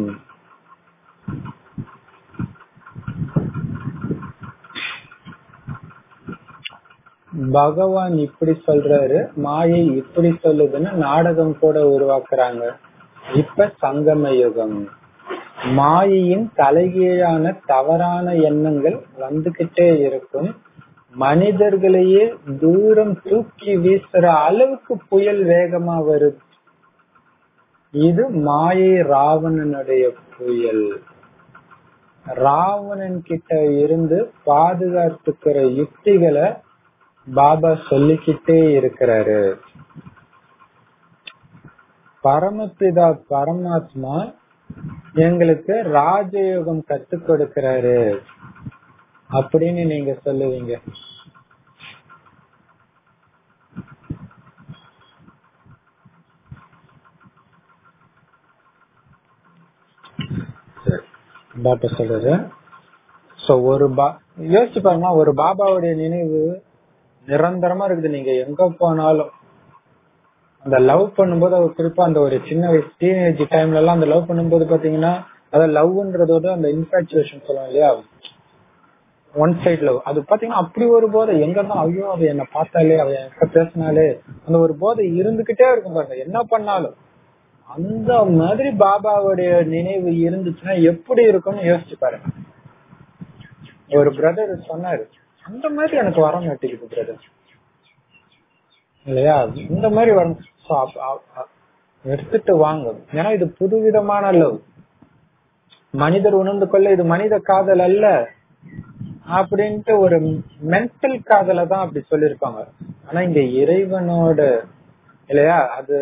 பகவான் இப்படி சொல்றாரு மாயை இப்படி சொல்லுதுன்னு நாடகம் கூட உருவாக்குறாங்க இப்ப சங்கம யுகம் மாயையின் தலைகீழான தவறான எண்ணங்கள் வந்துகிட்டே இருக்கும் மனிதர்களையே தூரம் தூக்கி வீசுற அளவுக்கு புயல் வேகமா வருது இது மாயை ராவணனுடைய புயல் ராவணன் கிட்ட இருந்து பாதுகாத்துக்கிற யுக்திகளை பாபா சொல்லிக்கிட்டே இருக்கிறாரு பரமபிதா பரமாத்மா எங்களுக்கு ராஜயோகம் கத்து கொடுக்கிறாரு அப்படின்னு நீங்க சொல்லுவீங்க பாபா சொல்றது சோ ஒரு பா யோசிச்சு பாருங்க ஒரு பாபாவுடைய நினைவு நிரந்தரமா இருக்குது நீங்க எங்க போனாலும் அந்த லவ் பண்ணும்போது அவர் குறிப்பா அந்த ஒரு சின்ன வயசு டீனேஜ் டைம்ல எல்லாம் அந்த லவ் பண்ணும்போது பாத்தீங்கன்னா அதாவது லவ்ன்றதோட அந்த இன்ஃபாச்சுவேஷன் சொல்லுவோம் இல்லையா ஒன் சைட் லவ் அது பாத்தீங்கன்னா அப்படி ஒரு போதை எங்க தான் ஐயோ அவ என்ன பார்த்தாலே அவ என்கிட்ட பேசினாலே அந்த ஒரு போதை இருந்துகிட்டே இருக்கும் பாருங்க என்ன பண்ணாலும் அந்த மாதிரி பாபாவுடைய நினைவு இருந்துச்சுன்னா எப்படி இருக்கும்னு யோசிச்சு பாருங்க ஒரு பிரதர் சொன்னாரு அந்த மாதிரி எனக்கு வர மாட்டேங்குது பிரதர் இல்லையா இந்த மாதிரி வரும் எடுத்துட்டு வாங்க ஏன்னா இது புதுவிதமான லவ் மனிதர் உணர்ந்து கொள்ள இது மனித காதல் அல்ல அப்படின்ட்டு ஒரு மென்டல் காதலை தான் அப்படி சொல்லிருப்பாங்க ஆனா இங்க இறைவனோட இல்லையா அது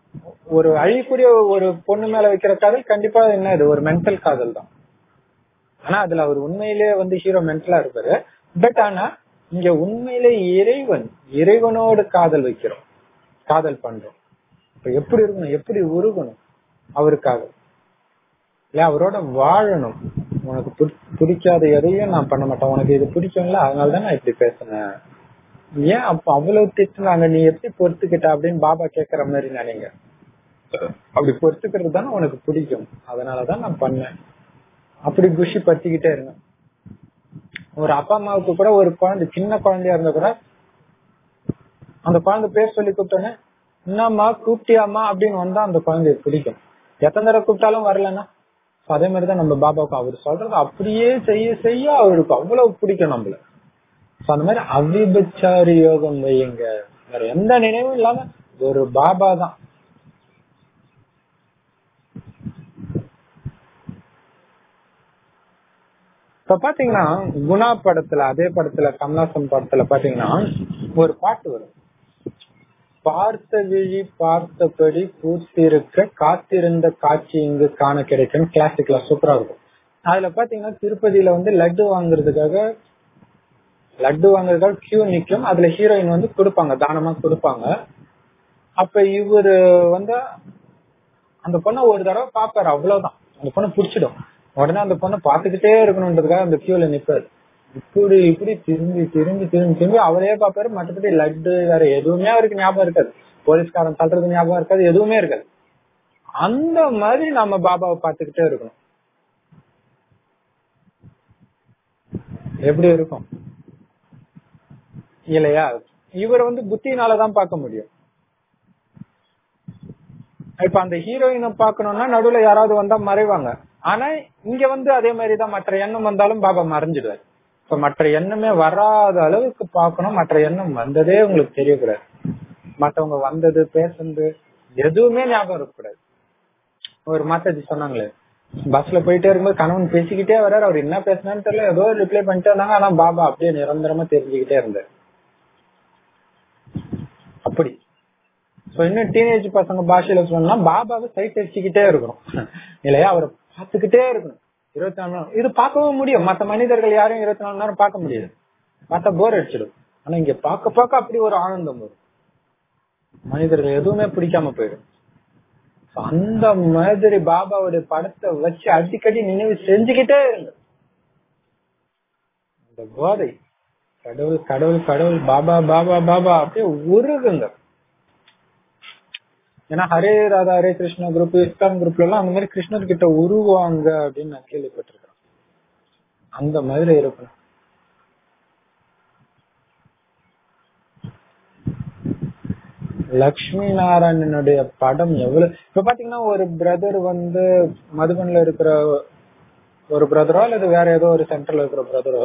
ஒரு அழிக்குரிய ஒரு பொண்ணு மேல வைக்கிற காதல் கண்டிப்பா என்ன இது ஒரு மென்டல் காதல் தான் ஆனா அதுல அவர் உண்மையிலே வந்து ஹீரோ மென்டலா இருப்பாரு பட் ஆனா இங்க உண்மையிலே இறைவன் இறைவனோடு காதல் வைக்கிறோம் காதல் பண்றோம் இப்ப எப்படி இருக்கணும் எப்படி உருகணும் அவருக்காக இல்ல அவரோட வாழணும் உனக்கு பிடி- பிடிக்காத எதையும் நான் பண்ண மாட்டேன் உனக்கு இது பிடிக்கும்ல அதனாலதான் நான் இப்படி பேசினேன் ஏன் அப்ப அவ்வளவு திட்டுனாங்க நீ எப்படி பொறுத்துக்கிட்ட அப்படின்னு பாபா கேக்குற மாதிரி நினைங்க அப்படி பொறுத்துக்கிறது தானே உனக்கு பிடிக்கும் அதனாலதான் நான் பண்ணேன் அப்படி குஷி பத்திக்கிட்டே இருங்க ஒரு அப்பா அம்மாவுக்கு கூட ஒரு குழந்தை சின்ன குழந்தையா இருந்தா கூட அந்த குழந்தை பேர் சொல்லி கூப்பிட்டோன்னே என்னம்மா கூப்பிட்டியாம்மா அப்படின்னு வந்தா அந்த குழந்தைய பிடிக்கும் எத்தனை தடவை கூப்பிட்டாலும் வரலன்னா So அதே மாதிரிதான் நம்ம பாபாவுக்கு அவர் சொல்றது அப்படியே செய்ய செய்ய அவருக்கு அவ்வளவு பிடிக்கும் நம்மள So அந்த மாதிரி அவிபச்சாரி யோகம் வையுங்க வேற எந்த நினைவும் இல்லாம ஒரு பாபா தான் இப்ப பாத்தீங்கன்னா குணா படத்துல அதே படத்துல கமலாசன் படத்துல பாத்தீங்கன்னா ஒரு பாட்டு வரும் பார்த்த விழி பார்த்தபடி பூத்திருக்க காத்திருந்த காட்சி இங்கு காண கிடைக்கும் கிளாசிக்ல சூப்பரா இருக்கும் அதுல பாத்தீங்கன்னா திருப்பதியில வந்து லட்டு வாங்குறதுக்காக லட்டு வாங்குறதுக்காக கியூ நிக்கும் அதுல ஹீரோயின் வந்து கொடுப்பாங்க தானமா கொடுப்பாங்க அப்ப இவரு வந்து அந்த பொண்ணை ஒரு தடவை பாப்பாரு அவ்வளவுதான் அந்த பொண்ணை புடிச்சிடும் உடனே அந்த பொண்ணை பாத்துக்கிட்டே இருக்கணும்ன்றதுக்காக அந்த கியூல நிப்பாரு இப்படி இப்படி திரும்பி திரும்பி திரும்பி திரும்பி அவரே பாப்பாரு மற்றபடி லட்டு வேற எதுவுமே அவருக்கு ஞாபகம் இருக்காது போலீஸ்காரன் தள்ளுறது ஞாபகம் இருக்காது எதுவுமே இருக்காது அந்த மாதிரி நம்ம பாபாவை பாத்துக்கிட்டே இருக்கணும் எப்படி இருக்கும் இல்லையா இவர் வந்து புத்தினாலதான் பார்க்க முடியும் இப்ப அந்த ஹீரோயினை பாக்கணும்னா நடுவுல யாராவது வந்தா மறைவாங்க ஆனா இங்க வந்து அதே மாதிரிதான் மற்ற எண்ணம் வந்தாலும் பாபா மறைஞ்சிடுவார் இப்ப மற்ற எண்ணமே வராத அளவுக்கு பார்க்கணும் மற்ற எண்ணம் வந்ததே உங்களுக்கு தெரியக்கூடாது மத்தவங்க வந்தது பேசுனது எதுவுமே ஞாபகம் இருக்கக்கூடாது ஒரு மாத்தாஜி சொன்னாங்களே பஸ்ல போயிட்டே இருக்கும்போது கணவன் பேசிக்கிட்டே வர்றாரு அவர் என்ன பேசினான்னு தெரியல ஏதோ ரிப்ளை பண்ணிட்டே இருந்தாங்க ஆனா பாபா அப்படியே நிரந்தரமா தெரிஞ்சுக்கிட்டே இருந்தார் அப்படி சோ இன்னும் டீனேஜ் பசங்க பாஷையில சொன்னா பாபாவை சைட் அடிச்சுக்கிட்டே இருக்கணும் இல்லையா அவரை பார்த்துக்கிட்டே இருக்கணும் இருபத்தி நாலு நேரம் இது பார்க்கவும் முடியும் மத்த மனிதர்கள் யாரையும் இருபத்தி நாலு நேரம் பார்க்க முடியாது மத்த போர் அடிச்சிடும் ஆனா இங்க பார்க்க பார்க்க அப்படி ஒரு ஆனந்தம் வரும் மனிதர்கள் எதுவுமே பிடிக்காம போயிடும் So அந்த மாதிரி பாபாவுடைய படத்தை வச்சு அடிக்கடி நினைவு செஞ்சுக்கிட்டே இருங்க இந்த போதை கடவுள் கடவுள் கடவுள் பாபா பாபா பாபா அப்படியே உருகுங்க ஏன்னா ஹரே ராதா ஹரே கிருஷ்ணா குரூப் இஸ்கான் குரூப்ல எல்லாம் அந்த மாதிரி கிருஷ்ணர் கிட்ட உருவாங்க அப்படின்னு நான் கேள்விப்பட்டிருக்கேன் அந்த மாதிரி இருக்கணும் லக்ஷ்மி நாராயணனுடைய படம் எவ்வளவு இப்ப பாத்தீங்கன்னா ஒரு பிரதர் வந்து மதுபன்ல இருக்கிற ஒரு பிரதரோ அல்லது வேற ஏதோ ஒரு சென்டர்ல இருக்கிற பிரதரோ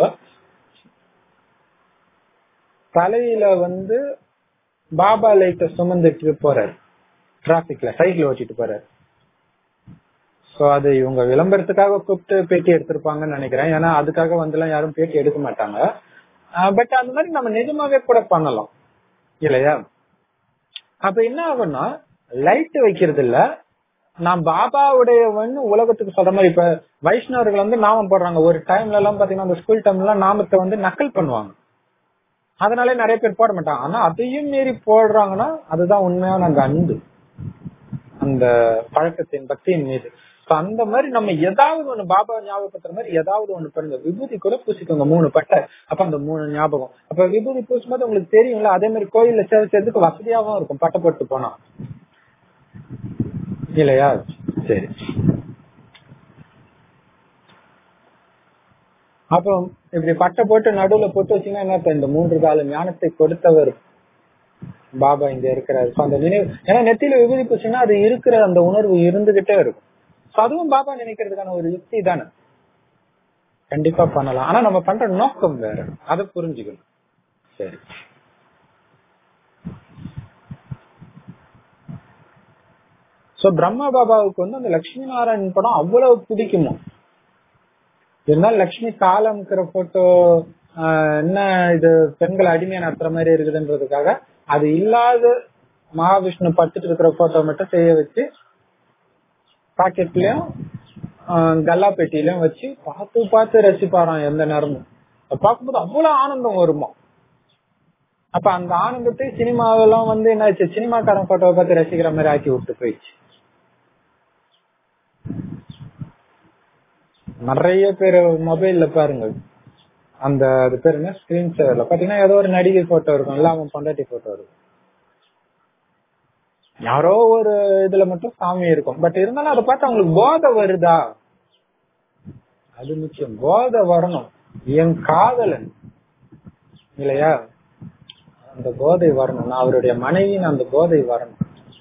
தலையில வந்து பாபா லைட்ட சுமந்துட்டு போறாரு டிராபிக்ல சைக்கிள் ஓட்டிட்டு போறாரு சோ அது இவங்க விளம்பரத்துக்காக கூப்பிட்டு பேட்டி எடுத்திருப்பாங்கன்னு நினைக்கிறேன் ஏன்னா அதுக்காக வந்துலாம் யாரும் பேட்டி எடுக்க மாட்டாங்க பட் அந்த மாதிரி நம்ம நிஜமாவே கூட பண்ணலாம் இல்லையா அப்ப என்ன ஆகும்னா லைட் வைக்கிறது இல்ல நான் பாபாவுடையவன் உலகத்துக்கு சொல்ற மாதிரி இப்ப வைஷ்ணவர்கள் வந்து நாமம் போடுறாங்க ஒரு டைம்ல எல்லாம் பாத்தீங்கன்னா அந்த ஸ்கூல் டைம்ல எல்லாம் நாமத்தை வந்து நக்கல் பண்ணுவாங்க அதனாலே நிறைய பேர் போட மாட்டாங்க ஆனா அதையும் மீறி போடுறாங்கன்னா அதுதான் உண்மையான அந்த அன்பு அந்த பழக்கத்தின் பக்தியின் மீது So அந்த மாதிரி நம்ம ஏதாவது ஒண்ணு பாபா ஞாபகப்படுத்துற மாதிரி ஏதாவது ஒண்ணு பண்ணுங்க விபூதி கூட பூசிக்கோங்க மூணு பட்டை அப்ப அந்த மூணு ஞாபகம் அப்ப விபூதி பூசும் போது உங்களுக்கு தெரியும்ல அதே மாதிரி கோயில்ல சேவை செய்யறதுக்கு வசதியாவும் இருக்கும் பட்டை போட்டு போனா இல்லையா சரி அப்போ இப்படி பட்டை போட்டு நடுவுல போட்டு வச்சீங்கன்னா என்ன அர்த்தம்? இந்த மூன்று கால ஞானத்தை கொடுத்தவர் பாபா இங்க இருக்கிறாரு So அந்த நினைவு ஏன்னா நெத்தியில விபூதி பூசினா அது இருக்கிற அந்த உணர்வு இருந்துகிட்டே இருக்கும் So அதுவும் பாபா நினைக்கிறதுக்கான ஒரு யுக்தி தானே கண்டிப்பா பண்ணலாம் ஆனா நம்ம பண்ற நோக்கம் வேற அதை புரிஞ்சுக்கணும் சரி சோ பிரம்மா பாபாவுக்கு வந்து அந்த லட்சுமி நாராயணன் படம் அவ்வளவு பிடிக்குமோ இருந்தாலும் லட்சுமி காலம்ங்கிற போட்டோ என்ன இது பெண்கள் அடிமையா நடத்துற மாதிரி இருக்குதுன்றதுக்காக அது இல்லாத மகாவிஷ்ணு படுத்துட்டு இருக்கிற போட்டோ மட்டும் செய்ய வச்சு பாக்கெட்லயும் ஆஹ் கல்லா பெட்டியிலும் வச்சு பார்த்து பார்த்து ரசிப்பாராம் எந்த நேரமும் அதை பார்க்கும்போது அவ்வளவு ஆனந்தம் வருமா அப்ப அந்த ஆனந்தத்தை சினிமாவெல்லாம் வந்து என்னாச்சு சினிமாக்காரன் போட்டோவை பார்த்து ரசிக்கிற மாதிரி ஆக்கி விட்டு போயிடுச்சு நிறைய பேர் மொபைல்ல பாருங்க அந்த அது பேர் என்ன ஸ்கிரீன் சேவர்ல பாத்தீங்கன்னா ஏதோ ஒரு நடிகை போட்டோ இருக்கும் இல்ல அவன் பொண்டாட்டி போட்டோ இருக்கும் யாரோ ஒரு இதுல மட்டும் சாமி இருக்கும் பட் இருந்தாலும் அதை பார்த்து அவங்களுக்கு போதை வருதா அது முக்கியம் போதை வரணும் என் காதலன் இல்லையா அந்த போதை வரணும் நான் அவருடைய மனைவின்னு அந்த போதை வரணும்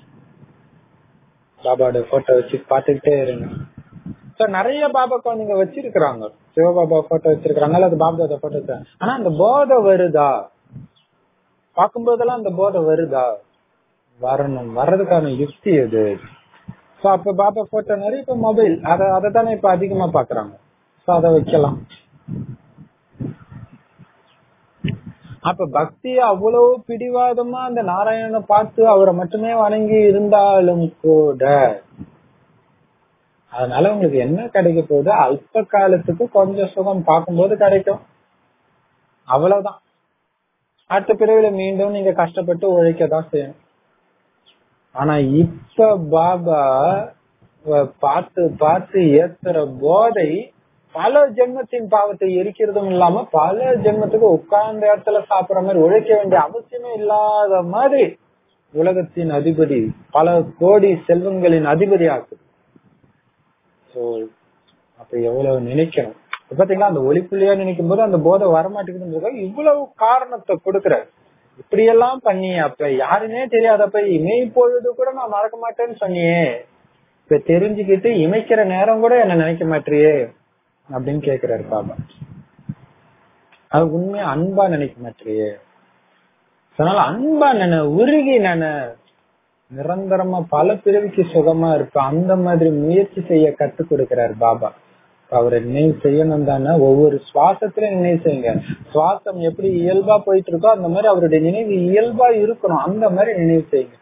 பாபாவோட போட்டோ வச்சு பாத்துக்கிட்டே இருங்க சோ நிறைய பாபா குழந்தைங்க வச்சிருக்கிறாங்க சிவபாபா போட்டோ வச்சிருக்காங்க அது பாபாத போட்டோ ஆனா அந்த போதை வருதா பார்க்கும்போதெல்லாம் அந்த போதை வருதா வரணும் வர்றதுக்கான யுக்தி எது சோ அப்ப பாபா போட்டோ நிறைய இப்ப மொபைல் அத அதை தானே இப்ப அதிகமா பாக்குறாங்க சோ அதை வைக்கலாம் அப்ப பக்திய அவ்வளவு பிடிவாதமா அந்த நாராயணனை பார்த்து அவரை மட்டுமே வணங்கி இருந்தாலும் கூட அதனால உங்களுக்கு என்ன கிடைக்க போகுது அல்ப காலத்துக்கு கொஞ்சம் சுகம் பார்க்கும்போது கிடைக்கும் அவ்வளவுதான் அடுத்த பிறவில மீண்டும் நீங்க கஷ்டப்பட்டு உழைக்கதான் செய்யணும் ஆனா இப்ப பாபா பார்த்து பார்த்து ஏத்துற போதை பல ஜென்மத்தின் பாவத்தை எரிக்கிறதும் இல்லாம பல ஜென்மத்துக்கு உட்கார்ந்த இடத்துல சாப்பிடுற மாதிரி உழைக்க வேண்டிய அவசியமே இல்லாத மாதிரி உலகத்தின் அதிபதி பல கோடி செல்வங்களின் அதிபதி ஆக்குது சோ அப்ப எவ்வளவு நினைக்கணும் பாத்தீங்களா அந்த ஒளிப்புள்ளியா நினைக்கும் போது அந்த போதை வரமாட்டேங்குதுன்றதுக்காக இவ்வளவு காரணத்தை கொடுக்குற இப்படி எல்லாம் பண்ணி அப்ப யாருன்னே தெரியாதப்ப இமை பொழுது கூட நான் மறக்க மாட்டேன்னு சொன்னியே இப்ப தெரிஞ்சுக்கிட்டு இமைக்கிற நேரம் கூட என்ன நினைக்க மாட்டியே அப்படின்னு கேக்குறாரு பாபா அது உண்மையா அன்பா நினைக்க மாட்டியே அதனால அன்பா நினை உருகி நினை நிரந்தரமா பல பிறவிக்கு சுகமா இருப்ப அந்த மாதிரி முயற்சி செய்ய கத்து கொடுக்கிறார் பாபா அவரை நினைவு செய்யணும் தானே ஒவ்வொரு சுவாசத்திலும் நினைவு செய்யுங்க சுவாசம் எப்படி இயல்பா போயிட்டு இருக்கோ அந்த மாதிரி அவருடைய நினைவு இயல்பா இருக்கணும் அந்த மாதிரி நினைவு செய்யுங்க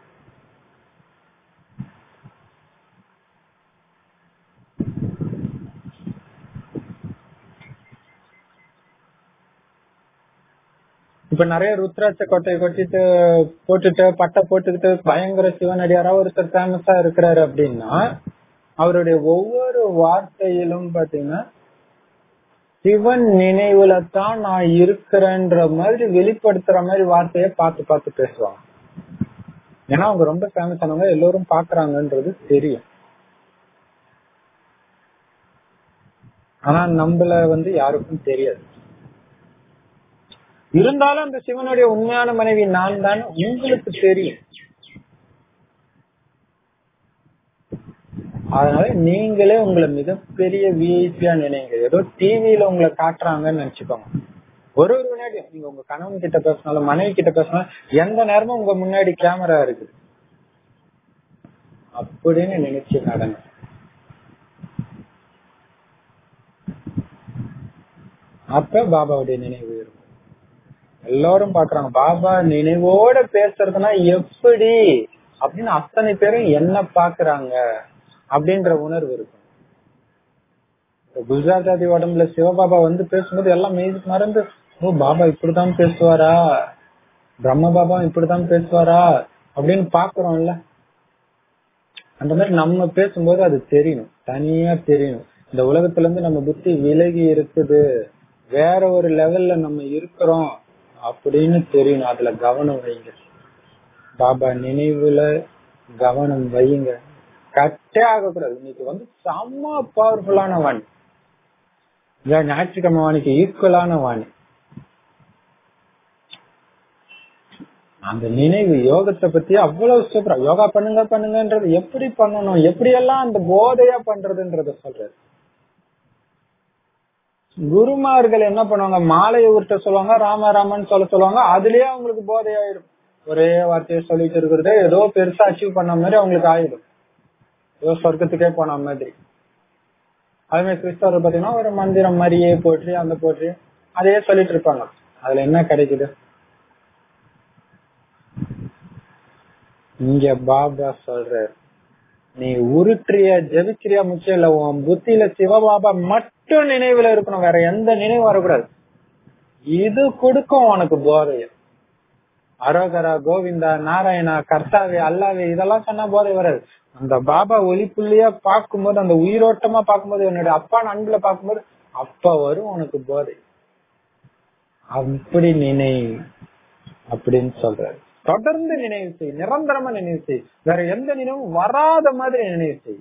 இப்ப நிறைய ருத்ராட்ச கொட்டையை கொட்டிட்டு போட்டுட்டு பட்டை போட்டுக்கிட்டு பயங்கர சிவனடியாரா ஒருத்தர் ஃபேமஸா இருக்கிறாரு அப்படின்னா அவருடைய ஒவ்வொரு வார்த்தையிலும் பாத்தீங்கன்னா சிவன் நினைவுல தான் நான் இருக்கிறேன்ற மாதிரி வெளிப்படுத்துற மாதிரி வார்த்தைய பார்த்து பார்த்து பேசுவாங்க ஏன்னா அவங்க ரொம்ப ஃபேமஸ் ஆனவங்க எல்லோரும் பாக்குறாங்கன்றது தெரியும் ஆனா நம்மள வந்து யாருக்கும் தெரியாது இருந்தாலும் அந்த சிவனுடைய உண்மையான மனைவி நான் தான் உங்களுக்கு தெரியும் அதனால நீங்களே உங்களை மிகப்பெரிய விஐபியா நினைங்க ஏதோ டிவியில உங்களை காட்டுறாங்கன்னு நினைச்சுக்கோங்க ஒரு ஒரு வினாடியும் நீங்க உங்க கணவன் கிட்ட பேசினாலும் மனைவி கிட்ட பேசினாலும் எந்த நேரமும் உங்க முன்னாடி கேமரா இருக்கு அப்படின்னு நினைச்சு நடங்க அப்ப பாபாவுடைய நினைவு இருக்கும் எல்லாரும் பாக்குறாங்க பாபா நினைவோட பேசுறதுனா எப்படி அப்படின்னு அத்தனை பேரும் என்ன பாக்குறாங்க அப்படின்ற உணர்வு இருக்கும் குஜராத் ஜாதி உடம்புல சிவபாபா வந்து பேசும்போது எல்லாம் மெய் மறந்து ஓ பாபா இப்படிதான் பேசுவாரா பிரம்ம பாபா இப்படிதான் பேசுவாரா அப்படின்னு பாக்குறோம்ல அந்த மாதிரி நம்ம பேசும்போது அது தெரியணும் தனியா தெரியணும் இந்த உலகத்துல இருந்து நம்ம புத்தி விலகி இருக்குது வேற ஒரு லெவல்ல நம்ம இருக்கிறோம் அப்படின்னு தெரியணும் அதுல கவனம் வைங்க பாபா நினைவுல கவனம் வையுங்க கட்டே ஆகக்கூடாது இன்னைக்கு வந்து செம்ம பவர்ஃபுல்லான வாணி ஞாயிற்றுக்கிழமை வாணிக்கு ஈக்குவலான வாணி அந்த நினைவு யோகத்தை பத்தி அவ்வளவு சூப்பரா யோகா பண்ணுங்க பண்ணுங்கன்றது எப்படி பண்ணணும் எப்படி எல்லாம் அந்த போதையா பண்றதுன்றத சொல்றாரு குருமார்கள் என்ன பண்ணுவாங்க மாலையை உருட்ட சொல்லுவாங்க ராம ராமன் சொல்ல சொல்லுவாங்க அதுலயே அவங்களுக்கு போதை ஆயிடும் ஒரே வார்த்தையை சொல்லிட்டு இருக்கிறதே ஏதோ பெருசா அச்சீவ் பண்ண மாதிரி அவங்களுக்கு ஆயிடும் ஏதோ சொர்க்கத்துக்கே போன மாதிரி அதே மாதிரி கிறிஸ்தவர் பாத்தீங்கன்னா ஒரு மந்திரம் மாதிரியே போற்றி அந்த போற்றி அதையே சொல்லிட்டு இருப்பாங்க அதுல என்ன கிடைக்குது இங்க பாபா சொல்றாரு நீ உருட்டுறிய ஜெபிக்கிறியா முக்கியம் இல்ல உன் புத்தியில சிவபாபா மட்டும் நினைவுல இருக்கணும் வேற எந்த நினைவும் வரக்கூடாது இது கொடுக்கும் உனக்கு போதைய அரோகரா கோவிந்தா நாராயணா கர்த்தாவே அல்லாவே இதெல்லாம் சொன்னா போதை வராது அந்த பாபா ஒளிப்புள்ளியா பார்க்கும்போது அந்த உயிரோட்டமா பார்க்கும்போது என்னுடைய அப்பா அன்புல பார்க்கும்போது அப்ப வரும் உனக்கு போதை அப்படி நினை அப்படின்னு சொல்றாரு தொடர்ந்து நினைவு செய் நிரந்தரமா நினைவு செய் வேற எந்த நினைவும் வராத மாதிரி நினைவு செய்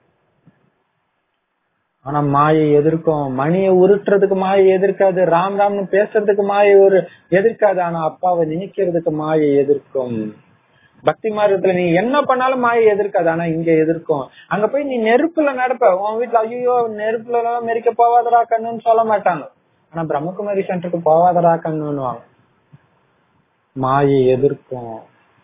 ஆனா மாயை எதிர்க்கும் மணியை உருட்டுறதுக்கு மாயை எதிர்க்காது ராம் ராம்னு பேசுறதுக்கு மாயை ஒரு எதிர்க்காது ஆனா அப்பாவை நினைக்கிறதுக்கு மாயை எதிர்க்கும் பக்தி மார்க்கத்துல நீ என்ன பண்ணாலும் மாயை எதிர்க்காது ஆனா இங்க எதிர்க்கும் அங்க போய் நீ நெருப்புல நடப்ப உன் வீட்டுல ஐயோ நெருப்புல எல்லாம் மெரிக்க போவாதடா கண்ணுன்னு சொல்ல மாட்டாங்க ஆனா பிரம்மகுமாரி சென்டருக்கு போவாதடா கண்ணுன்னுவாங்க மாயை எதிர்க்கும்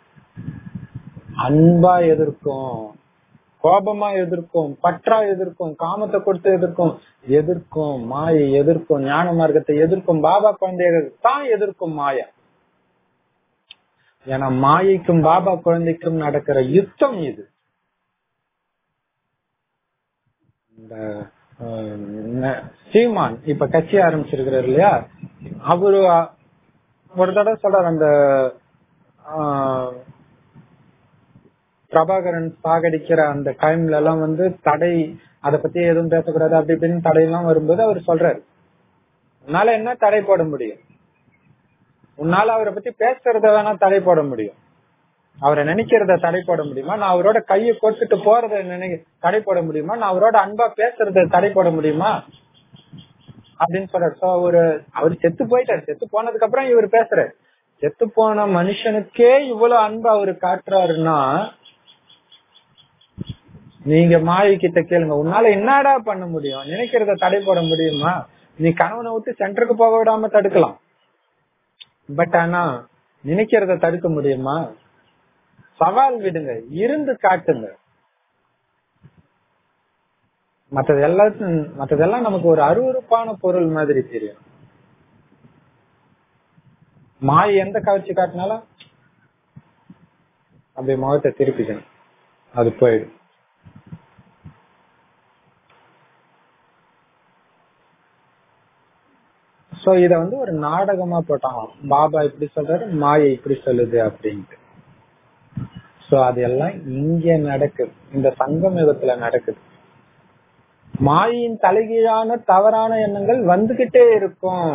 அன்பா எதிர்க்கும் கோபமா எதிர்க்கும் பற்றா எதிர்க்கும் காமத்தை கொடுத்து எதிர்க்கும் எதிர்க்கும் மாயை எதிர்க்கும் ஞான மார்க்கத்தை எதிர்க்கும் பாபா குழந்தைகள் தான் எதிர்க்கும் மாயா ஏன்னா மாயைக்கும் பாபா குழந்தைக்கும் நடக்கிற யுத்தம் இது இந்த சீமான் இப்ப கட்சி ஆரம்பிச்சிருக்கிறாரு இல்லையா அவரு ஒரு தடவை சொல்றாரு அந்த பிரபாகரன் சாகடிக்கிற அந்த டைம்ல எல்லாம் வந்து தடை அத பத்தி எதுவும் பேசக்கூடாது அப்படி இப்படின்னு தடையெல்லாம் வரும்போது அவர் சொல்றாரு உன்னால என்ன தடை போட முடியும் உன்னால அவரை பத்தி பேசுறத வேணா தடை போட முடியும் அவரை நினைக்கிறத தடை போட முடியுமா நான் அவரோட கையை கொடுத்துட்டு போறத நினை தடை போட முடியுமா நான் அவரோட அன்பா பேசுறத தடை போட முடியுமா அப்படின்னு சொல்றாரு சோ ஒரு அவர் செத்து போயிட்டாரு செத்து போனதுக்கு அப்புறம் இவர் பேசுறாரு செத்து போன மனுஷனுக்கே இவ்வளவு அன்பு அவரு காட்டுறாருன்னா நீங்க மாயை கிட்ட கேளுங்க உன்னால என்னடா பண்ண முடியும் நினைக்கிறத தடை போட முடியுமா நீ கணவனை விட்டு சென்டருக்கு போக விடாம தடுக்கலாம் பட் ஆனா நினைக்கிறத தடுக்க முடியுமா சவால் விடுங்க இருந்து காட்டுங்க மற்றது எல்லாத்தையும் மற்றதெல்லாம் நமக்கு ஒரு அருவறுப்பான பொருள் மாதிரி தெரியும் மாய எந்த கவர்ச்சி காட்டினாலும் அப்படியே முகத்தை திருப்பிக்கணும் அது போயிடும் சோ இத வந்து ஒரு நாடகமா போட்டாங்க பாபா இப்படி சொல்றாரு மாயை இப்படி சொல்லுது அப்படின்ட்டு சோ அது எல்லாம் இங்க நடக்குது இந்த சங்கம் யுகத்துல நடக்குது மாயின் தலைகீழான தவறான எண்ணங்கள் வந்துகிட்டே இருக்கும்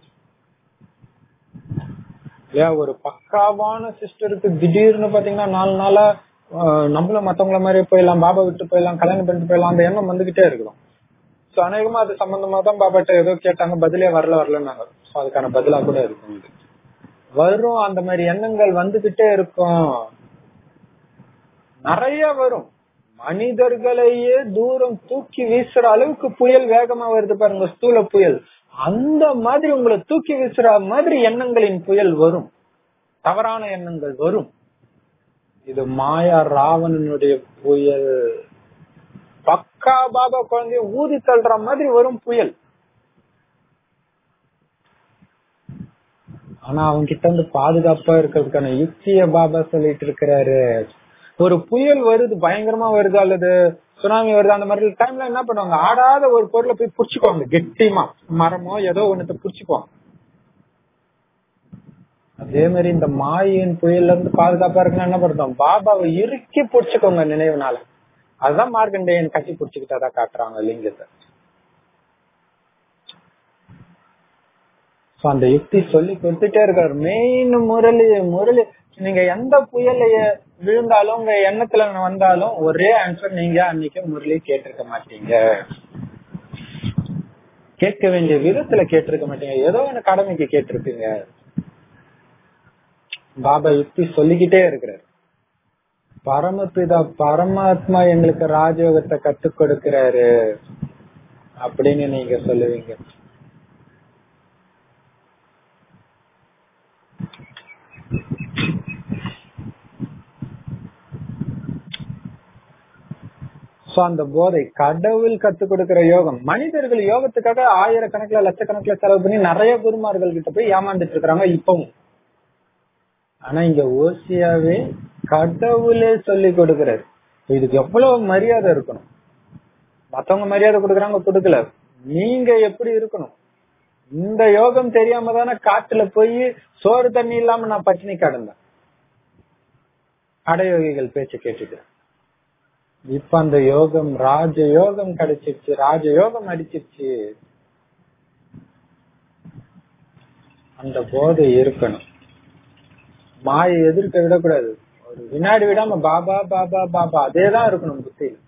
ஏன் ஒரு பக்காவான சிஸ்டருக்கு திடீர்னு பாத்தீங்கன்னா நாலு நாளா நம்மளும் மத்தவங்கள மாதிரி போயிடலாம் பாபா விட்டு போயிடலாம் கல்யாணம் பண்ணிட்டு போயிடலாம் அந்த எண்ணம் வந்துகிட்டே இருக்கும் சோ அநேகமா அது சம்பந்தமா தான் பாபாட்ட ஏதோ கேட்டாங்க பதிலே வரல வரலன்னாங்க சோ அதுக்கான பதிலா கூட இருக்கும் வரும் அந்த மாதிரி எண்ணங்கள் வந்துகிட்டே இருக்கும் நிறைய வரும் மனிதர்களையே தூரம் தூக்கி வீசுற அளவுக்கு புயல் வேகமா வருது பாருங்க ஸ்தூல புயல் அந்த மாதிரி உங்களை தூக்கி வீசுற மாதிரி எண்ணங்களின் புயல் வரும் தவறான எண்ணங்கள் வரும் இது மாயா ராவணனுடைய புயல் பக்கா பாபா குழந்தைய ஊதி தள்ளுற மாதிரி வரும் புயல் ஆனா அவங்க கிட்ட வந்து பாதுகாப்பா இருக்கிறதுக்கான யுக்திய பாபா சொல்லிட்டு இருக்கிறாரு ஒரு புயல் வருது பயங்கரமா வருது அல்லது சுனாமி வருது அந்த மாதிரி டைம்ல என்ன பண்ணுவாங்க ஆடாத ஒரு பொருளை போய் புடிச்சுக்குவாங்க கெட்டிமா மரமோ ஏதோ ஒன்னத்தை புடிச்சுக்குவாங்க அதே மாதிரி இந்த மாயின் புயல்ல இருந்து பாதுகாப்பா இருக்குன்னு என்ன பண்ணுறோம் பாபாவை இறுக்கி புடிச்சுக்கோங்க நினைவுனால அதுதான் மார்க்கண்டேயன் கட்டி புடிச்சுக்கிட்டதா காட்டுறாங்க லிங்கத்தை அந்த யுக்தி சொல்லி கொடுத்துட்டே இருக்காரு மெயின் முரளி முரளி நீங்க எந்த புயலைய விழுந்தாலும் உங்க எண்ணத்துல வந்தாலும் ஒரே ஆன்சர் நீங்க அன்னைக்கு முரளி கேட்டிருக்க மாட்டீங்க கேட்க வேண்டிய விதத்துல கேட்டிருக்க மாட்டீங்க ஏதோ ஒண்ணு கடமைக்கு கேட்டிருப்பீங்க பாபா யுக்தி சொல்லிக்கிட்டே இருக்கிறார் பரமபிதா பரமாத்மா எங்களுக்கு ராஜயோகத்தை கத்துக் கொடுக்கிறாரு அப்படின்னு நீங்க சொல்லுவீங்க சோ அந்த போதை கடவுள் கத்துக் கொடுக்கிற யோகம் மனிதர்கள் யோகத்துக்காக ஆயிரக்கணக்கில் லட்சக்கணக்கில் செலவு பண்ணி நிறைய குருமார்கள் கிட்ட போய் ஏமாந்துட்டு இருக்கிறாங்க இப்பவும் ஆனா இங்க ஓசியாவே கடவுளே சொல்லி கொடுக்கிறார் இதுக்கு எவ்வளவு மரியாதை இருக்கணும் மத்தவங்க மரியாதை கொடுக்கறாங்க கொடுக்கல நீங்க எப்படி இருக்கணும் இந்த யோகம் தெரியாம தானே காட்டுல போய் சோறு தண்ணி இல்லாம நான் பட்டினி கடந்தேன் அடயோகிகள் பேச்சு கேட்டுட்டு இப்ப அந்த யோகம் ராஜ யோகம் கிடைச்சிருச்சு ராஜ யோகம் அடிச்சிருச்சு அந்த போதை இருக்கணும் மாயை எதிர்க்க விடக்கூடாது ஒரு வினாடி விடாம பாபா பாபா பாபா அதேதான் இருக்கணும் புத்தியில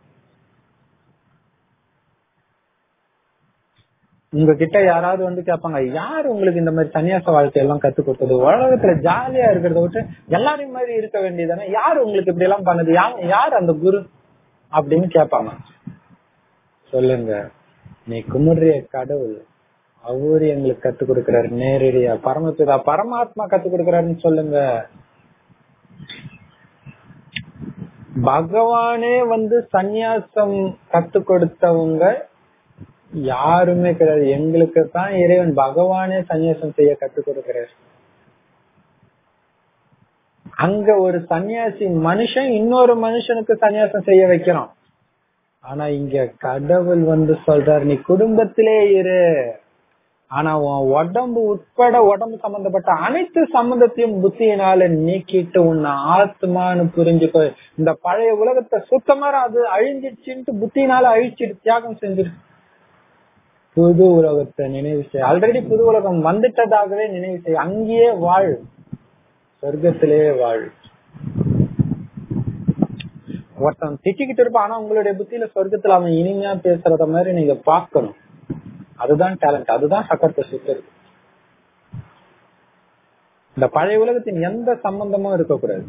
உங்ககிட்ட யாராவது வந்து கேட்பாங்க யார் உங்களுக்கு இந்த மாதிரி சன்னியாச வாழ்க்கை எல்லாம் கத்து கொடுத்தது உலகத்துல ஜாலியா இருக்கிறத விட்டு எல்லாரையும் மாதிரி இருக்க வேண்டியதானே யார் உங்களுக்கு இப்படி எல்லாம் பண்ணது யா- யார் அந்த குரு அப்படின்னு கேட்பாங்க சொல்லுங்க நீ குமுறிய கடவுள் அவரு எங்களுக்கு கத்து கொடுக்கிறாரு நேரடியா பரமபிதா பரமாத்மா கத்து கொடுக்கிறாருன்னு சொல்லுங்க பகவானே வந்து சந்நியாசம் கத்து கொடுத்தவங்க யாருமே கிடையாது எங்களுக்கு தான் இறைவன் பகவானே சந்நியாசம் செய்ய கத்து கொடுக்கிறார் அங்க ஒரு சன்னியாசி மனுஷன் இன்னொரு மனுஷனுக்கு சன்னியாசம் செய்ய வைக்கிறான் ஆனா இங்க கடவுள் வந்து சொல்றாரு நீ குடும்பத்திலே இரு ஆனா உன் உடம்பு உட்பட உடம்பு சம்பந்தப்பட்ட அனைத்து சம்பந்தத்தையும் புத்தியினால நீக்கிட்டு உன்னை ஆத்மான்னு புரிஞ்சுக்கோ இந்த பழைய உலகத்தை சுத்தமா அது அழிஞ்சிடுச்சுன்ட்டு புத்தியினால அழிச்சிட்டு தியாகம் செஞ்சிரு புது உலகத்தை நினைவு செய் ஆல்ரெடி புது உலகம் வந்துட்டதாகவே நினைவு செய் அங்கேயே வாழ் சொர்க்கத்திலேயே வாழ் ஒருத்தன் திட்டிக்கிட்டு இருப்பான் ஆனா உங்களுடைய புத்தியில சொர்க்கத்துல அவன் இனிமையா பேசுறத மாதிரி நீங்க பாக்கணும் அதுதான் டேலண்ட் அதுதான் சக்கரத்தை சுத்துறது இந்த பழைய உலகத்தின் எந்த சம்பந்தமும் இருக்கக்கூடாது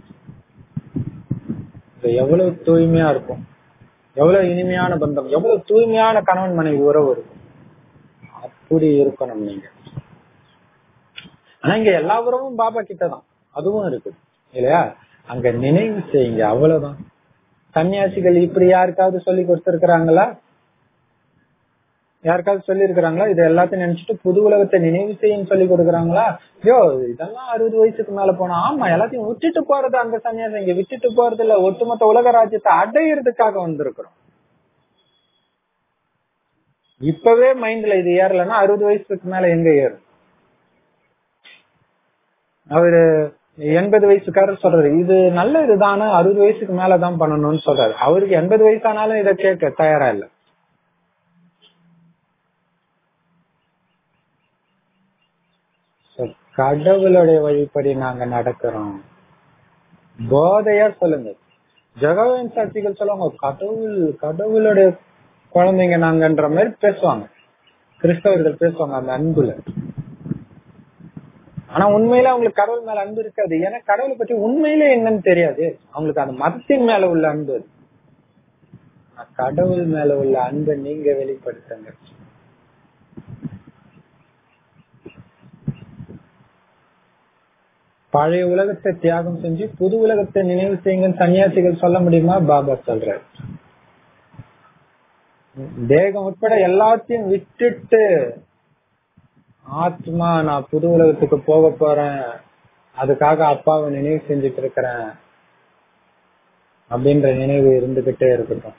இது எவ்வளவு தூய்மையா இருக்கும் எவ்வளவு இனிமையான பந்தம் எவ்வளவு தூய்மையான கணவன் மனைவி உறவு இருக்கும் அப்படி இருக்கணும் நீங்க ஆனா இங்க எல்லா உறவும் பாபா கிட்டதான் அதுவும் இருக்கு இல்லையா அங்க நினைவு செய்யுங்க அவ்வளவுதான் சன்னியாசிகள் இப்படி யாருக்காவது சொல்லி கொடுத்திருக்கிறாங்களா யாருக்காவது சொல்லி இருக்கிறாங்களா இது எல்லாத்தையும் நினைச்சிட்டு புது உலகத்தை நினைவு செய்யும் சொல்லி கொடுக்குறாங்களா ஐயோ இதெல்லாம் அறுபது வயசுக்கு மேல போனா ஆமா எல்லாத்தையும் விட்டுட்டு போறது அந்த சன்னியாசம் இங்க விட்டுட்டு போறது இல்ல ஒட்டுமொத்த உலக ராஜ்யத்தை அடையிறதுக்காக வந்திருக்கிறோம் இப்பவே மைண்ட்ல இது ஏறலன்னா அறுபது வயசுக்கு மேல எங்க ஏறும் அவரு எண்பது வயசுக்காரர் சொல்றாரு இது நல்ல இதுதானே அறுபது வயசுக்கு மேலதான் பண்ணணும்னு சொல்றாரு அவருக்கு எண்பது வயசானாலும் இதை கேட்க தயாரா இல்ல So, கடவுளுடைய வழிப்படி நாங்க நடக்கிறோம் போதையா சொல்லுங்க ஜெகவன் சக்திகள் சொல்லுவாங்க கடவுள் கடவுளுடைய குழந்தைங்க நாங்கன்ற மாதிரி பேசுவாங்க கிறிஸ்தவர்கள் பேசுவாங்க அந்த அன்புல ஆனா உண்மையில அவங்களுக்கு கடவுள் மேல அன்பு இருக்காது ஏன்னா கடவுளை பத்தி உண்மையிலே என்னன்னு தெரியாது அவங்களுக்கு அந்த மதத்தின் மேல உள்ள அன்பு அது. ஆனா கடவுள் மேல உள்ள அன்பை நீங்க வெளிப்படுத்துங்க பழைய உலகத்தை தியாகம் செஞ்சு புது உலகத்தை நினைவு செய்யுங்கன்னு சன்னியாசிகள் சொல்ல முடியுமா பாபா சொல்றாரு தேகம் உட்பட எல்லாத்தையும் விட்டுட்டு ஆத்மா நான் புது உலகத்துக்கு போக போறேன் அதுக்காக அப்பாவை நினைவு செஞ்சுட்டு இருக்கிறேன் அப்படின்ற நினைவு இருந்துகிட்டே இருக்கட்டும்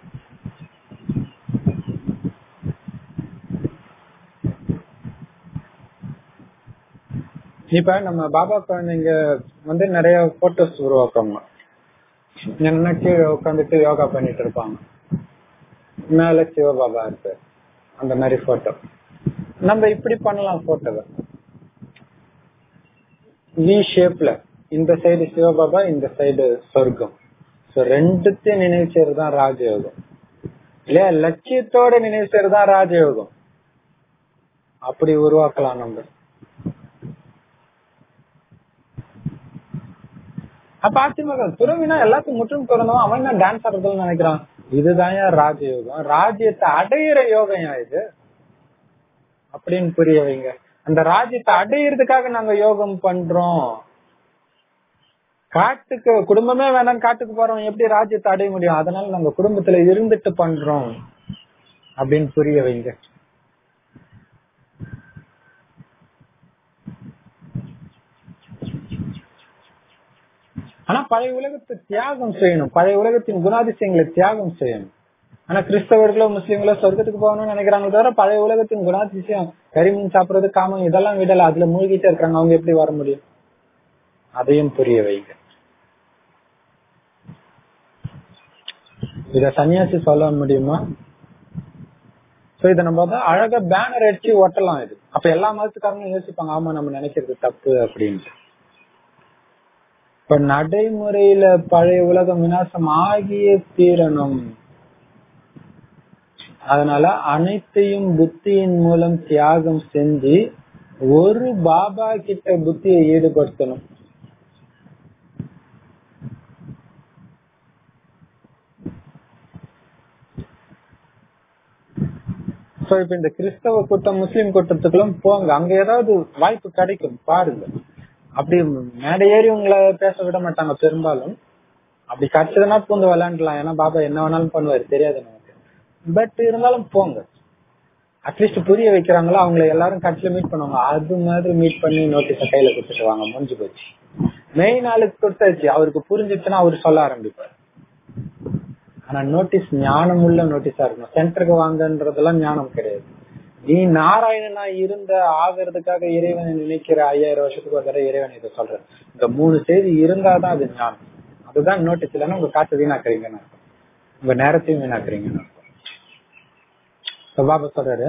இப்ப நம்ம பாபா குழந்தைங்க வந்து நிறைய போட்டோஸ் உருவாக்குவாங்க என்ன கீழே உட்காந்துட்டு யோகா பண்ணிட்டு இருப்பாங்க மேல சிவபாபா இருக்கு அந்த மாதிரி போட்டோ நம்ம இப்படி பண்ணலாம் போட்டோவை வி ஷேப்ல இந்த சைடு சிவபாபா இந்த சைடு சொர்க்கம் சோ ரெண்டுத்தையும் நினைவு செய்யறதுதான் ராஜயோகம் இல்லையா லட்சியத்தோட நினைவு செய்யறதுதான் ராஜயோகம் அப்படி உருவாக்கலாம் நம்ம அப்ப ஆச்சரியமாக துறவினா எல்லாத்தையும் முற்றும் திறந்தவன் அவன் தான் டான்ஸ் ஆடுறதுன்னு நினைக்கிறான் இதுதான் ராஜயோகம் ராஜ்யத்தை அடையிற யோகம் இது அப்படின்னு புரிய வைங்க அந்த ராஜ்யத்தை அடையிறதுக்காக நாங்க யோகம் பண்றோம் காட்டுக்கு குடும்பமே வேணாம் காட்டுக்கு போறோம் எப்படி ராஜ்யத்தை அடைய முடியும் அதனால நாங்க குடும்பத்துல இருந்துட்டு பண்றோம் அப்படின்னு புரிய வைங்க ஆனா ஆனா பழைய உலகத்தை தியாகம் செய்யணும் பழைய உலகத்தின் குணாதிசயங்களை தியாகம் செய்யணும் ஆனா கிறிஸ்தவர்களோ முஸ்லீம்களோ சொர்க்கத்துக்கு போகணும்னு நினைக்கிறாங்க தவிர பழைய உலகத்தின் குணாதிசயம் கரிமீன் சாப்பிடுறது காமம் இதெல்லாம் விடல அதுல மூழ்கிட்டே இருக்காங்க அவங்க எப்படி வர முடியும் அதையும் புரிய வைங்க இத சன்னியாசி சொல்ல முடியுமா சோ இத நம்ம வந்து அழகா பேனர் அடிச்சு ஒட்டலாம் இது அப்ப எல்லா மதத்துக்காரங்களும் யோசிப்பாங்க ஆமா நம்ம நினைக்கிறது தப்பு அப்படின்ட்டு இப்ப நடைமுறையில பழைய உலகம் விநாசம் ஆகிய தீரணும் அதனால அனைத்தையும் புத்தியின் மூலம் தியாகம் செஞ்சு ஒரு பாபா கிட்ட புத்தியை ஈடுபடுத்தணும் சோ இப்ப இந்த கிறிஸ்தவ கூட்டம் முஸ்லிம் கூட்டத்துக்குலாம் போங்க அங்க ஏதாவது வாய்ப்பு கிடைக்கும் பாருங்க அப்படி மேடை ஏறி உங்களை பேச விட மாட்டாங்க பெரும்பாலும் அப்படி கிடைச்சதுன்னா பூந்து விளையாண்டலாம் ஏன்னா பாபா என்ன வேணாலும் பண்ணுவாரு தெரியாது நமக்கு பட் இருந்தாலும் போங்க அட்லீஸ்ட் புரிய வைக்கிறாங்களோ அவங்கள எல்லாரும் கட்சியில மீட் பண்ணுவாங்க அது மாதிரி மீட் பண்ணி நோட்டீஸ கையில கொடுத்துட்டு வாங்க முடிஞ்சு போச்சு மெயின் ஆளுக்கு கொடுத்தாச்சு அவருக்கு புரிஞ்சிச்சுன்னா அவரு சொல்ல ஆரம்பிப்பார் ஆனா நோட்டீஸ் ஞானம் உள்ள நோட்டீஸா இருக்கணும் சென்டருக்கு வாங்கன்றதெல்லாம் ஞானம் கிடையாது நீ நாராயணனா இருந்த ஆகிறதுக்காக இறைவனை நினைக்கிற ஐயாயிரம் வருஷத்துக்கு ஒரு தடவை இறைவன் இதை சொல்ற இந்த மூணு செய்தி இருந்தாதான் அது ஞானம் அதுதான் நோட்டீஸ் இல்லைன்னா உங்க காசு வீணாக்குறீங்கன்னு அர்த்தம் உங்க நேரத்தையும் வீணாக்குறீங்கன்னு அர்த்தம் இப்ப பாபா சொல்றாரு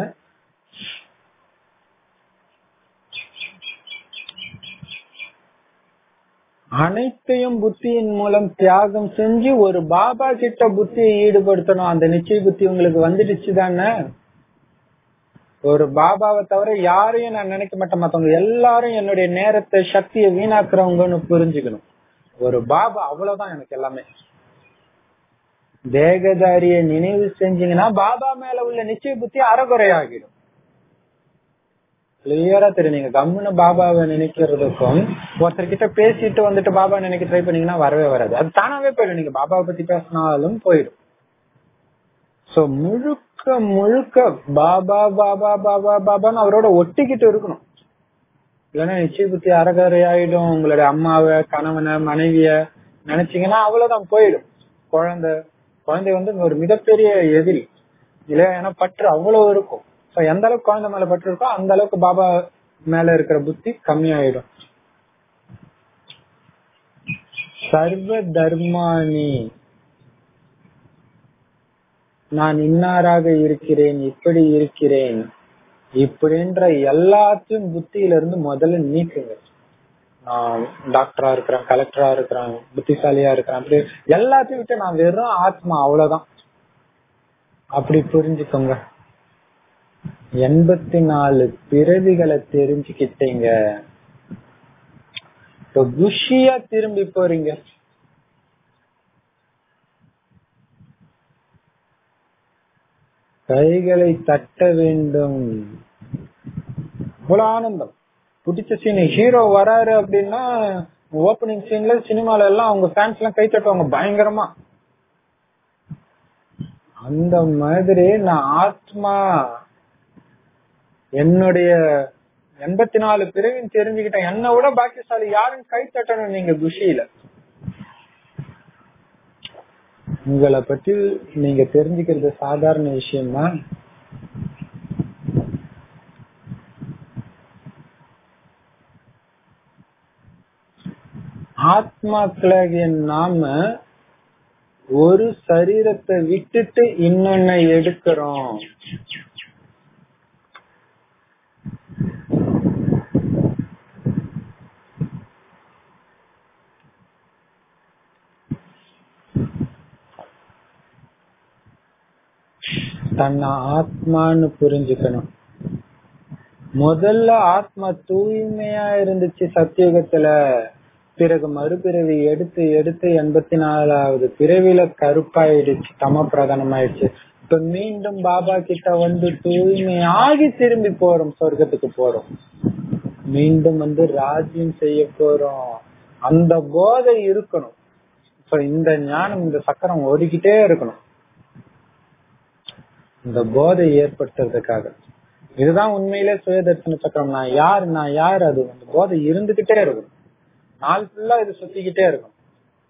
அனைத்தையும் புத்தியின் மூலம் தியாகம் செஞ்சு ஒரு பாபா கிட்ட புத்தியை ஈடுபடுத்தணும் அந்த நிச்சய புத்தி உங்களுக்கு வந்துடுச்சு தானே ஒரு பாபாவை தவிர யாரையும் நான் நினைக்க மாட்டேன் மத்தவங்க எல்லாரும் என்னுடைய நேரத்தை சக்தியை வீணாக்குறவங்கன்னு புரிஞ்சுக்கணும் ஒரு பாபா அவ்வளவுதான் எனக்கு எல்லாமே தேகதாரிய நினைவு செஞ்சீங்கன்னா பாபா மேல உள்ள நிச்சய புத்தி அறகுறையாகிடும் கிளியரா தெரியும் நீங்க கம்முன்னு பாபாவை நினைக்கிறதுக்கும் ஒருத்தர் கிட்ட பேசிட்டு வந்துட்டு பாபா நினைக்க ட்ரை பண்ணீங்கன்னா வரவே வராது அது தானாவே போயிடும் நீங்க பாபாவை பத்தி பேசினாலும் போயிடும் சோ முழுக்க முழுக்க பாபா பாபா பாபா பாபான்னு அவரோட ஒட்டிக்கிட்டு இருக்கணும் இல்லைன்னா நிச்சய புத்தி அறகரை ஆயிடும் உங்களுடைய அம்மாவை கணவனை மனைவிய நினைச்சீங்கன்னா அவ்வளவுதான் போயிடும் குழந்தை குழந்தை வந்து ஒரு மிகப்பெரிய எதிரி இல்லையா ஏன்னா பற்று அவ்வளவு இருக்கும் சோ எந்த அளவுக்கு குழந்தை மேல பற்று இருக்கோ அந்த அளவுக்கு பாபா மேல இருக்கிற புத்தி கம்மியாயிடும் சர்வ தர்மானி நான் இன்னாராக இருக்கிறேன் இப்படி இருக்கிறேன் இப்படின்ற எல்லாத்தையும் புத்தியில இருந்து முதல்ல நீக்குங்க நான் டாக்டரா இருக்கிறேன் கலெக்டரா இருக்கிறேன் புத்திசாலியா இருக்கிறேன் அப்படி எல்லாத்தையும் விட்டு நான் வெறும் ஆத்மா அவ்வளவுதான் அப்படி புரிஞ்சுக்கோங்க எண்பத்தி நாலு பிறவிகளை தெரிஞ்சுக்கிட்டீங்க இப்ப குஷியா திரும்பி போறீங்க கைகளை தட்ட வேண்டும் இவ்வளவு ஆனந்தம் பிடிச்ச சீன் ஹீரோ வராரு அப்படின்னா ஓப்பனிங் சீன்ல சினிமால எல்லாம் அவங்க ஃபேன்ஸ் எல்லாம் கை தட்டுவாங்க பயங்கரமா அந்த மாதிரி நான் ஆத்மா என்னுடைய எண்பத்தி நாலு பிரிவின் தெரிஞ்சுக்கிட்டேன் என்ன விட பாக்கியசாலி யாரும் கை தட்டணும் நீங்க குஷியில உங்களை பத்தி நீங்க தெரிஞ்சுக்கிறது சாதாரண விஷயமா ஆத்மாக்களாகிய நாம ஒரு சரீரத்தை விட்டுட்டு இன்னொன்ன எடுக்கிறோம் தன்னை ஆத்மான்னு புரிஞ்சுக்கணும் முதல்ல ஆத்மா தூய்மையா இருந்துச்சு சத்தியுகத்துல பிறகு மறுபிறவி எடுத்து எடுத்து எண்பத்தி நாலாவது பிறவில கருப்பாயிடுச்சு தம பிரதானமாயிடுச்சு இப்ப மீண்டும் பாபா கிட்ட வந்து தூய்மையாகி திரும்பி போறோம் சொர்க்கத்துக்கு போறோம் மீண்டும் வந்து ராஜ்யம் செய்ய போறோம் அந்த போதை இருக்கணும் இப்ப இந்த ஞானம் இந்த சக்கரம் ஓடிக்கிட்டே இருக்கணும் இந்த போதை ஏற்படுத்துறதுக்காக இதுதான் உண்மையிலே சுயதர்சன சக்கரம் நான் யார் நான் யார் அது அந்த போதை இருந்துகிட்டே இருக்கும் நாள் ஃபுல்லா இது சுத்திக்கிட்டே இருக்கும்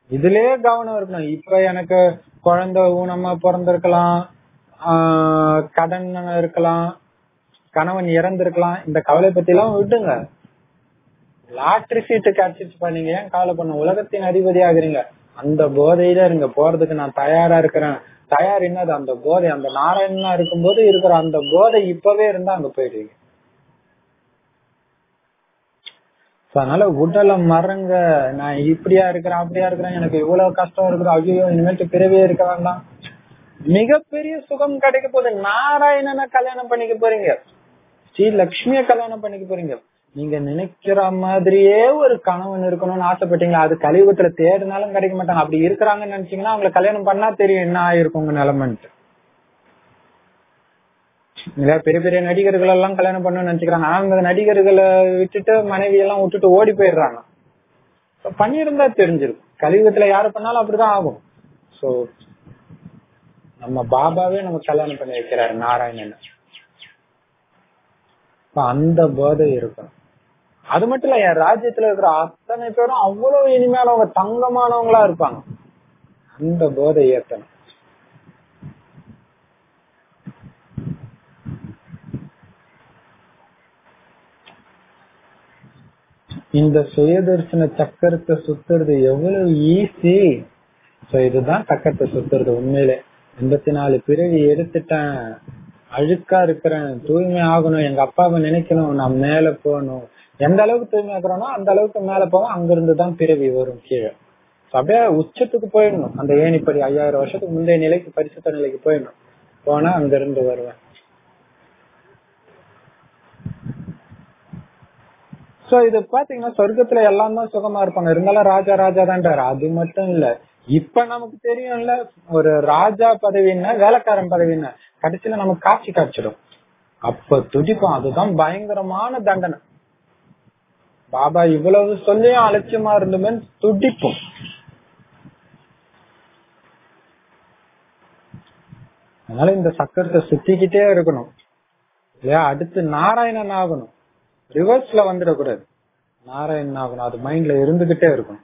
இதுலயே கவனம் இருக்கணும் இப்ப எனக்கு குழந்தை ஊனமா பிறந்திருக்கலாம் ஆஹ் கடன் இருக்கலாம் கணவன் இறந்திருக்கலாம் இந்த கவலை பத்தி எல்லாம் விட்டுங்க லாட்ரி சீட்டு கிடைச்சிச்சு நீங்க ஏன் கவலை பண்ண உலகத்தின் அதிபதி ஆகுறீங்க அந்த போதையில இருங்க போறதுக்கு நான் தயாரா இருக்கிறேன் தயார் என்னது அந்த போதை அந்த நாராயணனா இருக்கும்போது இருக்கிற அந்த போதை இப்பவே இருந்தா அங்க போயிடுவீங்க So, அதனால உடலை மறங்க நான் இப்படியா இருக்கிறேன் அப்படியா இருக்கிறேன் எனக்கு இவ்வளவு கஷ்டம் இருக்குது ஐயோ இனிமேட்டு பிறவியே இருக்க வேண்டாம் மிகப்பெரிய சுகம் கிடைக்க போகுது நாராயணனை கல்யாணம் பண்ணிக்க போறீங்க ஸ்ரீ லக்ஷ்மிய கல்யாணம் பண்ணிக்க போறீங்க நீங்க நினைக்கிற மாதிரியே ஒரு கணவன் இருக்கணும்னு ஆசைப்பட்டீங்களா அது கலியுகத்துல தேடினாலும் கிடைக்க மாட்டாங்க அப்படி இருக்கிறாங்கன்னு நினைச்சீங்கன்னா அவங்களை கல்யாணம் பண்ணா தெரியும் என்ன ஆயிருக்கும் உங்க நிலைமைன்ட்டு இல்ல பெரிய பெரிய நடிகர்கள் எல்லாம் கல்யாணம் பண்ணணும்னு நினைச்சுக்கிறாங்க ஆனா அந்த நடிகர்களை விட்டுட்டு மனைவி எல்லாம் விட்டுட்டு ஓடி போயிடுறாங்க So, பண்ணியிருந்தா தெரிஞ்சிருக்கும் கலியுகத்துல யாரு பண்ணாலும் அப்படிதான் ஆகும் சோ நம்ம பாபாவே நம்ம கல்யாணம் பண்ணி வைக்கிறாரு நாராயணன் இப்ப அந்த போதை இருக்கும் அது மட்டும் இல்ல என் ராஜ்யத்துல இருக்கிற அத்தனை பேரும் அவ்வளவு இனிமையானவங்க தங்கமானவங்களா இருப்பாங்க அந்த போதை ஏத்தணும் இந்த சுயதர்சன சக்கரத்தை சுத்துறது எவ்வளவு ஈஸி சோ இதுதான் சக்கரத்தை சுத்துறது உண்மையிலே எண்பத்தி நாலு பிறவி எடுத்துட்டேன் அழுக்கா இருக்கிறேன் தூய்மை ஆகணும் எங்க அப்பாவை நினைக்கணும் நான் மேல போகணும் எந்த அளவுக்கு தூய்மை ஆக்குறோனோ அந்த அளவுக்கு மேல போவோம் அங்கிருந்து தான் பிறவி வரும் கீழே So, அப்படியே உச்சத்துக்கு போயிடணும் அந்த ஏணிப்படி ஐயாயிரம் வருஷத்துக்கு முந்தைய நிலைக்கு பரிசுத்த நிலைக்கு போயிடணும் போனா அங்க இருந்து வருவேன் சோ இது பாத்தீங்கன்னா சொர்க்கத்துல எல்லாம் தான் சுகமா இருப்பாங்க இருந்தாலும் ராஜா ராஜா தான்றாரு அது மட்டும் இல்ல இப்ப நமக்கு தெரியும்ல ஒரு ராஜா பதவின்னா வேலைக்காரன் பதவின்னா கடைசியில நமக்கு காட்சி காய்ச்சிடும் அப்ப துடிப்போம் அதுதான் பயங்கரமான தண்டனை பாபா இவ்வளவு சொல்லியும் அலட்சியமா இருந்துமே துடிப்போம் அதனால இந்த சக்கரத்தை சுத்திக்கிட்டே இருக்கணும் இல்லையா அடுத்து நாராயணன் ஆகணும் ரிவர்ஸ்ல வந்துடக்கூடாது நாராயணன் ஆகணும் அது மைண்ட்ல இருந்துகிட்டே இருக்கணும்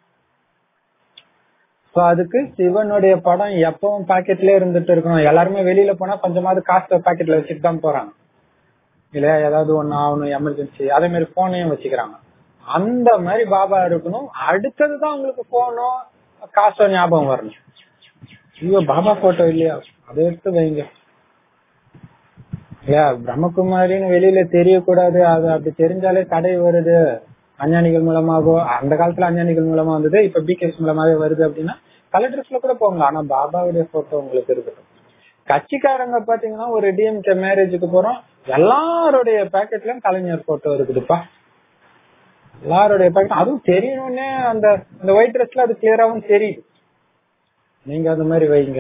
சோ அதுக்கு சிவனுடைய படம் எப்பவும் பாக்கெட்லயே இருந்துட்டு இருக்கணும் எல்லாருமே வெளியில போனா கொஞ்சமாவது காசு பாக்கெட்ல வச்சுட்டு தான் போறாங்க இல்லையா ஏதாவது ஒண்ணு ஆகணும் எமர்ஜென்சி அதே மாதிரி போனையும் வச்சுக்கிறாங்க அந்த மாதிரி பாபா இருக்கணும் அடுத்ததுதான் உங்களுக்கு போனும் காசோ ஞாபகம் வரணும் ஐயோ பாபா போட்டோ இல்லையா அதை எடுத்து வைங்க இல்லையா பிரம்மகுமாரின்னு வெளியில தெரியக்கூடாது அது அப்படி தெரிஞ்சாலே தடை வருது அஞ்ஞானிகள் மூலமாகவோ அந்த காலத்துல அஞ்ஞானிகள் மூலமா வந்தது இப்ப பிகேஸ் மூலமாவே வருது அப்படின்னா கலெக்டர்ஸ்ல கூட போங்க ஆனா பாபாவுடைய போட்டோ உங்களுக்கு இருக்கட்டும் கட்சிக்காரங்க பாத்தீங்கன்னா ஒரு டிஎம்கே மேரேஜுக்கு போறோம் எல்லாருடைய பேக்கெட்லயும் கலைஞர் போட்டோ இருக்குதுப்பா எல்லாருடைய பேக்கெட் அதுவும் தெரியணும்னே அந்த இந்த ஒயிட் ட்ரெஸ்ல அது கிளியராவும் தெரியுது நீங்க அந்த மாதிரி வைங்க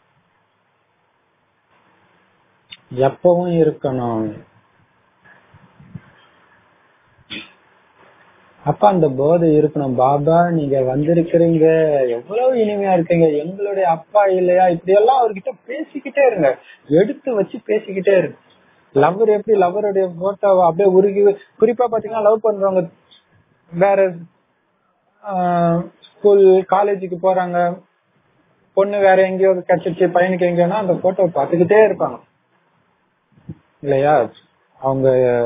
எப்பவும் இருக்கணும் அப்ப அந்த போதை இருக்கணும் பாபா நீங்க வந்திருக்கிறீங்க எவ்வளவு இனிமையா இருக்கீங்க எங்களுடைய அப்பா இல்லையா இப்படி எல்லாம் அவர்கிட்ட பேசிக்கிட்டே இருங்க எடுத்து வச்சு பேசிக்கிட்டே இருங்க லவர் எப்படி லவருடைய போட்டோவை அப்படியே உருகி குறிப்பா பாத்தீங்கன்னா லவ் பண்றவங்க வேற ஸ்கூல் காலேஜுக்கு போறாங்க பொண்ணு வேற எங்கேயோ கிடைச்சிச்சு பையனுக்கு எங்கேயோனா அந்த போட்டோ பாத்துக்கிட்டே இருப்பாங்க இல்லையா அவங்க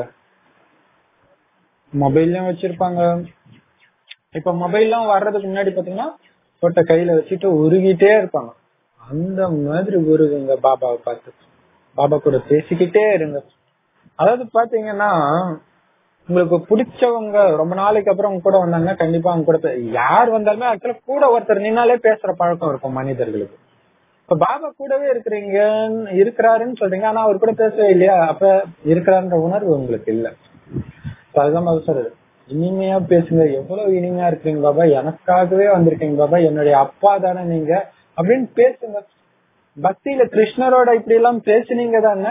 மொபைல்லயும் வச்சிருப்பாங்க இப்ப மொபைல்லாம் வர்றதுக்கு முன்னாடி பாத்தீங்கன்னா போட்டோ கையில வச்சுட்டு உருகிட்டே இருப்பாங்க அந்த மாதிரி உருகுங்க பாபாவை பார்த்து பாபா கூட பேசிக்கிட்டே இருங்க அதாவது பாத்தீங்கன்னா உங்களுக்கு பிடிச்சவங்க ரொம்ப நாளைக்கு அப்புறம் உங்க கூட வந்தாங்கன்னா கண்டிப்பா அவங்க கூட பே- யார் வந்தாலுமே ஆக்சுவலா கூட ஒருத்தர் நின்னாலே பேசுற பழக்கம் இருக்கும் மனிதர்களுக்கு இப்ப பாபா கூடவே இருக்கிறீங்க இருக்கிறாருன்னு சொல்றீங்க ஆனா அவர் கூட பேசவே இல்லையா அப்ப இருக்கிறாருன்ற உணர்வு உங்களுக்கு இல்ல So அதுதான் பாபா சொல்றது இனிமையா பேசுங்க எவ்வளவு இனிமையா இருக்கீங்க பாபா எனக்காகவே வந்திருக்கீங்க பாபா என்னுடைய அப்பா தானே நீங்க அப்படின்னு பேசுங்க பக்தியில கிருஷ்ணரோட இப்படி எல்லாம் பேசுனீங்க தானே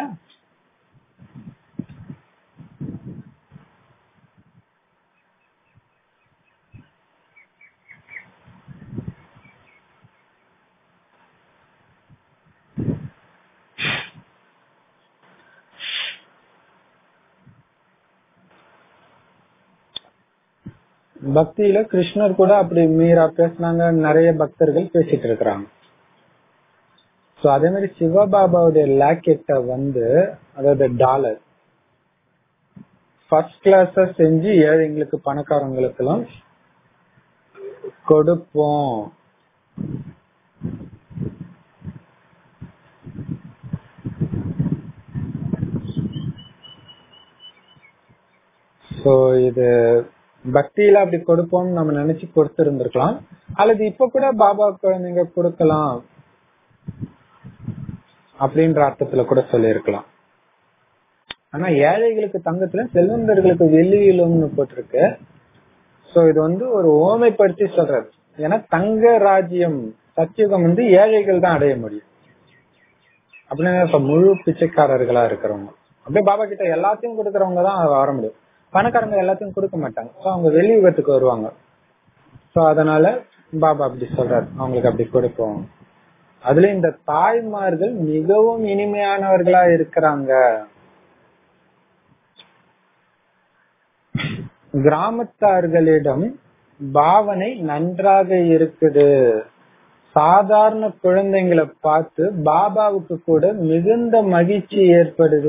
பக்தியில கிருஷ்ணர் கூட அப்படி மீரா பேசினாங்க நிறைய பக்தர்கள் பேசிட்டு இருக்கிறாங்க சோ அதே மாதிரி சிவபாபாவுடைய லாக்கெட்ட வந்து அதாவது டாலர் ஃபர்ஸ்ட் கிளாஸ செஞ்சு ஏழைங்களுக்கு பணக்காரங்களுக்கு எல்லாம் கொடுப்போம் சோ இது பக்தியில அப்படி கொடுப்போம் நம்ம நினைச்சு கொடுத்து இருந்திருக்கலாம் அல்லது இப்ப கூட பாபா குழந்தைங்க கொடுக்கலாம் அப்படின்ற அர்த்தத்துல கூட சொல்லியிருக்கலாம் ஆனா ஏழைகளுக்கு தங்கத்துல செல்வந்தர்களுக்கு வெள்ளியிலும்னு போட்டிருக்கு சோ இது வந்து ஒரு ஓமைப்படுத்தி சொல்றது ஏன்னா தங்க ராஜ்யம் சத்தியுகம் வந்து ஏழைகள் தான் அடைய முடியும் அப்படின்னு இப்ப முழு பிச்சைக்காரர்களா இருக்கிறவங்க அப்படியே பாபா கிட்ட எல்லாத்தையும் கொடுக்கறவங்க தான் வர முடியும் பணக்காரங்க எல்லாத்தையும் கொடுக்க மாட்டாங்க சோ அவங்க வெளி யுகத்துக்கு வருவாங்க சோ அதனால பாபா அப்படி சொல்றாரு அவங்களுக்கு அப்படி கொடுப்போம் அதுல இந்த தாய்மார்கள் மிகவும் இனிமையானவர்களா இருக்கிறாங்க கிராமத்தார்களிடம் பாவனை நன்றாக இருக்குது சாதாரண குழந்தைங்களை பார்த்து பாபாவுக்கு கூட மிகுந்த மகிழ்ச்சி ஏற்படுது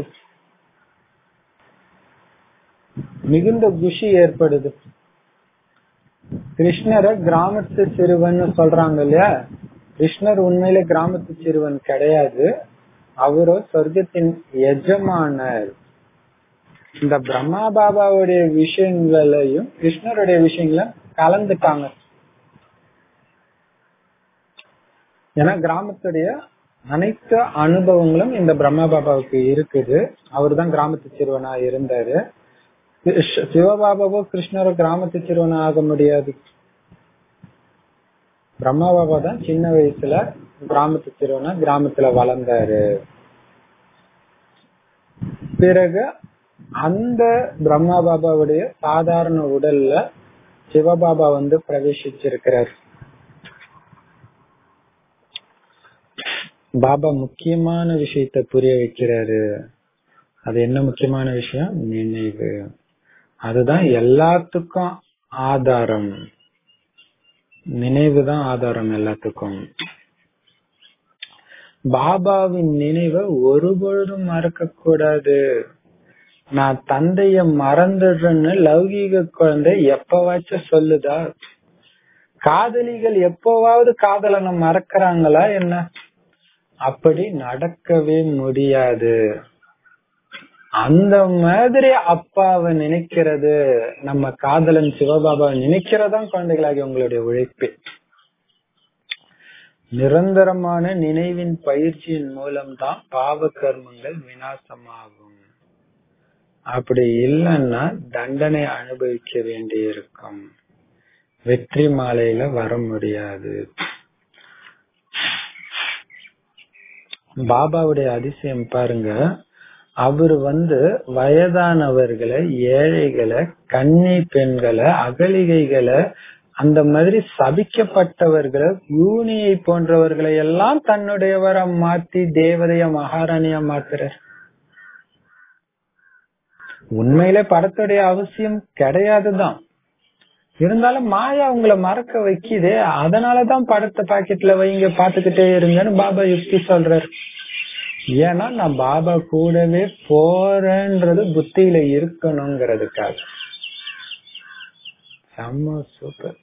மிகுந்த குஷி ஏற்படுது கிருஷ்ணரை கிராமத்து சிறுவன் சொல்றாங்க இல்லையா கிருஷ்ணர் உண்மையில கிராமத்து சிறுவன் கிடையாது அவரோ சொர்க்கத்தின் எஜமானர் இந்த பிரம்மா பாபாவுடைய விஷயங்களையும் கிருஷ்ணருடைய விஷயங்களும் கலந்துட்டாங்க ஏன்னா கிராமத்துடைய அனைத்து அனுபவங்களும் இந்த பிரம்மா பாபாவுக்கு இருக்குது அவர் தான் கிராமத்து சிறுவனா இருந்தாரு சிவபாபாவோ கிருஷ்ணரோ கிராமத்து சிறுவனா ஆக முடியாது பிரம்மா பாபா தான் சின்ன வயசுல கிராமத்து சிறுவனா கிராமத்துல வளர்ந்தாரு பிறகு அந்த பிரம்மா பாபாவுடைய சாதாரண உடல்ல சிவபாபா வந்து பிரவேசிச்சிருக்கிறார் பாபா முக்கியமான விஷயத்த புரிய வைக்கிறாரு அது என்ன முக்கியமான விஷயம் நினைவு அதுதான் எல்லாத்துக்கும் ஆதாரம் நினைவு தான் ஆதாரம் எல்லாத்துக்கும் பாபாவின் நினைவை ஒருபொழுதும் மறக்க கூடாது நான் தந்தைய மறந்துடுறேன்னு லௌகீக குழந்தை எப்பவாச்சும் சொல்லுதா காதலிகள் எப்பவாவது காதலனை மறக்கிறாங்களா என்ன அப்படி நடக்கவே முடியாது அந்த மாதிரி அப்பாவை நினைக்கிறது நம்ம காதலன் சிவபாபாவை நினைக்கிறதா குழந்தைகளாகி உங்களுடைய உழைப்பு நிரந்தரமான நினைவின் பயிற்சியின் மூலம்தான் பாவ கர்மங்கள் வினாசமாகும் அப்படி இல்லைன்னா தண்டனை அனுபவிக்க வேண்டி இருக்கும் வெற்றி மாலையில வர முடியாது பாபாவுடைய அதிசயம் பாருங்க அவர் வந்து வயதானவர்களை ஏழைகளை கன்னி பெண்களை அகலிகைகளை அந்த மாதிரி சபிக்கப்பட்டவர்களை யூனியை போன்றவர்களை எல்லாம் தன்னுடையவரை மாத்தி தேவதைய மகாராணியா மாத்துறார் உண்மையில படத்துடைய அவசியம் கிடையாதுதான் இருந்தாலும் மாயா உங்களை மறக்க வைக்குதே அதனாலதான் படத்தை பாக்கெட்ல வைங்க பாத்துக்கிட்டே இருங்கன்னு பாபா யுக்தி சொல்றாரு ஏன்னா நான் பாபா கூடவே போறேன்றது புத்தியில இருக்கணுங்கிறதுக்காக செம்ம சூப்பர்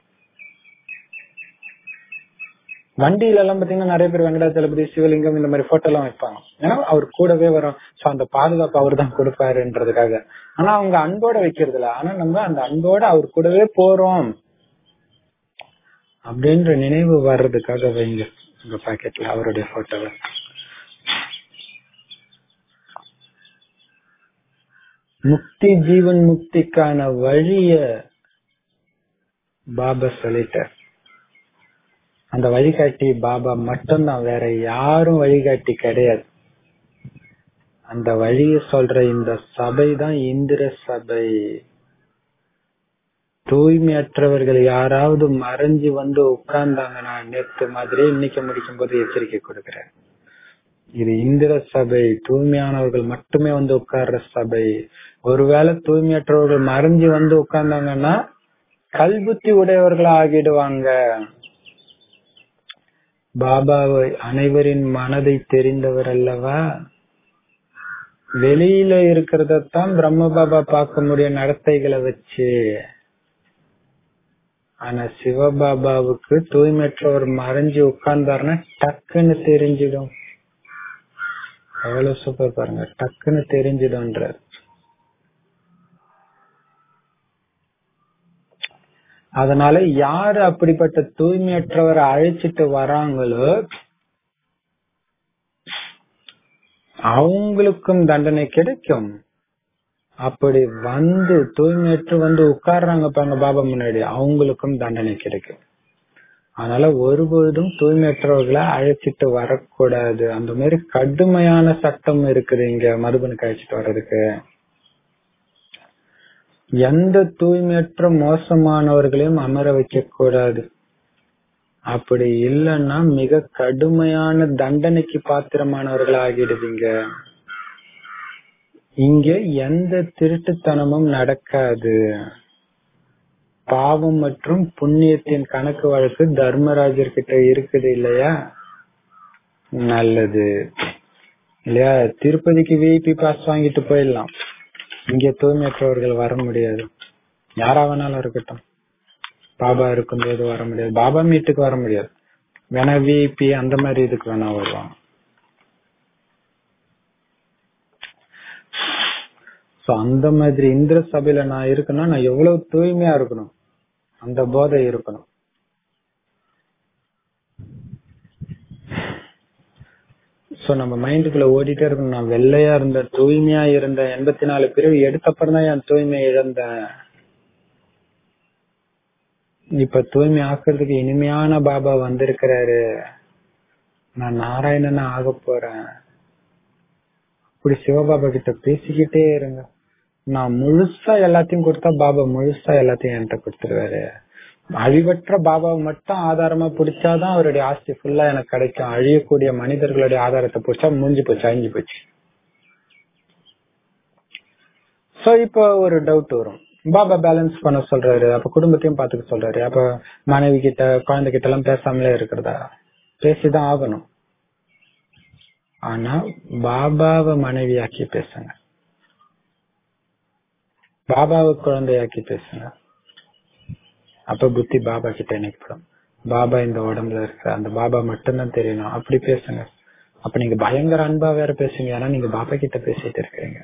வண்டியில எல்லாம் பாத்தீங்கன்னா நிறைய பேர் வெங்கடாச்சலபதி சிவலிங்கம் இந்த மாதிரி போட்டோ எல்லாம் வைப்பாங்க ஏன்னா அவர் கூடவே வரும் சோ அந்த பாதுகாப்பு அவர் தான் கொடுப்பாருன்றதுக்காக ஆனா அவங்க அன்போட வைக்கிறது இல்ல ஆனா நம்ம அந்த அன்போட அவர் கூடவே போறோம் அப்படின்ற நினைவு வர்றதுக்காக வைங்க உங்க பாக்கெட்ல அவருடைய போட்டோவை முக்தி ஜீவன் முக்திக்கான வழிய பாபா சொல்லிட்டார் அந்த வழிகாட்டி பாபா மட்டும்தான் வேற யாரும் வழிகாட்டி கிடையாது அந்த வழிய சொல்ற இந்த சபை தான் இந்திர சபை தூய்மையற்றவர்கள் யாராவது மறைஞ்சு வந்து உட்கார்ந்தாங்கன்னா நேத்து மாதிரி இன்னைக்கு முடிக்கும் போது எச்சரிக்கை கொடுக்கிறேன் இது இந்திர சபை தூய்மையானவர்கள் மட்டுமே வந்து உட்கார்ற சபை ஒருவேளை தூய்மையற்றவர்கள் மறைஞ்சு வந்து உட்கார்ந்தாங்கன்னா கல்புத்தி உடையவர்களா ஆகிடுவாங்க பாபாவை அனைவரின் மனதை தெரிந்தவர் அல்லவா வெளியில இருக்கிறதத்தான் பிரம்ம பாபா பார்க்க முடியும் நடத்தைகளை வச்சு ஆனா சிவபாபாவுக்கு தூய்மையற்றவர் மறைஞ்சு உட்கார்ந்தாருன்னா டக்குன்னு தெரிஞ்சிடும் எவ்வளவு சூப்பர் பாருங்க டக்குன்னு தெரிஞ்சிடும்ன்ற அதனால யாரு அப்படிப்பட்ட தூய்மையற்றவரை அழைச்சிட்டு வராங்களோ அவங்களுக்கும் தண்டனை கிடைக்கும் அப்படி வந்து தூய்மையற்று வந்து உட்கார்றாங்க பாருங்க பாபா முன்னாடி அவங்களுக்கும் தண்டனை கிடைக்கும் அதனால ஒருபொழுதும் தூய்மையற்றவர்களை அழைச்சிட்டு வரக்கூடாது அந்த மாதிரி கடுமையான சட்டம் இருக்குது இங்க மதுபனுக்கு அழைச்சிட்டு வர்றதுக்கு எந்த தூய்மையற்ற மோசமானவர்களையும் அமர வைக்க கூடாது அப்படி இல்லைன்னா மிக கடுமையான தண்டனைக்கு பாத்திரமானவர்கள் ஆகிடுவீங்க இங்க எந்த திருட்டுத்தனமும் நடக்காது பாவம் மற்றும் புண்ணியத்தின் கணக்கு வழக்கு தர்மராஜர் கிட்ட இருக்குது இல்லையா நல்லது இல்லையா திருப்பதிக்கு விஐபி பாஸ் வாங்கிட்டு போயிடலாம் இங்க தூய்மையற்றவர்கள் வர முடியாது யாரா வேணாலும் இருக்கட்டும் பாபா இருக்கும்போது வர முடியாது பாபா மீட்டுக்கு வர முடியாது வேணா விஐபி அந்த மாதிரி இதுக்கு வேணா வருவாங்க சோ அந்த மாதிரி இந்திர சபையில நான் இருக்கணும் நான் எவ்வளவு தூய்மையா இருக்கணும் அந்த போதை இருக்கணும் சோ நம்ம மைண்டுக்குள்ள ஓடிட்டே இருக்கணும் நான் வெள்ளையா இருந்தேன் தூய்மையா இருந்தேன் எண்பத்தி நாலு பிரிவு எடுத்தப்பறம் தான் என் தூய்மை இழந்தேன் இப்ப தூய்மை ஆக்குறதுக்கு இனிமையான பாபா வந்திருக்கிறாரு நான் நாராயணனா ஆக போறேன் இப்படி சிவபாபா கிட்ட பேசிக்கிட்டே இருங்க நான் முழுசா எல்லாத்தையும் கொடுத்தா பாபா முழுசா எல்லாத்தையும் என்கிட்ட கொடுத்துருவாரு அழிவற்ற பாபாவை மட்டும் ஆதாரமா பிடிச்சாதான் அவருடைய ஆஸ்தி ஃபுல்லா எனக்கு கிடைக்கும் அழியக்கூடிய மனிதர்களுடைய ஆதாரத்தை பிடிச்சா முடிஞ்சு போச்சு அழிஞ்சு போச்சு சோ இப்போ ஒரு டவுட் வரும் பாபா பேலன்ஸ் பண்ண சொல்றாரு அப்ப குடும்பத்தையும் பாத்துக்க சொல்றாரு அப்ப மனைவி கிட்ட குழந்தை கிட்ட எல்லாம் பேசாமலே இருக்கிறதா பேசிதான் ஆகணும் ஆனா பாபாவை மனைவியாக்கி பேசுங்க பாபாவை குழந்தையாக்கி பேசுங்க அப்ப புத்தி பாபா கிட்ட இணைக்கப்படும் பாபா இந்த உடம்புல இருக்கிற அந்த பாபா மட்டும்தான் தெரியணும் அப்படி பேசுங்க அப்ப நீங்க பயங்கர அன்பா வேற பேசுங்க ஏன்னா நீங்க பாபா கிட்ட பேசிட்டு இருக்கிறீங்க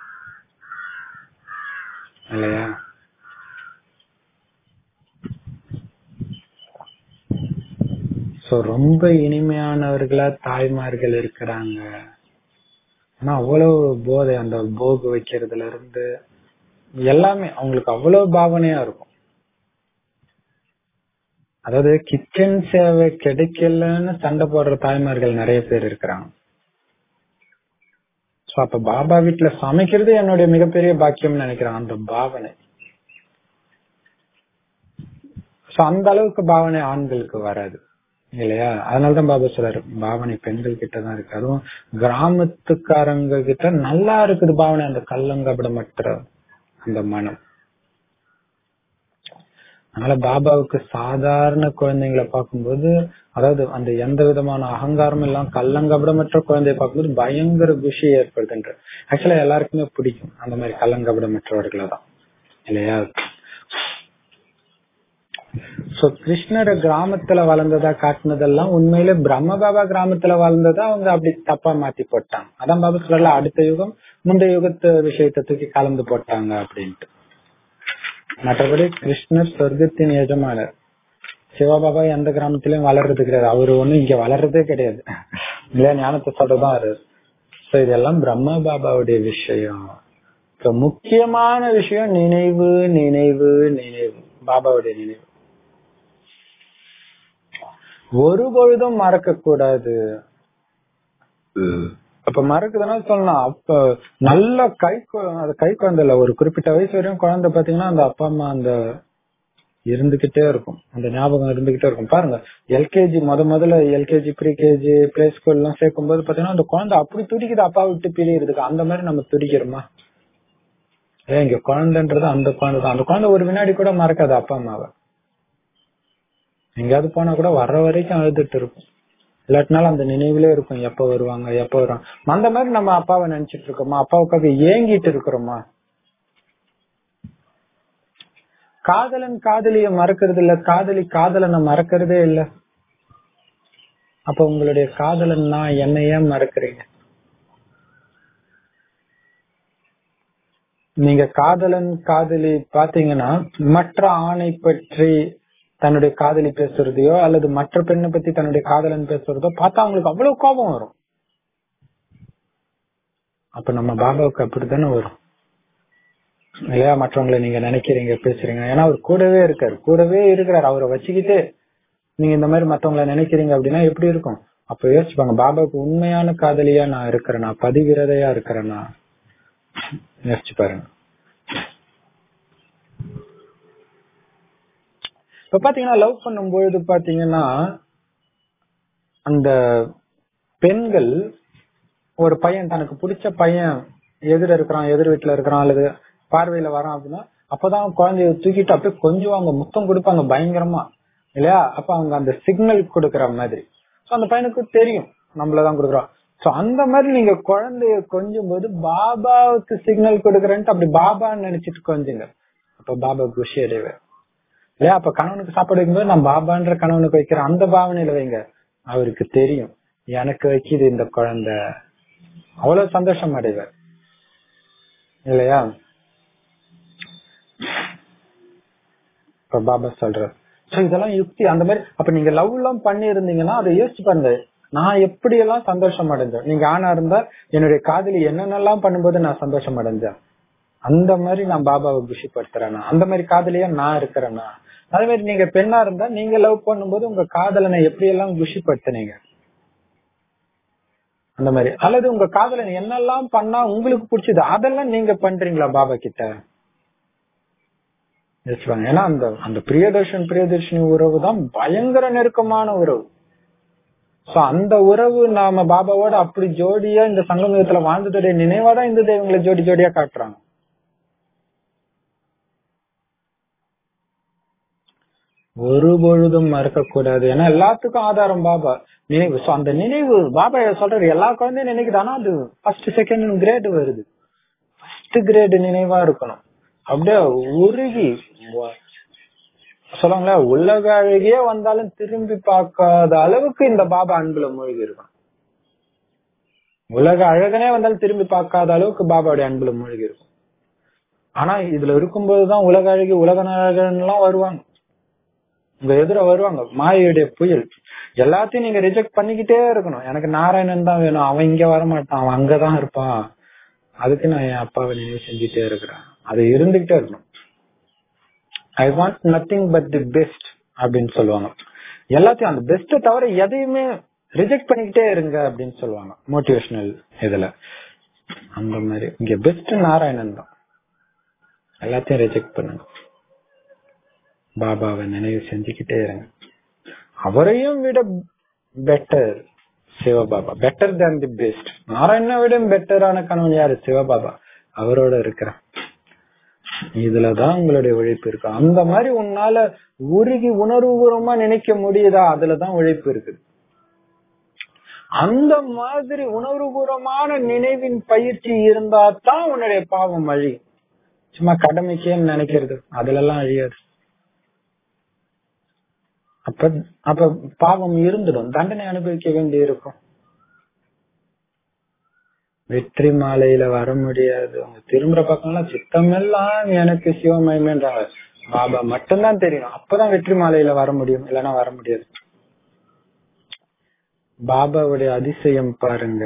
இல்லையா சோ ரொம்ப இனிமையானவர்களா தாய்மார்கள் இருக்கிறாங்க ஆனா அவ்வளவு போதை அந்த போகு வைக்கிறதுல இருந்து எல்லாமே அவங்களுக்கு அவ்வளவு பாவனையா இருக்கும் அதாவது கிச்சன் சேவை கிடைக்கலன்னு சண்டை போடுற தாய்மார்கள் நிறைய பேர் இருக்கிறாங்க சோ அப்ப பாபா வீட்டுல சமைக்கிறது என்னுடைய மிகப்பெரிய பாக்கியம் நினைக்கிறேன் அந்த பாவனை சோ அந்த அளவுக்கு பாவனை ஆண்களுக்கு வராது இல்லையா அதனாலதான் பாபா சொல்றாரு பாவனை பெண்கள் கிட்ட தான் இருக்கு அதுவும் கிராமத்துக்காரங்க கிட்ட நல்லா இருக்குது பாவனை அந்த கல்லங்கபடமற்ற அந்த மனம் அதனால பாபாவுக்கு சாதாரண குழந்தைங்களை பார்க்கும்போது அதாவது அந்த எந்த விதமான அகங்காரமும் எல்லாம் கல்லங்கபடமற்ற குழந்தைய பார்க்கும்போது பயங்கர குஷி ஏற்படுதுன்ற ஆக்சுவலா எல்லாருக்குமே பிடிக்கும் அந்த மாதிரி கல்லங்கபடமற்றவர்களை தான் இல்லையா சோ கிருஷ்ணரை கிராமத்துல வளர்ந்ததா காட்டினதெல்லாம் உண்மையில பிரம்ம பாபா கிராமத்துல வளர்ந்ததா அவங்க அப்படி தப்பா மாத்தி போட்டாங்க அதான் பாபா சொல்லல அடுத்த யுகம் முந்தைய யுகத்து விஷயத்தை தூக்கி கலந்து போட்டாங்க அப்படின்ட்டு மற்றபடி கிருஷ்ணர் சொர்க்கத்தின் எஜமானர் சிவபாபா எந்த கிராமத்திலயும் வளர்றது கிடையாது அவரு ஒண்ணும் இங்க வளர்றதே கிடையாது இல்லையா ஞானத்தை சொல்றதுதான் அவரு சோ இதெல்லாம் பிரம்ம பாபாவுடைய விஷயம் இப்ப முக்கியமான விஷயம் நினைவு நினைவு நினைவு பாபாவுடைய நினைவு ஒரு பொழுதும் மறக்க கூடாது அப்ப மறக்குதுன்னா சொல்லலாம் அப்ப நல்ல கை அது கை குழந்தைல ஒரு குறிப்பிட்ட வயசு வரையும் குழந்தை பாத்தீங்கன்னா அந்த அப்பா அம்மா அந்த இருந்துகிட்டே இருக்கும் அந்த ஞாபகம் இருந்துகிட்டே இருக்கும் பாருங்க எல்கேஜி முத முதல்ல LKG pre KG play school எல்லாம் சேர்க்கும் போது பாத்தீங்கன்னா அந்த குழந்தை அப்படி துடிக்குது அப்பா விட்டு பிரியிறதுக்கு அந்த மாதிரி நம்ம துடிக்கிறோமா ஏன் இங்க குழந்தைன்றது அந்த குழந்தை தான் அந்த குழந்தை ஒரு வினாடி கூட மறக்காது அப்பா அம்மாவை எங்கேயாவது போனா கூட வர்ற வரைக்கும் அழுதுட்டு இருக்கும் இல்லாட்டினாலும் அந்த நினைவுலயே இருக்கும் எப்ப வருவாங்க எப்ப வருவாங்க அந்த மாதிரி நம்ம அப்பாவை நினைச்சிட்டு இருக்கோமா அப்பாவுக்காக ஏங்கிட்டு இருக்கிறோமா காதலன் காதலிய மறக்கிறது இல்ல காதலி காதலனை மறக்கிறதே இல்ல அப்ப உங்களுடைய காதலன் நான் என்ன ஏன் மறக்கிறீங்க நீங்க காதலன் காதலி பாத்தீங்கன்னா மற்ற ஆணை பற்றி தன்னுடைய காதலி பேசுறதையோ அல்லது மற்ற பெண்ணை பத்தி தன்னுடைய காதலன் பேசுறதோ பார்த்தா அவங்களுக்கு அவ்வளவு கோபம் வரும் அப்ப நம்ம பாபாவுக்கு அப்படித்தானே வரும் இல்லையா மற்றவங்களை நீங்க நினைக்கிறீங்க பேசுறீங்க ஏன்னா அவர் கூடவே இருக்காரு கூடவே இருக்கிறாரு அவரை வச்சுக்கிட்டு நீங்க இந்த மாதிரி மத்தவங்களை நினைக்கிறீங்க அப்படின்னா எப்படி இருக்கும் அப்ப யோசிச்சுப்பாங்க பாபாவுக்கு உண்மையான காதலியா நான் இருக்கிறேனா பதிவிரதையா இருக்கிறேனா யோசிச்சு பாருங்க இப்ப பாத்தீங்கன்னா லவ் பண்ணும்பொழுது பாத்தீங்கன்னா அந்த பெண்கள் ஒரு பையன் தனக்கு பிடிச்ச பையன் எதிர இருக்கிறான் எதிர் வீட்டுல இருக்கிறான் அல்லது பார்வையில வரான் அப்படின்னா அப்பதான் குழந்தைய தூக்கிட்டு அப்படியே கொஞ்சம் அவங்க முத்தம் கொடுப்பாங்க பயங்கரமா இல்லையா அப்ப அவங்க அந்த சிக்னல் கொடுக்கற மாதிரி சோ அந்த பையனுக்கு தெரியும் நம்மளதான் கொடுக்குறோம் சோ அந்த மாதிரி நீங்க குழந்தைய கொஞ்சம் போது பாபாவுக்கு சிக்னல் கொடுக்கறேன்ட்டு அப்படி பாபான்னு நினைச்சிட்டு கொஞ்சுங்க அப்ப பாபா குஷி அடைவார் இல்லையா அப்ப கணவனுக்கு சாப்பாடு வைக்கும்போது நான் பாபான்ற கணவனுக்கு வைக்கிறேன் அந்த பாவனையில வைங்க அவருக்கு தெரியும் எனக்கு வைக்கிது இந்த குழந்தை அவ்வளவு சந்தோஷம் அடைவார் இல்லையா இப்ப பாபா சொல்றார் சோ இதெல்லாம் யுக்தி அந்த மாதிரி அப்ப நீங்க லவ் எல்லாம் பண்ணி இருந்தீங்கன்னா அதை யோசிச்சு பாருங்க நான் எப்படி எல்லாம் சந்தோஷம் அடைஞ்சேன் நீங்க ஆணா இருந்தா என்னுடைய காதலி என்னென்னலாம் பண்ணும்போது நான் சந்தோஷம் அடைஞ்சேன் அந்த மாதிரி நான் பாபாவை குஷிப்படுத்துறேனா அந்த மாதிரி காதலியா நான் இருக்கிறேனா அதே மாதிரி நீங்க பெண்ணா இருந்தா நீங்க லவ் பண்ணும்போது உங்க காதலனை எப்படி எல்லாம் குஷிப்படுத்தினீங்க அந்த மாதிரி அல்லது உங்க காதலன் என்னெல்லாம் பண்ணா உங்களுக்கு பிடிச்சது அதெல்லாம் நீங்க பண்றீங்களா பாபா கிட்ட யோசிப்பாங்க ஏன்னா அந்த அந்த பிரியதர்ஷன் பிரியதர்ஷினி உறவு தான் பயங்கர நெருக்கமான உறவு சோ அந்த உறவு நாம பாபாவோட அப்படி ஜோடியா இந்த சங்கமத்துல வாழ்ந்ததுடைய நினைவாதான் இந்த தெய்வங்களை ஜோடி ஜோடியா காட்டுறாங்க ஒரு பொழுதும் மறக்க கூடாது ஏன்னா எல்லாத்துக்கும் ஆதாரம் பாபா நினைவு சோ அந்த நினைவு பாபா சொல்றாரு எல்லா குழந்தையும் நினைக்குது ஆனா அது ஃபர்ஸ்ட் செகண்ட் கிரேடு வருது ஃபர்ஸ்ட் கிரேடு நினைவா இருக்கணும் அப்படியே உருகி சொல்லுவாங்களே உலக அழகியே வந்தாலும் திரும்பி பார்க்காத அளவுக்கு இந்த பாபா அன்புல மூழ்கி இருக்கணும் உலக அழகனே வந்தாலும் திரும்பி பார்க்காத அளவுக்கு பாபாவுடைய அன்புல மூழ்கி இருக்கும் ஆனா இதுல இருக்கும்போதுதான் உலக அழகி உலக அழகன் எல்லாம் வருவாங்க உங்க எதிர வருவாங்க மாயையுடைய புயல் எல்லாத்தையும் நீங்க ரிஜெக்ட் பண்ணிக்கிட்டே இருக்கணும் எனக்கு நாராயணன் தான் வேணும் அவன் இங்க வரமாட்டான் அவன் அங்கதான் இருப்பான் அதுக்கு நான் என் அப்பாவை நினைவு செஞ்சுட்டே இருக்கிறேன் அது இருந்துகிட்டே இருக்கணும் I want nothing but the best அப்படின்னு சொல்லுவாங்க எல்லாத்தையும் அந்த பெஸ்ட தவிர எதையுமே ரிஜெக்ட் பண்ணிக்கிட்டே இருங்க அப்படின்னு சொல்லுவாங்க மோட்டிவேஷனல் இதுல அந்த மாதிரி இங்க பெஸ்ட் நாராயணன் தான் எல்லாத்தையும் ரிஜெக்ட் பண்ணுங்க பாபாவை நினைவு செஞ்சுக்கிட்டே இருங்க அவரையும் விட better Shivbaba better than the best நாராயணனை விட பெட்டரான கணவன் யாரு சிவபாபா அவரோட இருக்கிறான் இதுலதான் உங்களுடைய உழைப்பு இருக்கு அந்த மாதிரி உன்னால உருகி உணர்வுபூர்வமா நினைக்க முடியுதா அதுலதான் உழைப்பு இருக்கு அந்த மாதிரி உணர்வுபூர்வமான நினைவின் பயிற்சி இருந்தா தான் உன்னுடைய பாவம் அழியும் சும்மா கடமைக்கேன்னு நினைக்கிறது அதுல எல்லாம் அழியாது அப்ப அப்ப பாவம் இருந்துடும் தண்டனை அனுபவிக்க வேண்டி இருக்கும் வெற்றி மாலையில வர முடியாது அவங்க திரும்புற பக்கம்லாம் சித்தமெல்லாம் எனக்கு சிவமயமேன்றாங்க பாபா மட்டும்தான் தெரியும் அப்பதான் வெற்றி மாலையில வர முடியும் இல்லைன்னா வர முடியாது பாபாவுடைய அதிசயம் பாருங்க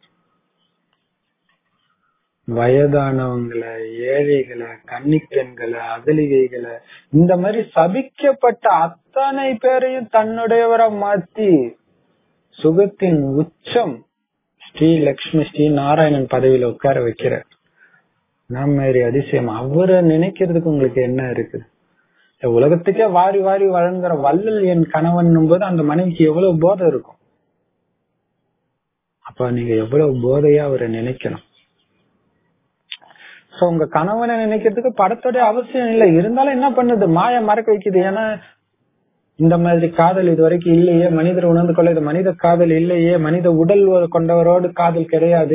வயதானவங்களை ஏழைகளை கன்னிப்பெண்களை அகலிகைகளை இந்த மாதிரி சபிக்கப்பட்ட அத்தனை பேரையும் தன்னுடையவரை மாத்தி சுகத்தின் உச்சம் ஸ்ரீ லக்ஷ்மி ஸ்ரீ நாராயணன் பதவியில உட்கார வைக்கிற நம்ம அதிசயம் அவரை நினைக்கிறதுக்கு உங்களுக்கு என்ன இருக்குது உலகத்துக்கே வாரி வாரி வழங்குற வள்ளல் என் கணவன் போது அந்த மனைவிக்கு எவ்வளவு போதை இருக்கும் அப்ப நீங்க எவ்வளவு போதையா அவரை நினைக்கணும் சோ சோ உங்க கணவனை நினைக்கிறதுக்கு படத்தோட அவசியம் இல்லை இருந்தாலும் என்ன பண்ணுது மாய மறக்க வைக்குது ஏன்னா இந்த மாதிரி காதல் இது வரைக்கும் இல்லையே மனிதர் உணர்ந்து கொள்ள இது மனித காதல் இல்லையே மனித உடல் கொண்டவரோடு காதல் கிடையாது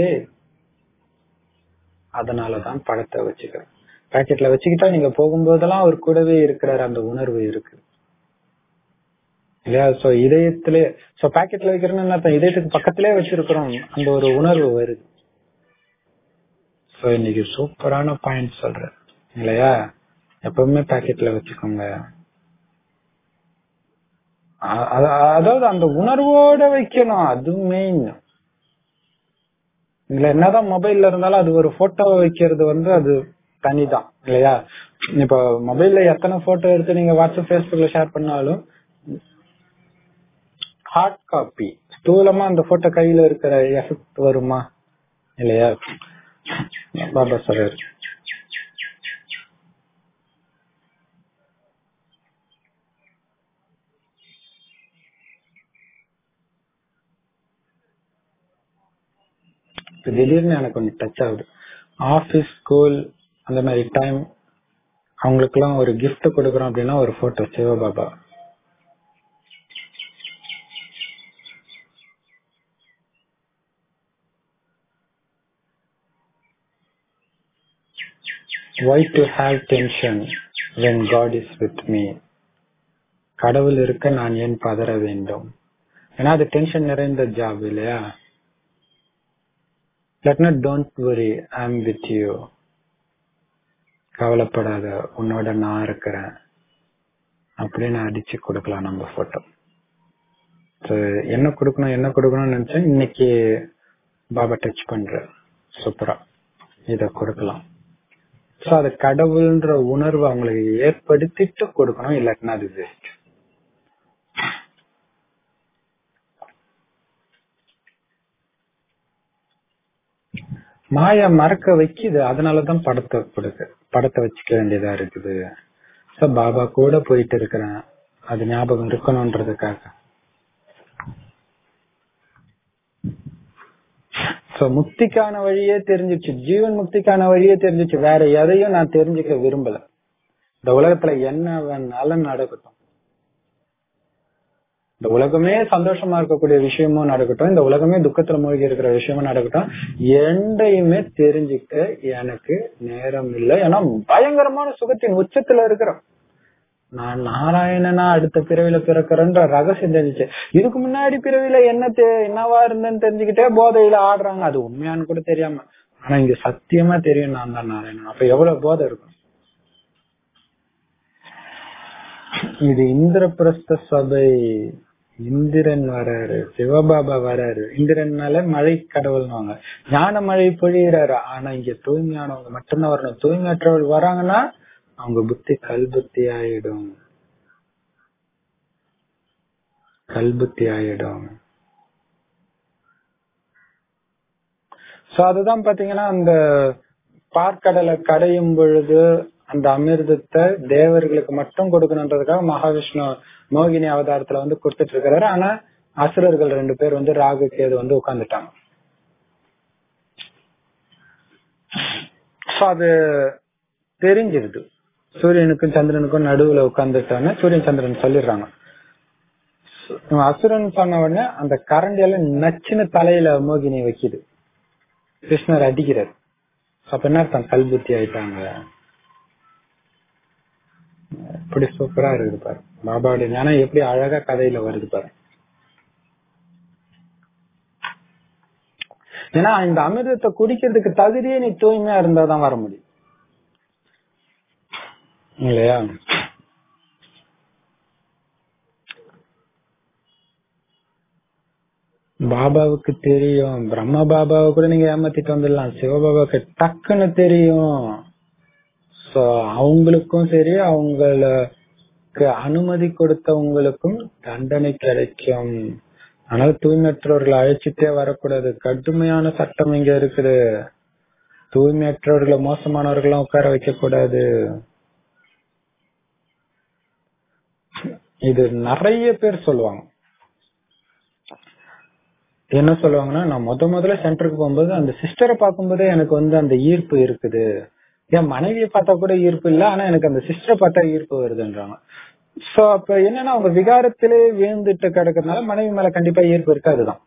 அதனாலதான் படத்தை வச்சுக்கிறேன் பாக்கெட்ல வச்சுக்கிட்டா நீங்க போகும்போதெல்லாம் அவர் கூடவே இருக்கிறாரு அந்த உணர்வு இருக்கு இல்லையா சோ இதயத்திலே சோ பாக்கெட்ல வைக்கிறோம்னு என்ன அர்த்தம்? இதயத்துக்கு பக்கத்திலே வச்சிருக்கிறோம் அந்த ஒரு உணர்வு வருது சோ இன்னைக்கு சூப்பரான பாயிண்ட் சொல்றேன் இல்லையா எப்பவுமே பாக்கெட்ல வச்சுக்கோங்க அ- அ- அதாவது அந்த உணர்வோட வைக்கணும் அது மெயின் இதுல என்னதான் மொபைல்ல இருந்தாலும் அது ஒரு போட்டோ வைக்கிறது வந்து அது தனிதான் இல்லையா இப்ப மொபைல்ல எத்தனை போட்டோ எடுத்து நீங்க வாட்ஸ்அப் பேஸ்புக்ல ஷேர் பண்ணாலும் ஹார்ட் காப்பி ஸ்தூலமா அந்த போட்டோ கையில இருக்கிற எஃபெக்ட் வருமா இல்லையா பாபா சார் இப்ப திடீர்னு எனக்கு கொஞ்சம் டச் ஆகுது ஆபீஸ் ஸ்கூல் அந்த மாதிரி டைம் அவங்களுக்கு எல்லாம் ஒரு gift கொடுக்கறோம் அப்படின்னா ஒரு photo Shivbaba why to have tension when God is with me கடவுள் இருக்க நான் ஏன் பதற வேண்டும் ஏன்னா அது டென்ஷன் நிறைந்த ஜாப் இல்லையா இல்லாட்டினா don't worry I am with you கவலைப்படாத உன்னோட நான் இருக்கிறேன் அப்படின்னு அடிச்சு கொடுக்கலாம் நம்ம போட்டோ என்ன கொடுக்கணும் என்ன கொடுக்கணும்னு நினைச்சேன் இன்னைக்கு பாபா டச் பண்ற சூப்பரா இத கொடுக்கலாம் சோ அது கடவுள்ன்ற உணர்வு அவங்களுக்கு ஏற்படுத்திட்டு கொடுக்கணும் இல்லாட்டினா அது வேஸ்ட் மாயா மறக்க வைக்குது அதனாலதான் படத்தை கொடுக்கு படத்தை வச்சுக்க வேண்டியதா இருக்குது சோ பாபா கூட போயிட்டு இருக்கிறேன் அது ஞாபகம் இருக்கணும்ன்றதுக்காக சோ முக்திக்கான வழியே தெரிஞ்சிச்சு ஜீவன் முக்திக்கான வழியே தெரிஞ்சிச்சு வேற எதையும் நான் தெரிஞ்சுக்க விரும்பல இந்த உலகத்துல என்ன வேணாலும் நடக்கட்டும் இந்த உலகமே சந்தோஷமா இருக்கக்கூடிய விஷயமும் நடக்கட்டும் இந்த உலகமே துக்கத்துல மூழ்கி இருக்கிற விஷயமும் நடக்கட்டும் எண்டையுமே தெரிஞ்சுக்க எனக்கு நேரம் இல்லை ஏன்னா பயங்கரமான சுகத்தின் உச்சத்துல இருக்கிறோம் நான் நாராயணனா அடுத்த பிறவில பிறக்கிறேன்ற ரகசியம் தெரிஞ்சுச்சு இதுக்கு முன்னாடி பிறவில என்ன தே- என்னவா இருந்தேன்னு தெரிஞ்சுக்கிட்டே போதையில ஆடுறாங்க அது உண்மையான்னு கூட தெரியாம ஆனா இங்க சத்தியமா தெரியும் நான் தான் நாராயணன் அப்ப எவ்வளவு போதை இருக்கும் இது இந்திரபிரஸ்த சபை இந்திரன் வராரு சிவபாபா வராரு இந்திரன்னால மழை கடவுள்னுவாங்க ஞான மழை பொழியிறாரு ஆனா இங்க தூய்மையானவங்க மட்டும்தான் வரணும் தூய்மையற்றவர்கள் வராங்கன்னா அவங்க புத்தி கல்புத்தி ஆயிடும் கல்புத்தி ஆயிடும் சோ அதுதான் பாத்தீங்கன்னா அந்த பார்க்கடலை கடையும் பொழுது அந்த அமிர்தத்தை தேவர்களுக்கு மட்டும் கொடுக்கணுன்றதுக்காக மகாவிஷ்ணு மோகினி அவதாரத்துல வந்து கொடுத்துட்டு இருக்கிறாரு ஆனா அசுரர்கள் ரெண்டு பேர் வந்து ராகு கேது வந்து உட்கார்ந்துட்டாங்க சோ அது தெரிஞ்சிருது சூரியனுக்கும் சந்திரனுக்கும் நடுவுல உட்கார்ந்துட்டான்னு சூரியன் சந்திரன் சொல்லிடுறாங்க இவன் அசுரன் சொன்ன உடனே அந்த கரண்டியால நச்சுன்னு தலையில மோகினி வைக்குது கிருஷ்ணர் அடிக்கிறார் அப்ப என்ன அர்த்தம் கல்புத்தி ஆயிட்டாங்க எப்படி சூப்பரா இருக்குது பாரு பாபாவுடைய ஞானம் எப்படி அழகா கதையில வருது பாரு ஏன்னா இந்த அமிர்தத்தை குடிக்கிறதுக்கு தகுதியே நீ தூய்மையா இருந்தாதான் வர முடியும் இல்லையா பாபாவுக்கு தெரியும் பிரம்ம பாபாவை கூட நீங்க ஏமாத்திட்டு வந்துடலாம் சிவபாபாவுக்கு டக்குன்னு தெரியும் சோ அவங்களுக்கும் சரி அவங்களுக்கு அனுமதி கொடுத்தவங்களுக்கும் தண்டனை கிடைக்கும் ஆனால் தூய்மையற்றவர்களை அழைச்சிட்டே வரக்கூடாது கடுமையான சட்டம் இங்க இருக்குது தூய்மையற்றவர்களை மோசமானவர்களும் உட்கார வைக்க கூடாது இது நிறைய பேர் சொல்லுவாங்க என்ன சொல்லுவாங்கன்னா நான் முத முதல்ல சென்டருக்கு போகும்போது அந்த சிஸ்டரை பார்க்கும்போதே எனக்கு வந்து அந்த ஈர்ப்பு இருக்குது என் மனைவியை பார்த்தா கூட ஈர்ப்பு இல்ல ஆனா எனக்கு அந்த சிஸ்டரை பார்த்தா ஈர்ப்பு வருதுன்றாங்க சோ அப்ப என்னன்னா அவங்க விகாரத்திலே வீழ்ந்துட்டு கிடக்கிறதுனால மனைவி மேல கண்டிப்பா ஈர்ப்பு இருக்காதுதான்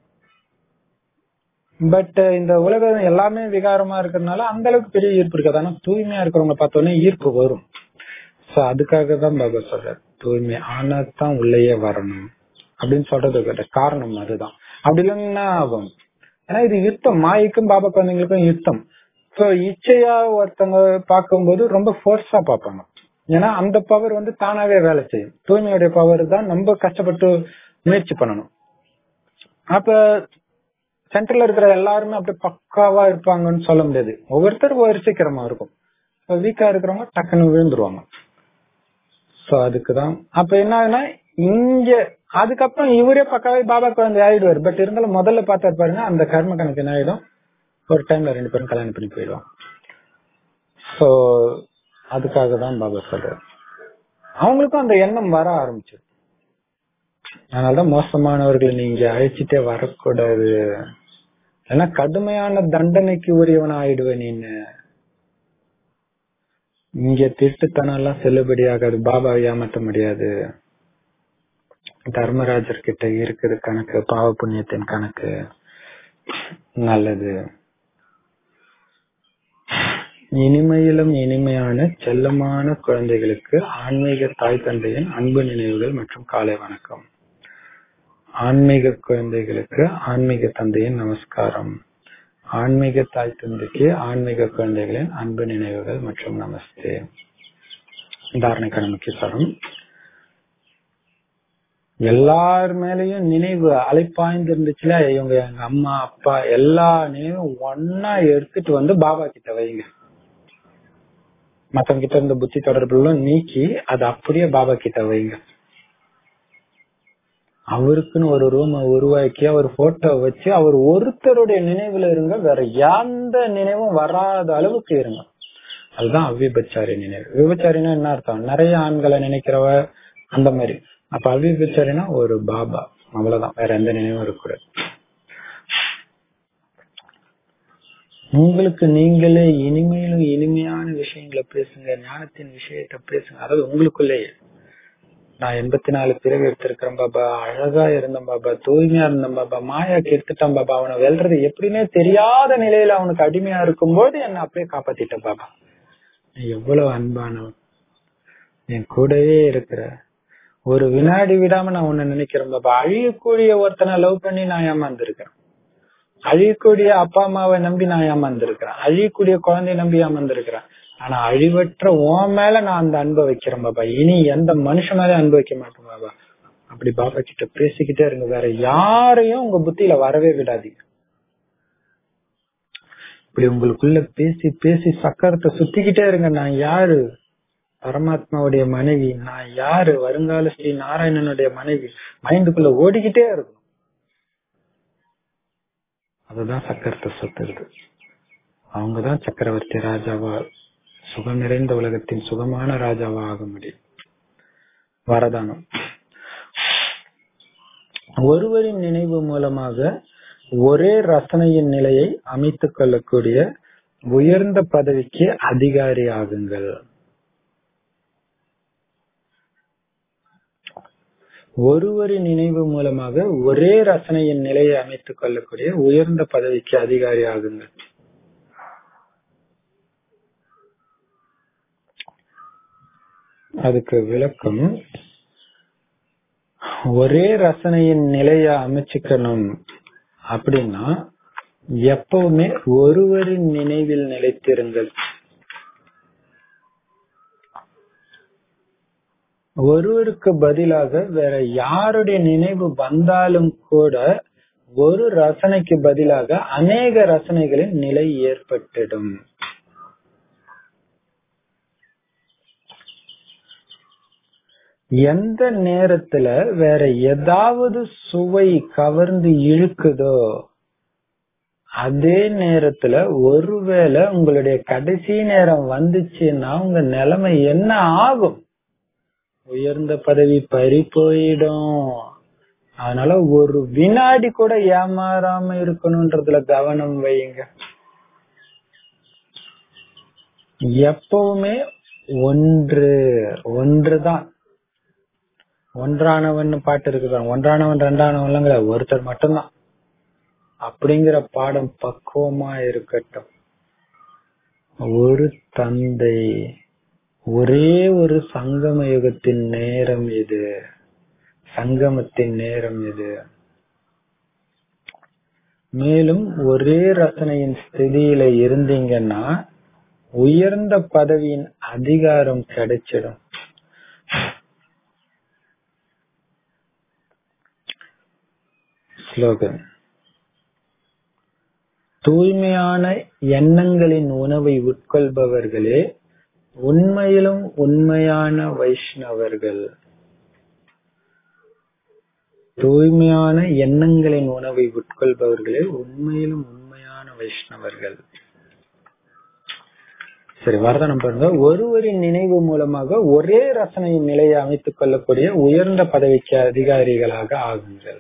பட் இந்த உலகம் எல்லாமே விகாரமா இருக்கிறதுனால அந்த அளவுக்கு பெரிய ஈர்ப்பு இருக்காது ஆனா தூய்மையா இருக்கிறவங்க பார்த்தோன்னே ஈர்ப்பு வரும் சோ அதுக்காக தான் பாபா சொல்றாரு தூய்மை ஆனா தான் உள்ளேயே வரணும் அப்படின்னு சொல்றதுக்கு காரணம் அதுதான் அப்படி இல்லைன்னா ஆகும் ஏன்னா இது யுத்தம் மாய்க்கும் பாபா குழந்தைங்களுக்கும் யுத்தம் சோ இச்சையா ஒருத்தவங்க பார்க்கும்போது ரொம்ப ஃபோர்ஸா பார்ப்பாங்க ஏன்னா அந்த பவர் வந்து தானாவே வேலை செய்யும் தூய்மையுடைய பவர் தான் நம்ம கஷ்டப்பட்டு முயற்சி பண்ணணும் அப்ப சென்டர்ல இருக்கிற எல்லாருமே அப்படியே பக்காவா இருப்பாங்கன்னு சொல்ல முடியாது ஒவ்வொருத்தரும் ஒவ்வொரு சீக்கிரமா இருக்கும் வீக்கா இருக்கிறவங்க டக்குன்னு விழுந்துருவாங்க சோ அதுக்குதான் அப்ப என்ன ஆகுனா இங்க அதுக்கப்புறம் இவரே பக்காவே பாபா குழந்தை ஆயிடுவார் பட் இருந்தாலும் முதல்ல பார்த்தாரு பாருங்க அந்த கர்ம கணக்கு என்ன ஆயிடும் ஒரு டைம்ல ரெண்டு பேரும் கல்யாணம் பண்ணி போயிடுவாங்க சோ அதுக்காக தான் பாபா சொல்றாரு அவங்களுக்கும் அந்த எண்ணம் வர ஆரம்பிச்சு அதனாலதான் மோசமானவர்களை நீங்க அழைச்சிட்டே வரக்கூடாது ஏன்னா கடுமையான தண்டனைக்கு உரியவன ஆயிடுவேன் நீன்னு இங்க திட்டுத்தனம் எல்லாம் செல்லுபடி ஆகாது பாபாவை ஏமாத்த முடியாது தர்மராஜர் கிட்ட இருக்குது கணக்கு பாவ புண்ணியத்தின் கணக்கு நல்லது இனிமையிலும் இனிமையான செல்லமான குழந்தைகளுக்கு ஆன்மீக தாய் தந்தையின் அன்பு நினைவுகள் மற்றும் காலை வணக்கம் ஆன்மீக குழந்தைகளுக்கு ஆன்மீக தந்தையின் நமஸ்காரம் ஆன்மீக தாய் தந்தைக்கு ஆன்மீக குழந்தைகளின் அன்பு நினைவுகள் மற்றும் நமஸ்தே தாரணைக்கான முக்கிய சாரம் எல்லார் மேலயும் நினைவு அலைப்பாய்ந்து இருந்துச்சுல இவங்க எங்க அம்மா அப்பா எல்லா நினைவும் ஒன்னா எடுத்துட்டு வந்து பாபா கிட்ட வைங்க மத்தவங்க கிட்ட இருந்த புத்தி தொடர்புகளும் நீக்கி அதை அப்படியே பாபா கிட்ட வைங்க அவருக்குன்னு ஒரு ரூமை உருவாக்கி அவர் போட்டோ வச்சு அவர் ஒருத்தருடைய நினைவுல இருங்க வேற எந்த நினைவும் வராத அளவுக்கு இருங்க அதுதான் அவ்விபச்சாரி நினைவு விபச்சாரினா என்ன அர்த்தம் நிறைய ஆண்களை நினைக்கிறவ அந்த மாதிரி அப்ப அவ்விபச்சாரினா ஒரு பாபா அவ்வளவுதான் வேற எந்த நினைவும் இருக்கக்கூடாது உங்களுக்கு நீங்களே இனிமையிலும் இனிமையான விஷயங்களை பேசுங்க ஞானத்தின் விஷயத்த பேசுங்க அதாவது உங்களுக்குள்ளேயே நான் எண்பத்தி நாலு பிறகு எடுத்திருக்கிறேன் பாபா அழகா இருந்தேன் பாபா தூய்மையா இருந்தேன் பாபா மாயாக்கு எடுத்துட்டான் பாபா அவனை வெல்றது எப்படின்னே தெரியாத நிலையில அவனுக்கு அடிமையா இருக்கும்போது என்ன அப்படியே காப்பாத்திட்டேன் பாபா நீ எவ்வளவு அன்பானவன் என் கூடவே இருக்கிற ஒரு வினாடி விடாம நான் உன்னை நினைக்கிறேன் பாபா அழியக்கூடிய ஒருத்தனை லவ் பண்ணி நான் ஏமாந்துருக்கிறேன் அழியக்கூடிய அப்பா அம்மாவை நம்பி நான் ஏமாந்துருக்கிறேன் அழியக்கூடிய குழந்தைய நம்பி ஏமாந்துருக்கிறேன் ஆனா அழிவற்ற உன் மேல நான் அந்த அன்பை வைக்கிறேன் பாபா இனி எந்த மனுஷன் மேலே அன்பு வைக்க மாட்டேன் பாபா அப்படி பாபா கிட்ட பேசிக்கிட்டே இருங்க வேற யாரையும் உங்க புத்தியில வரவே விடாதீங்க இப்படி உங்களுக்குள்ள பேசி பேசி சக்கரத்தை சுத்திக்கிட்டே இருங்க நான் யாரு பரமாத்மாவுடைய மனைவி நான் யாரு வருங்கால ஸ்ரீ நாராயணனுடைய மனைவி மைண்டுக்குள்ள ஓடிக்கிட்டே இருக்கும் அதுதான் சக்கரத்தை சுத்துறது அவங்கதான் சக்கரவர்த்தி ராஜாவா சுகம் நிறைந்த உலகத்தின் சுகமான ராஜாவா ஆக முடியும் வரதானம் ஒருவரின் நினைவு மூலமாக ஒரே ரசனையின் நிலையை அமைத்துக் கொள்ளக்கூடிய உயர்ந்த பதவிக்கு அதிகாரி ஆகுங்கள் ஒருவரின் நினைவு மூலமாக ஒரே ரசனையின் நிலையை அமைத்துக் கொள்ளக்கூடிய உயர்ந்த பதவிக்கு அதிகாரி ஆகுங்கள் அதுக்கு விளக்கம் ஒரே ரசனையின் நிலைய அமைச்சுக்கணும் அப்படின்னா எப்பவுமே ஒருவரின் நினைவில் நிலைத்திருங்கள் ஒருவருக்கு பதிலாக வேற யாருடைய நினைவு வந்தாலும் கூட ஒரு ரசனைக்கு பதிலாக அநேக ரசனைகளின் நிலை ஏற்பட்டுடும் எந்த நேரத்துல வேற ஏதாவது சுவை கவர்ந்து இழுக்குதோ அதே நேரத்துல ஒருவேளை உங்களுடைய கடைசி நேரம் வந்துச்சுன்னா உங்க நிலைமை என்ன ஆகும் உயர்ந்த பதவி பறி போயிடும் அதனால ஒரு வினாடி கூட ஏமாறாம இருக்கணும்ன்றதுல கவனம் வையுங்க எப்பவுமே ஒன்று ஒன்றுதான் ஒன்றானவன் பாட்டு இருக்கு ஒன்றானவன் ரெண்டானவன்லங்கிற ஒருத்தர் மட்டும்தான் அப்படிங்கிற பாடம் பக்குவமா இருக்கட்டும் ஒரு தந்தை ஒரே ஒரு சங்கம யுகத்தின் நேரம் இது சங்கமத்தின் நேரம் இது மேலும் ஒரே ரசனையின் ஸ்திதியில இருந்தீங்கன்னா உயர்ந்த பதவியின் அதிகாரம் கிடைச்சிடும் ஸ்லோகன் தூய்மையான எண்ணங்களின் உணவை உட்கொள்பவர்களே உண்மையிலும் உண்மையான வைஷ்ணவர்கள் தூய்மையான எண்ணங்களின் உணவை உட்கொள்பவர்களே உண்மையிலும் உண்மையான வைஷ்ணவர்கள் சரி வரதனம் பாருங்க ஒருவரின் நினைவு மூலமாக ஒரே ரசனையின் நிலையை அமைத்துக் கொள்ளக்கூடிய உயர்ந்த பதவிக்கு அதிகாரிகளாக ஆகுங்கள்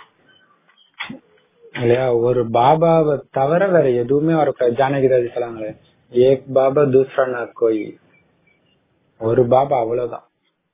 இல்லையா ஒரு பாபாவை தவிர வேற எதுவுமே வரக்கூடாது ஜானகிதாஜி சொல்லாங்களே ஏக் பாபா தூசரா நா கோய் ஒரு பாபா அவ்வளவுதான்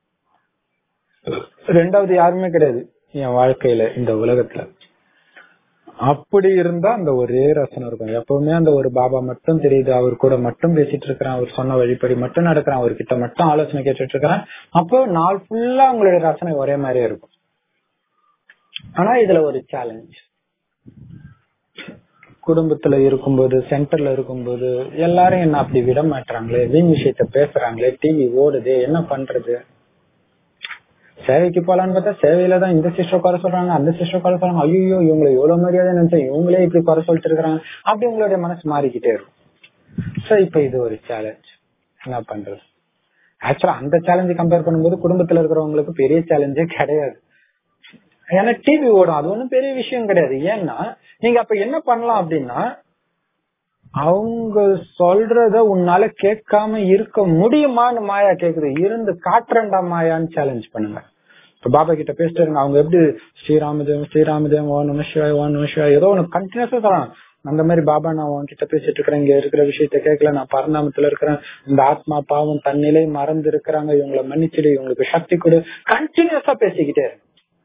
ரெண்டாவது யாருமே கிடையாது என் வாழ்க்கையில இந்த உலகத்துல அப்படி இருந்தா அந்த ஒரே ரசனை இருக்கும் எப்பவுமே அந்த ஒரு பாபா மட்டும் தெரியுது அவர் கூட மட்டும் பேசிட்டு இருக்கிறான் அவர் சொன்ன வழிப்படி மட்டும் நடக்கிறான் அவர்கிட்ட மட்டும் ஆலோசனை கேட்டுட்டு இருக்கிறான் அப்போ நாள் ஃபுல்லா உங்களுடைய ரசனை ஒரே மாதிரியே இருக்கும் ஆனா இதுல ஒரு சேலஞ்ச் குடும்பத்துல இருக்கும்போது சென்டர்ல இருக்கும்போது எல்லாரும் என்ன அப்படி விட மாட்டாங்களே வீண் விஷயத்த பேசுறாங்களே டிவி ஓடுது என்ன பண்றது சேவைக்கு போலான்னு பார்த்தா சேவையில தான் இந்த சிஸ்டர் குறை சொல்றாங்க அந்த சிஸ்டர் குறை சொல்றாங்க ஐயோ இவங்களை எவ்வளவு மரியாதை நினைச்சா இவங்களே இப்படி குறை சொல்லிட்டு இருக்கிறாங்க அப்படி உங்களுடைய மனசு மாறிக்கிட்டே இருக்கும் சோ இப்ப இது ஒரு சேலஞ்ச் என்ன பண்றது ஆக்சுவலா அந்த சேலஞ்சு கம்பேர் பண்ணும்போது குடும்பத்துல இருக்கிறவங்களுக்கு பெரிய சேலஞ்சே கிடையாது ஏன்னா டிவி ஓடும் அது ஒண்ணும் பெரிய விஷயம் கிடையாது ஏன்னா நீங்க அப்ப என்ன பண்ணலாம் அப்படின்னா அவங்க சொல்றத உன்னால கேட்காம இருக்க முடியுமான்னு மாயா கேக்குது இருந்து காட்டுறண்டா மாயான்னு சேலஞ்ச் பண்ணுங்க இப்ப பாபா கிட்ட பேசிட்டு இருங்க அவங்க எப்படி ஸ்ரீராமதேவம் ஸ்ரீராமதேவம் ஓ நம சிவாய் ஓ நம சிவாய் ஏதோ ஒண்ணு கண்டினியூஸா சொல்லலாம் அந்த மாதிரி பாபா நான் உன்கிட்ட பேசிட்டு இருக்கிறேன் இங்க இருக்கிற விஷயத்த கேட்கல நான் பரிணாமத்துல இருக்கிறேன் இந்த ஆத்மா பாவம் தன்னிலை மறந்து இருக்கிறாங்க இவங்களை மன்னிச்சிடு இவங்களுக்கு சக்தி கொடு கண்டினியூஸா பேசிக்கிட்டே இருக்கு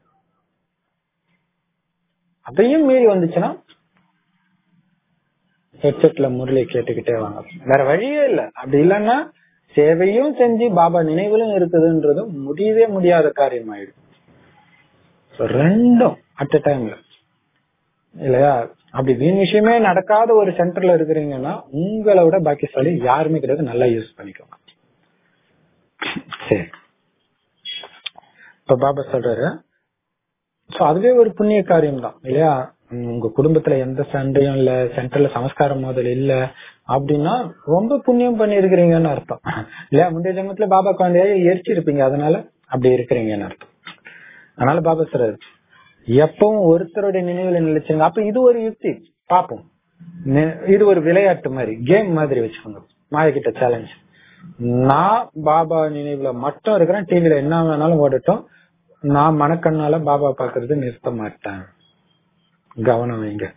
அதையும் மீறி வந்துச்சுன்னா ஹெட்செட்ல முரளி கேட்டுக்கிட்டே வாங்க வேற வழியே இல்ல அப்படி இல்லைன்னா சேவையும் செஞ்சு பாபா நினைவிலும் இருக்குதுன்றது முடியவே முடியாத காரியம் ஆயிடும் ரெண்டும் அட் அ டைம்ல இல்லையா அப்படி வீண் விஷயமே நடக்காத ஒரு சென்டர்ல இருக்கிறீங்கன்னா உங்களை விட பாக்கியசாலி யாருமே கிடையாது நல்லா யூஸ் பண்ணிக்கோங்க சரி இப்ப பாபா சொல்றாரு சோ அதுவே ஒரு புண்ணிய காரியம் தான் இல்லையா உங்க குடும்பத்துல எந்த சண்டையும் இல்ல சென்டர்ல சமஸ்காரம் முதல் இல்ல அப்படின்னா ரொம்ப புண்ணியம் பண்ணி இருக்கிறீங்கன்னு அர்த்தம் இல்லையா முந்தைய ஜென்மத்துல பாபா குழந்தைய எரிச்சிருப்பீங்க அதனால அப்படி இருக்கிறீங்கன்னு அர்த்தம் அதனால பாபா சொல்றாரு எப்பவும் ஒருத்தருடைய நினைவுல நிலைச்சுங்க அப்ப இது ஒரு யுக்தி பாப்போம் இது ஒரு விளையாட்டு மாதிரி கேம் மாதிரி வச்சுக்கோங்க மாய கிட்ட சேலஞ்ச் நான் பாபா நினைவுல மட்டும் இருக்கிறேன் டிவில என்ன வேணாலும் ஓடட்டும் நான் மனக்கண்ணால பாபா பாக்குறது நிறுத்த மாட்டேன் கவனம் வைங்க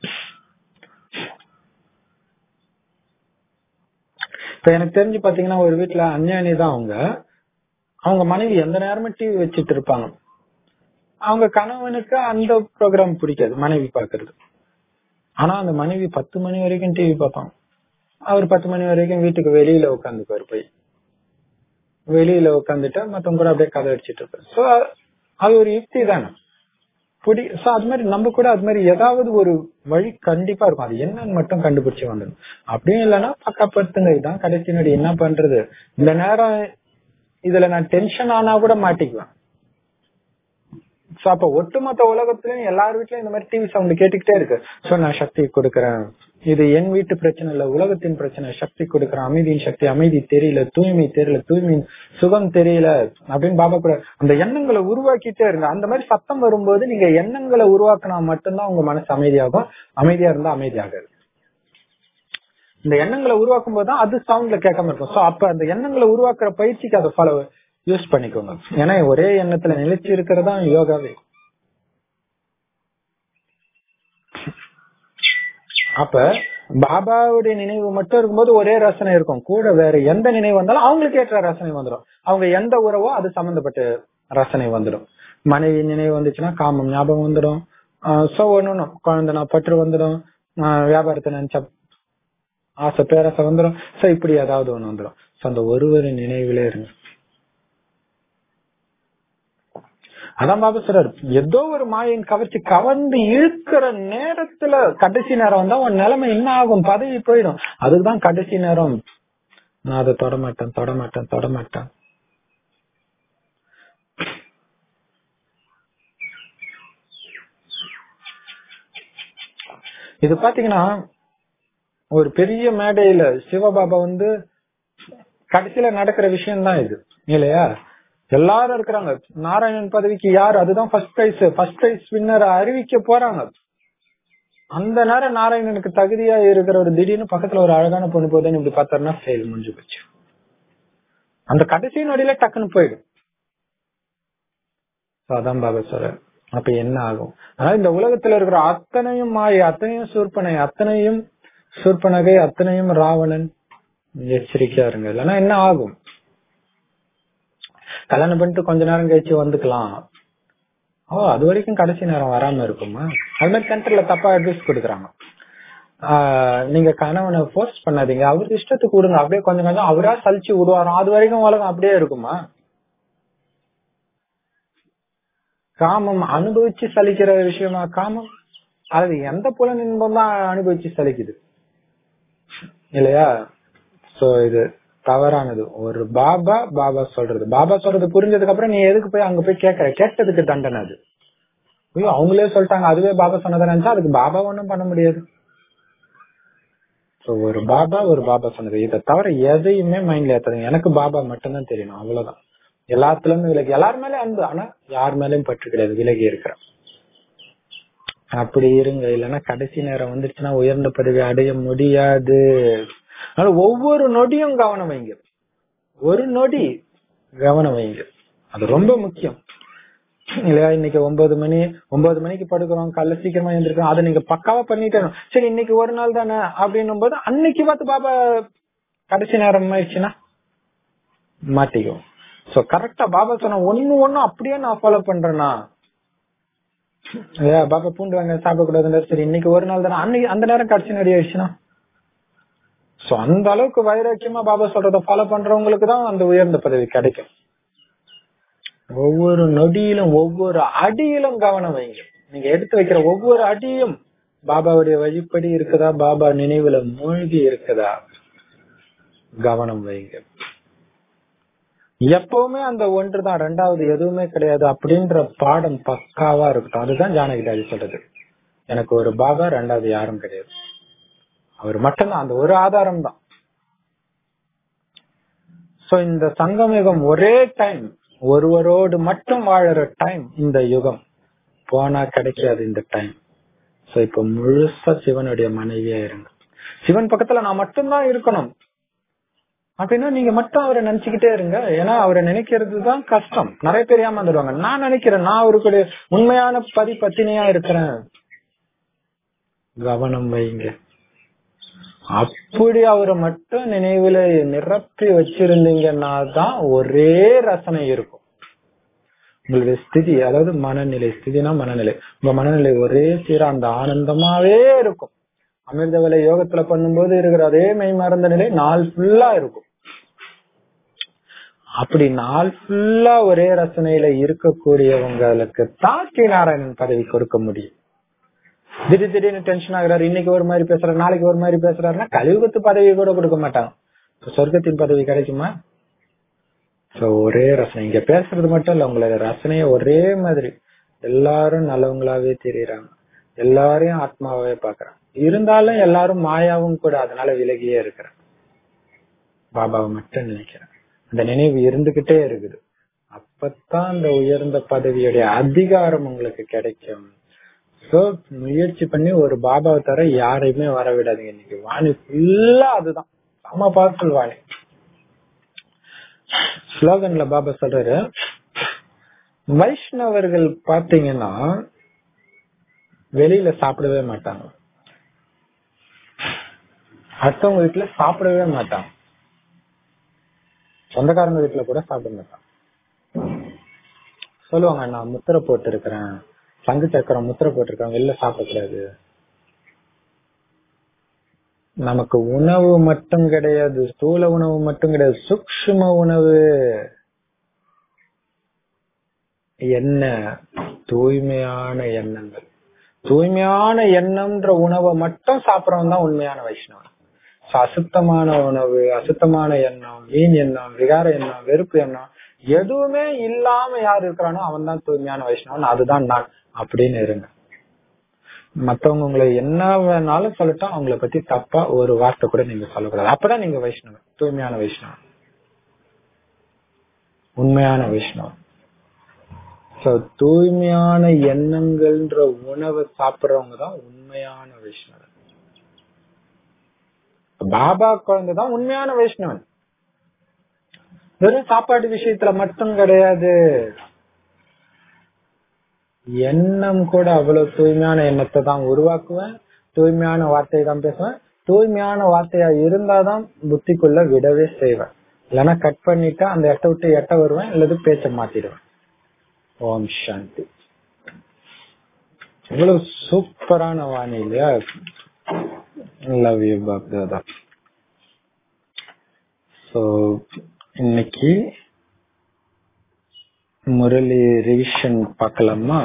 இப்ப எனக்கு தெரிஞ்சு பாத்தீங்கன்னா ஒரு வீட்டுல அஞ்ஞானி தான் அவங்க அவங்க மனைவி எந்த நேரமும் டிவி வச்சிட்டு இருப்பாங்க அவங்க கணவனுக்கு அந்த ப்ரோக்ராம் பிடிக்காது மனைவி பாக்குறது ஆனா அந்த மனைவி பத்து மணி வரைக்கும் டிவி பார்ப்பாங்க அவர் பத்து மணி வரைக்கும் வீட்டுக்கு வெளியில உட்காந்துக்குவாரு போய் வெளியில உட்காந்துட்டு மத்தவங்க கூட அப்படியே கதை அடிச்சிட்டு இருப்பாரு சோ அது ஒரு யுக்தி தானே புடி சோ அது மாதிரி நம்ம கூட அது மாதிரி ஏதாவது ஒரு வழி கண்டிப்பா இருக்கும் அது என்னன்னு மட்டும் கண்டுபிடிச்சு வந்துடும் அப்படியும் இல்லைன்னா பக்கப்படுத்துங்க இதுதான் கடைசி நடி என்ன பண்றது இந்த நேரம் இதுல நான் டென்ஷன் ஆனா கூட மாட்டிக்குவேன் சோ அப்ப ஒட்டுமொத்த உலகத்திலயும் எல்லார் வீட்லயும் இந்த மாதிரி டிவி சவுண்ட் கேட்டுக்கிட்டே இருக்கு சோ நான் சக்தி கொடுக்கறேன் இது என் வீட்டு பிரச்சனை இல்ல உலகத்தின் பிரச்சனை சக்தி கொடுக்கறேன் அமைதியின் சக்தி அமைதி தெரியல தூய்மை தெரியல தூய்மையின் சுகம் தெரியல அப்படின்னு பாபா கூட அந்த எண்ணங்களை உருவாக்கிட்டே இருங்க அந்த மாதிரி சத்தம் வரும்போது நீங்க எண்ணங்களை உருவாக்கினா மட்டும்தான் உங்க மனசு அமைதியாகும் அமைதியா இருந்தா அமைதியாகாது இந்த எண்ணங்களை உருவாக்கும் போதுதான் அது சவுண்ட்ல கேட்காம இருக்கும் சோ அப்ப அந்த எண்ணங்களை உருவாக்குற பயிற்சிக்கு அதை ஃபாலோ யூஸ் பண்ணிக்கோங்க ஏன்னா ஒரே எண்ணத்துல நிலைச்சு இருக்கிறதா யோகாவே அப்ப பாபாவுடைய நினைவு மட்டும் இருக்கும்போது ஒரே ரசனை இருக்கும் கூட வேற எந்த நினைவு வந்தாலும் அவங்களுக்கு ஏற்ற ரசனை வந்துடும் அவங்க எந்த உறவோ அது சம்பந்தப்பட்ட ரசனை வந்துடும் மனைவி நினைவு வந்துச்சுன்னா காமம் ஞாபகம் வந்துடும் சோ ஒண்ணு குழந்தைனா பற்று வந்துடும் ஆஹ் வியாபாரத்தை நினைச்சா ஆசை பேராசை வந்துடும் சோ இப்படி ஏதாவது ஒண்ணு வந்துடும் சோ அந்த ஒருவரின் நினைவிலே இருங்க அதான் பாபா சொல்றாரு ஏதோ ஒரு மாயின் கவர்ச்சி கவர்ந்து இழுக்கிற நேரத்துல கடைசி நேரம் வந்தா உன் நிலைமை என்ன ஆகும் பதவி போயிடும் அதுக்குதான் கடைசி நேரம் நான் அதை தொடமாட்டேன் தொடமாட்டேன் தொடமாட்டேன் இது பாத்தீங்கன்னா ஒரு பெரிய மேடையில சிவபாபா வந்து கடைசியில நடக்கிற விஷயம் தான் இது இல்லையா எல்லாரும் இருக்கிறாங்க நாராயணன் பதவிக்கு யார் அதுதான் first prize first prize winner அறிவிக்க போறாங்க அந்த நேரம் நாராயணனுக்கு தகுதியா இருக்கிற ஒரு திடீர்னு பக்கத்துல ஒரு அழகான பொண்ணு போதுன்னு இப்படி பார்த்தாருன்னா ஃபெயில் முடிஞ்சு போச்சு அந்த கடைசி நொடியில டக்குன்னு போயிடும் So அதான் பாபா சொல்ற அப்ப என்ன ஆகும் ஆனா இந்த உலகத்துல இருக்கிற அத்தனையும் மாயை அத்தனையும் சூர்பனை அத்தனையும் சூர்பனகை அத்தனையும் ராவணன் எச்சரிக்கையா இருங்க இல்லைன்னா என்ன ஆகும் கல்யாணம் பண்ணிட்டு கொஞ்ச நேரம் கழிச்சு வந்துக்கலாம் ஓ அது வரைக்கும் கடைசி நேரம் வராம இருக்குமா அது மாதிரி சென்டர்ல தப்பா அட்வைஸ் கொடுக்குறாங்க ஆஹ் நீங்க கணவனை ஃபோர்ஸ் பண்ணாதீங்க அவருக்கு இஷ்டத்துக்கு விடுங்க அப்படியே கொஞ்சம் கொஞ்சம் அவரா சலிச்சு விடுவாராம் அது வரைக்கும் உலகம் அப்படியே இருக்குமா காமம் அனுபவிச்சு சலிக்கிற விஷயமா காமம் அது எந்த புலன் இன்பம் தான் அனுபவிச்சு சலிக்குது இல்லையா சோ இது தவறானது ஒரு பாபா பாபா சொல்றது பாபா சொல்றது புரிஞ்சதுக்கு அப்புறம் நீ எதுக்கு போய் அங்க போய் கேட்கற கேட்டதுக்கு தண்டனை அது ஐயோ அவங்களே சொல்லிட்டாங்க அதுவே பாபா சொன்னதை நினைச்சா அதுக்கு பாபா ஒண்ணும் பண்ண முடியாது So, ஒரு பாபா ஒரு பாபா சொன்னது இதை தவிர எதையுமே மைண்ட்ல ஏத்தாதீங்க எனக்கு பாபா மட்டும்தான் தெரியணும் அவ்வளவுதான் எல்லாத்துல இருந்து விலகி எல்லார் மேலயும் அன்பு ஆனா யார் மேலயும் பற்று கிடையாது விலகி இருக்கிறேன் அப்படி இருங்க இல்லைன்னா கடைசி நேரம் வந்துருச்சுன்னா உயர்ந்த பதவி அடைய முடியாது அதனால ஒவ்வொரு நொடியும் கவனம் வைங்க ஒரு நொடி கவனம் வைங்க அது ரொம்ப முக்கியம் இல்லையா இன்னைக்கு ஒன்பது மணி ஒன்பது மணிக்கு படுக்கிறோம் காலைல சீக்கிரமா எழுந்திருக்கோம் அதை நீங்க பக்காவா பண்ணிட்டேன் சரி இன்னைக்கு ஒரு நாள் தானே அப்படின்னும் போது அன்னைக்கு பார்த்து பாபா கடைசி நேரம் ஆயிடுச்சுன்னா மாட்டிக்கும் சோ கரெக்டா பாபா சொன்ன ஒண்ணு ஒண்ணு அப்படியே நான் ஃபாலோ பண்றேன்னா ஏ, பாபா பூண்டு வாங்க சாப்பிடக்கூடாதுன்னு சரி இன்னைக்கு ஒரு நாள் தானே அன்னைக்கு அந்த நேரம் கடைசி நடி ஆயிடுச்சுன்னா சோ அந்த அளவுக்கு வைராக்கியமா பாபா சொல்றத ஃபாலோ பண்றவங்களுக்கு தான் அந்த உயர்ந்த பதவி கிடைக்கும் ஒவ்வொரு நொடியிலும் ஒவ்வொரு அடியிலும் கவனம் வைங்க நீங்க எடுத்து வைக்கிற ஒவ்வொரு அடியும் பாபாவுடைய வழிப்படி இருக்குதா பாபா நினைவுல மூழ்கி இருக்குதா கவனம் வைங்க எப்பவுமே அந்த ஒன்று தான் ரெண்டாவது எதுவுமே கிடையாது அப்படின்ற பாடம் பக்காவா இருக்கட்டும் அதுதான் ஜானகிதாஜி சொல்றது எனக்கு ஒரு பாபா ரெண்டாவது யாரும் கிடையாது அவர் மட்டும்தான் அந்த ஒரு ஆதாரம் தான் சோ இந்த சங்கமயுகம் ஒரே டைம் ஒருவரோடு மட்டும் வாழற டைம் இந்த யுகம் போனா கிடைக்காது இந்த டைம் சோ இப்ப முழுசா சிவனுடைய மனைவியா இருங்க சிவன் பக்கத்துல நான் மட்டும்தான் இருக்கணும் அப்படின்னா நீங்க மட்டும் அவரை நினைச்சுக்கிட்டே இருங்க ஏன்னா அவரை நினைக்கிறது தான் கஷ்டம் நிறைய பேர் ஏமாந்துடுவாங்க நான் நினைக்கிறேன் நான் அவருக்குடைய உண்மையான பதி பத்தினியா இருக்கிறேன் கவனம் வைங்க அப்படி அவரை மட்டும் நினைவுல நிரப்பி வச்சிருந்தீங்கன்னா தான் ஒரே ரசனை இருக்கும் உங்களுடைய ஸ்திதி அதாவது மனநிலை ஸ்திதினா மனநிலை உங்க மனநிலை ஒரே சீரா அந்த ஆனந்தமாவே இருக்கும் அமிர்த விலை யோகத்துல பண்ணும்போது இருக்கிற அதே மெய் மறந்த நிலை நாள் ஃபுல்லா இருக்கும் அப்படி நாள் ஃபுல்லா ஒரே ரசனையில இருக்கக்கூடியவங்களுக்கு தாக்கி நாராயணன் பதவி கொடுக்க முடியும் திடீர் திடீர்னு டென்ஷன் ஆகுறாரு இன்னைக்கு ஒரு மாதிரி பேசுறாரு நாளைக்கு ஒரு மாதிரி பேசுறாருன்னா கலியுகத்து பதவி கூட கொடுக்க மாட்டாங்க இப்ப சொர்க்கத்தின் பதவி கிடைக்குமா சோ ஒரே ரசனை இங்க பேசுறது மட்டும் இல்ல உங்களோட ரசனைய ஒரே மாதிரி எல்லாரும் நல்லவங்களாவே தெரியுறாங்க எல்லாரையும் ஆத்மாவே பாக்குறாங்க இருந்தாலும் எல்லாரும் மாயாவும் கூட அதனால விலகியே இருக்கிறேன் பாபாவை மட்டும் நினைக்கிறேன் அந்த நினைவு இருந்துகிட்டே இருக்குது அப்பதான் அந்த உயர்ந்த பதவியுடைய அதிகாரம் உங்களுக்கு கிடைக்கும் சோ முயற்சி பண்ணி ஒரு பாபாவை தர யாரையுமே வர விடாதீங்க இன்னைக்கு வாணி ஃபுல்லா அதுதான் செம்ம பவர்ஃபுல் வாணி ஸ்லோகன்ல பாபா சொல்றாரு வைஷ்ணவர்கள் பாத்தீங்கன்னா வெளியில சாப்பிடவே மாட்டாங்க அடுத்தவங்க வீட்டுல சாப்பிடவே மாட்டான் சொந்தக்காரங்க வீட்டுல கூட சாப்பிட மாட்டான் சொல்லுவாங்க நான் முத்திரை போட்டு இருக்கிறேன் சங்கு சக்கரம் முத்திரை போட்டிருக்கேன் வெளில சாப்பிடக்கூடாது நமக்கு உணவு மட்டும் கிடையாது ஸ்தூல உணவு மட்டும் கிடையாது சூக்ஷ்ம உணவு என்ன தூய்மையான எண்ணங்கள் தூய்மையான எண்ணம்ன்ற உணவை மட்டும் சாப்பிடறவன் தான் உண்மையான வைஷ்ணவன் So, அசுத்தமான உணவு அசுத்தமான எண்ணம் வீண் எண்ணம் விகார எண்ணம் வெறுப்பு எண்ணம் எதுவுமே இல்லாம யார் இருக்கிறானோ அவன் தான் தூய்மையான வைஷ்ணவன் அதுதான் நான் அப்படின்னு இருங்க மத்தவங்க உங்களை என்ன வேணாலும் சொல்லட்டும் அவங்கள பத்தி தப்பா ஒரு வார்த்தை கூட நீங்க சொல்லக்கூடாது அப்பதான் நீங்க வைஷ்ணவன் தூய்மையான வைஷ்ணவன் உண்மையான வைஷ்ணவன் சோ தூய்மையான எண்ணங்கள்ன்ற உணவை சாப்பிடுறவங்க தான் உண்மையான வைஷ்ணவன் பாபா குழந்தை தான் உண்மையான வைஷ்ணவன் வெறும் சாப்பாடு விஷயத்துல மட்டும் கிடையாது எண்ணம் கூட அவ்வளவு தூய்மையான எண்ணத்தை தான் உருவாக்குவேன் தூய்மையான வார்த்தையை தான் பேசுவேன் தூய்மையான வார்த்தையா இருந்தாதான் புத்திக்குள்ள விடவே செய்வேன் இல்லைன்னா கட் பண்ணிட்டு அந்த எட்ட விட்டு எட்ட வருவேன் இல்லது பேச்ச மாத்திடுவேன் ஓம் சாந்தி இவ்வளவு சூப்பரான வாணி இல்லையா லவ் யூ பாப்தாதா ஸோ இன்னைக்கு முரளி ரிவிஷன் பார்க்கலாமா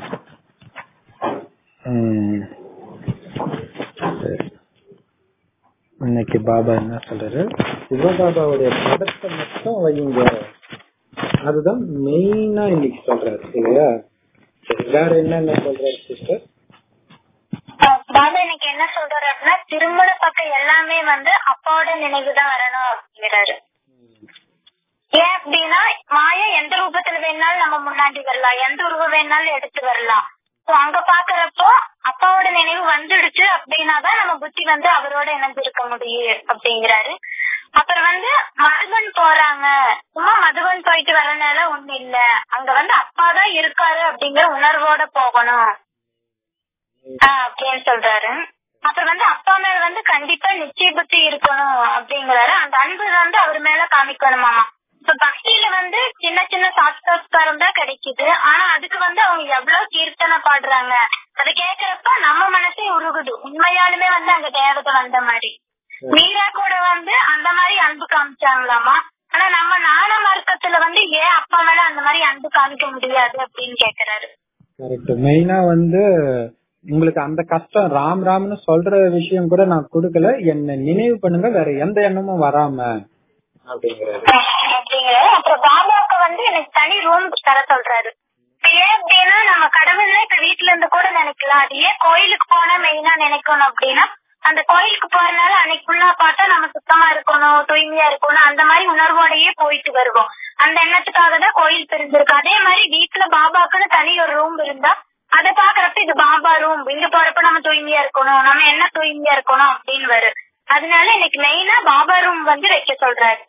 ம், சரி. இன்னைக்கு பாபா என்ன சொல்றாரு சிவபாபாவுடைய படத்தை மட்டும் வையுங்க அதுதான் மெயினா இன்னைக்கு சொல்றாரு இல்லையா சரி வேற என்னென்ன சொல்றாரு சிஸ்டர் பாபா எனக்கு என்ன சொல்றாரு அப்படின்னா திருமண பக்கம் எல்லாமே வந்து அப்பாவோட நினைவு தான் வரணும் அப்படிங்கிறாரு ஏன் அப்படின்னா மாயா எந்த ரூபத்துல வேணாலும் நம்ம முன்னாடி வரலாம் எந்த உருவம் வேணாலும் எடுத்து வரலாம் So, அங்க பாக்குறப்போ அப்பாவோட நினைவு வந்துடுச்சு அப்படின்னா தான் நம்ம புத்தி வந்து அவரோட இணைந்து இருக்க முடியும் அப்படிங்கிறாரு அப்புறம் வந்து மதுபன் போறாங்க சும்மா மதுபன் போயிட்டு வரனால ஒண்ணு இல்ல அங்க வந்து அப்பா தான் இருக்காரு அப்படிங்கிற உணர்வோட போகணும் ஆஹ் அப்படின்னு சொல்றாரு அப்புறம் வந்து அப்பா மேல வந்து கண்டிப்பா நிச்சய புத்தி இருக்கணும் அப்படிங்கிறாரு அந்த அன்பு வந்து அவர் மேல காமிக்கணுமாமா இப்ப பக்தியில வந்து சின்ன சின்ன சாட்சாத்காரம் தான் கிடைக்குது ஆனா அதுக்கு வந்து அவங்க எவ்வளவு கீர்த்தனை பாடுறாங்க அதை கேக்குறப்ப நம்ம மனசே உருகுது உண்மையாலுமே வந்து அங்க தேவதை வந்த மாதிரி மீரா கூட வந்து அந்த மாதிரி அன்பு காமிச்சாங்களாமா ஆனா நம்ம நாண மார்க்கத்துல வந்து ஏன் அப்பா மேல அந்த மாதிரி அன்பு காமிக்க முடியாது அப்படின்னு கேக்குறாரு கரெக்ட் மெயினா வந்து உங்களுக்கு அந்த கஷ்டம் ராம் ராம்னு சொல்ற விஷயம் கூட நான் கொடுக்கல என்ன நினைவு பண்ணுங்க வேற எந்த எண்ணமும் வராம அப்படிங்கிறாரு அப்படிங்கிறாரு அப்புறம் பாபாவுக்கு வந்து எனக்கு தனி ரூம் தர சொல்றாரு இப்ப ஏன் அப்படின்னா நம்ம கடவுள்ல இப்ப வீட்டுல இருந்து கூட நினைக்கலாம் அது ஏன் கோயிலுக்கு போனா மெயினா நினைக்கணும் அப்படின்னா அந்த கோயிலுக்கு போறதுனால அன்னைக்கு ஃபுல்லா பார்த்தா நம்ம சுத்தமா இருக்கணும் தூய்மையா இருக்கணும் அந்த மாதிரி உணர்வோடயே போயிட்டு வருவோம் அந்த எண்ணத்துக்காக தான் கோயில் பிரிஞ்சிருக்கு அதே மாதிரி வீட்டுல பாபாக்குன்னு தனி ஒரு ரூம் இருந்தா அதை பாக்குறப்ப இது பாபா ரூம் இங்க போறப்ப நம்ம தூய்மையா இருக்கணும் நம்ம என்ன தூய்மையா இருக்கணும் அப்படின்னு வரும் அதனால இன்னைக்கு மெயினா பாபா ரூம் வந்து வைக்க சொல்றாரு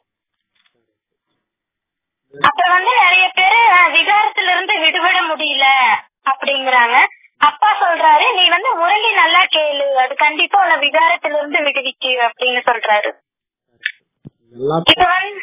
அப்புறம் வந்து நிறைய பேரு அஹ், விகாரத்துல இருந்து விடுபட முடியல அப்படிங்கறாங்க அப்பா சொல்றாரு நீ வந்து முரளி நல்லா கேளு அது கண்டிப்பா உன்னை விகாரத்துல இருந்து விடுவிக்கு அப்படின்னு சொல்றாரு எல்லா இப்ப வந்து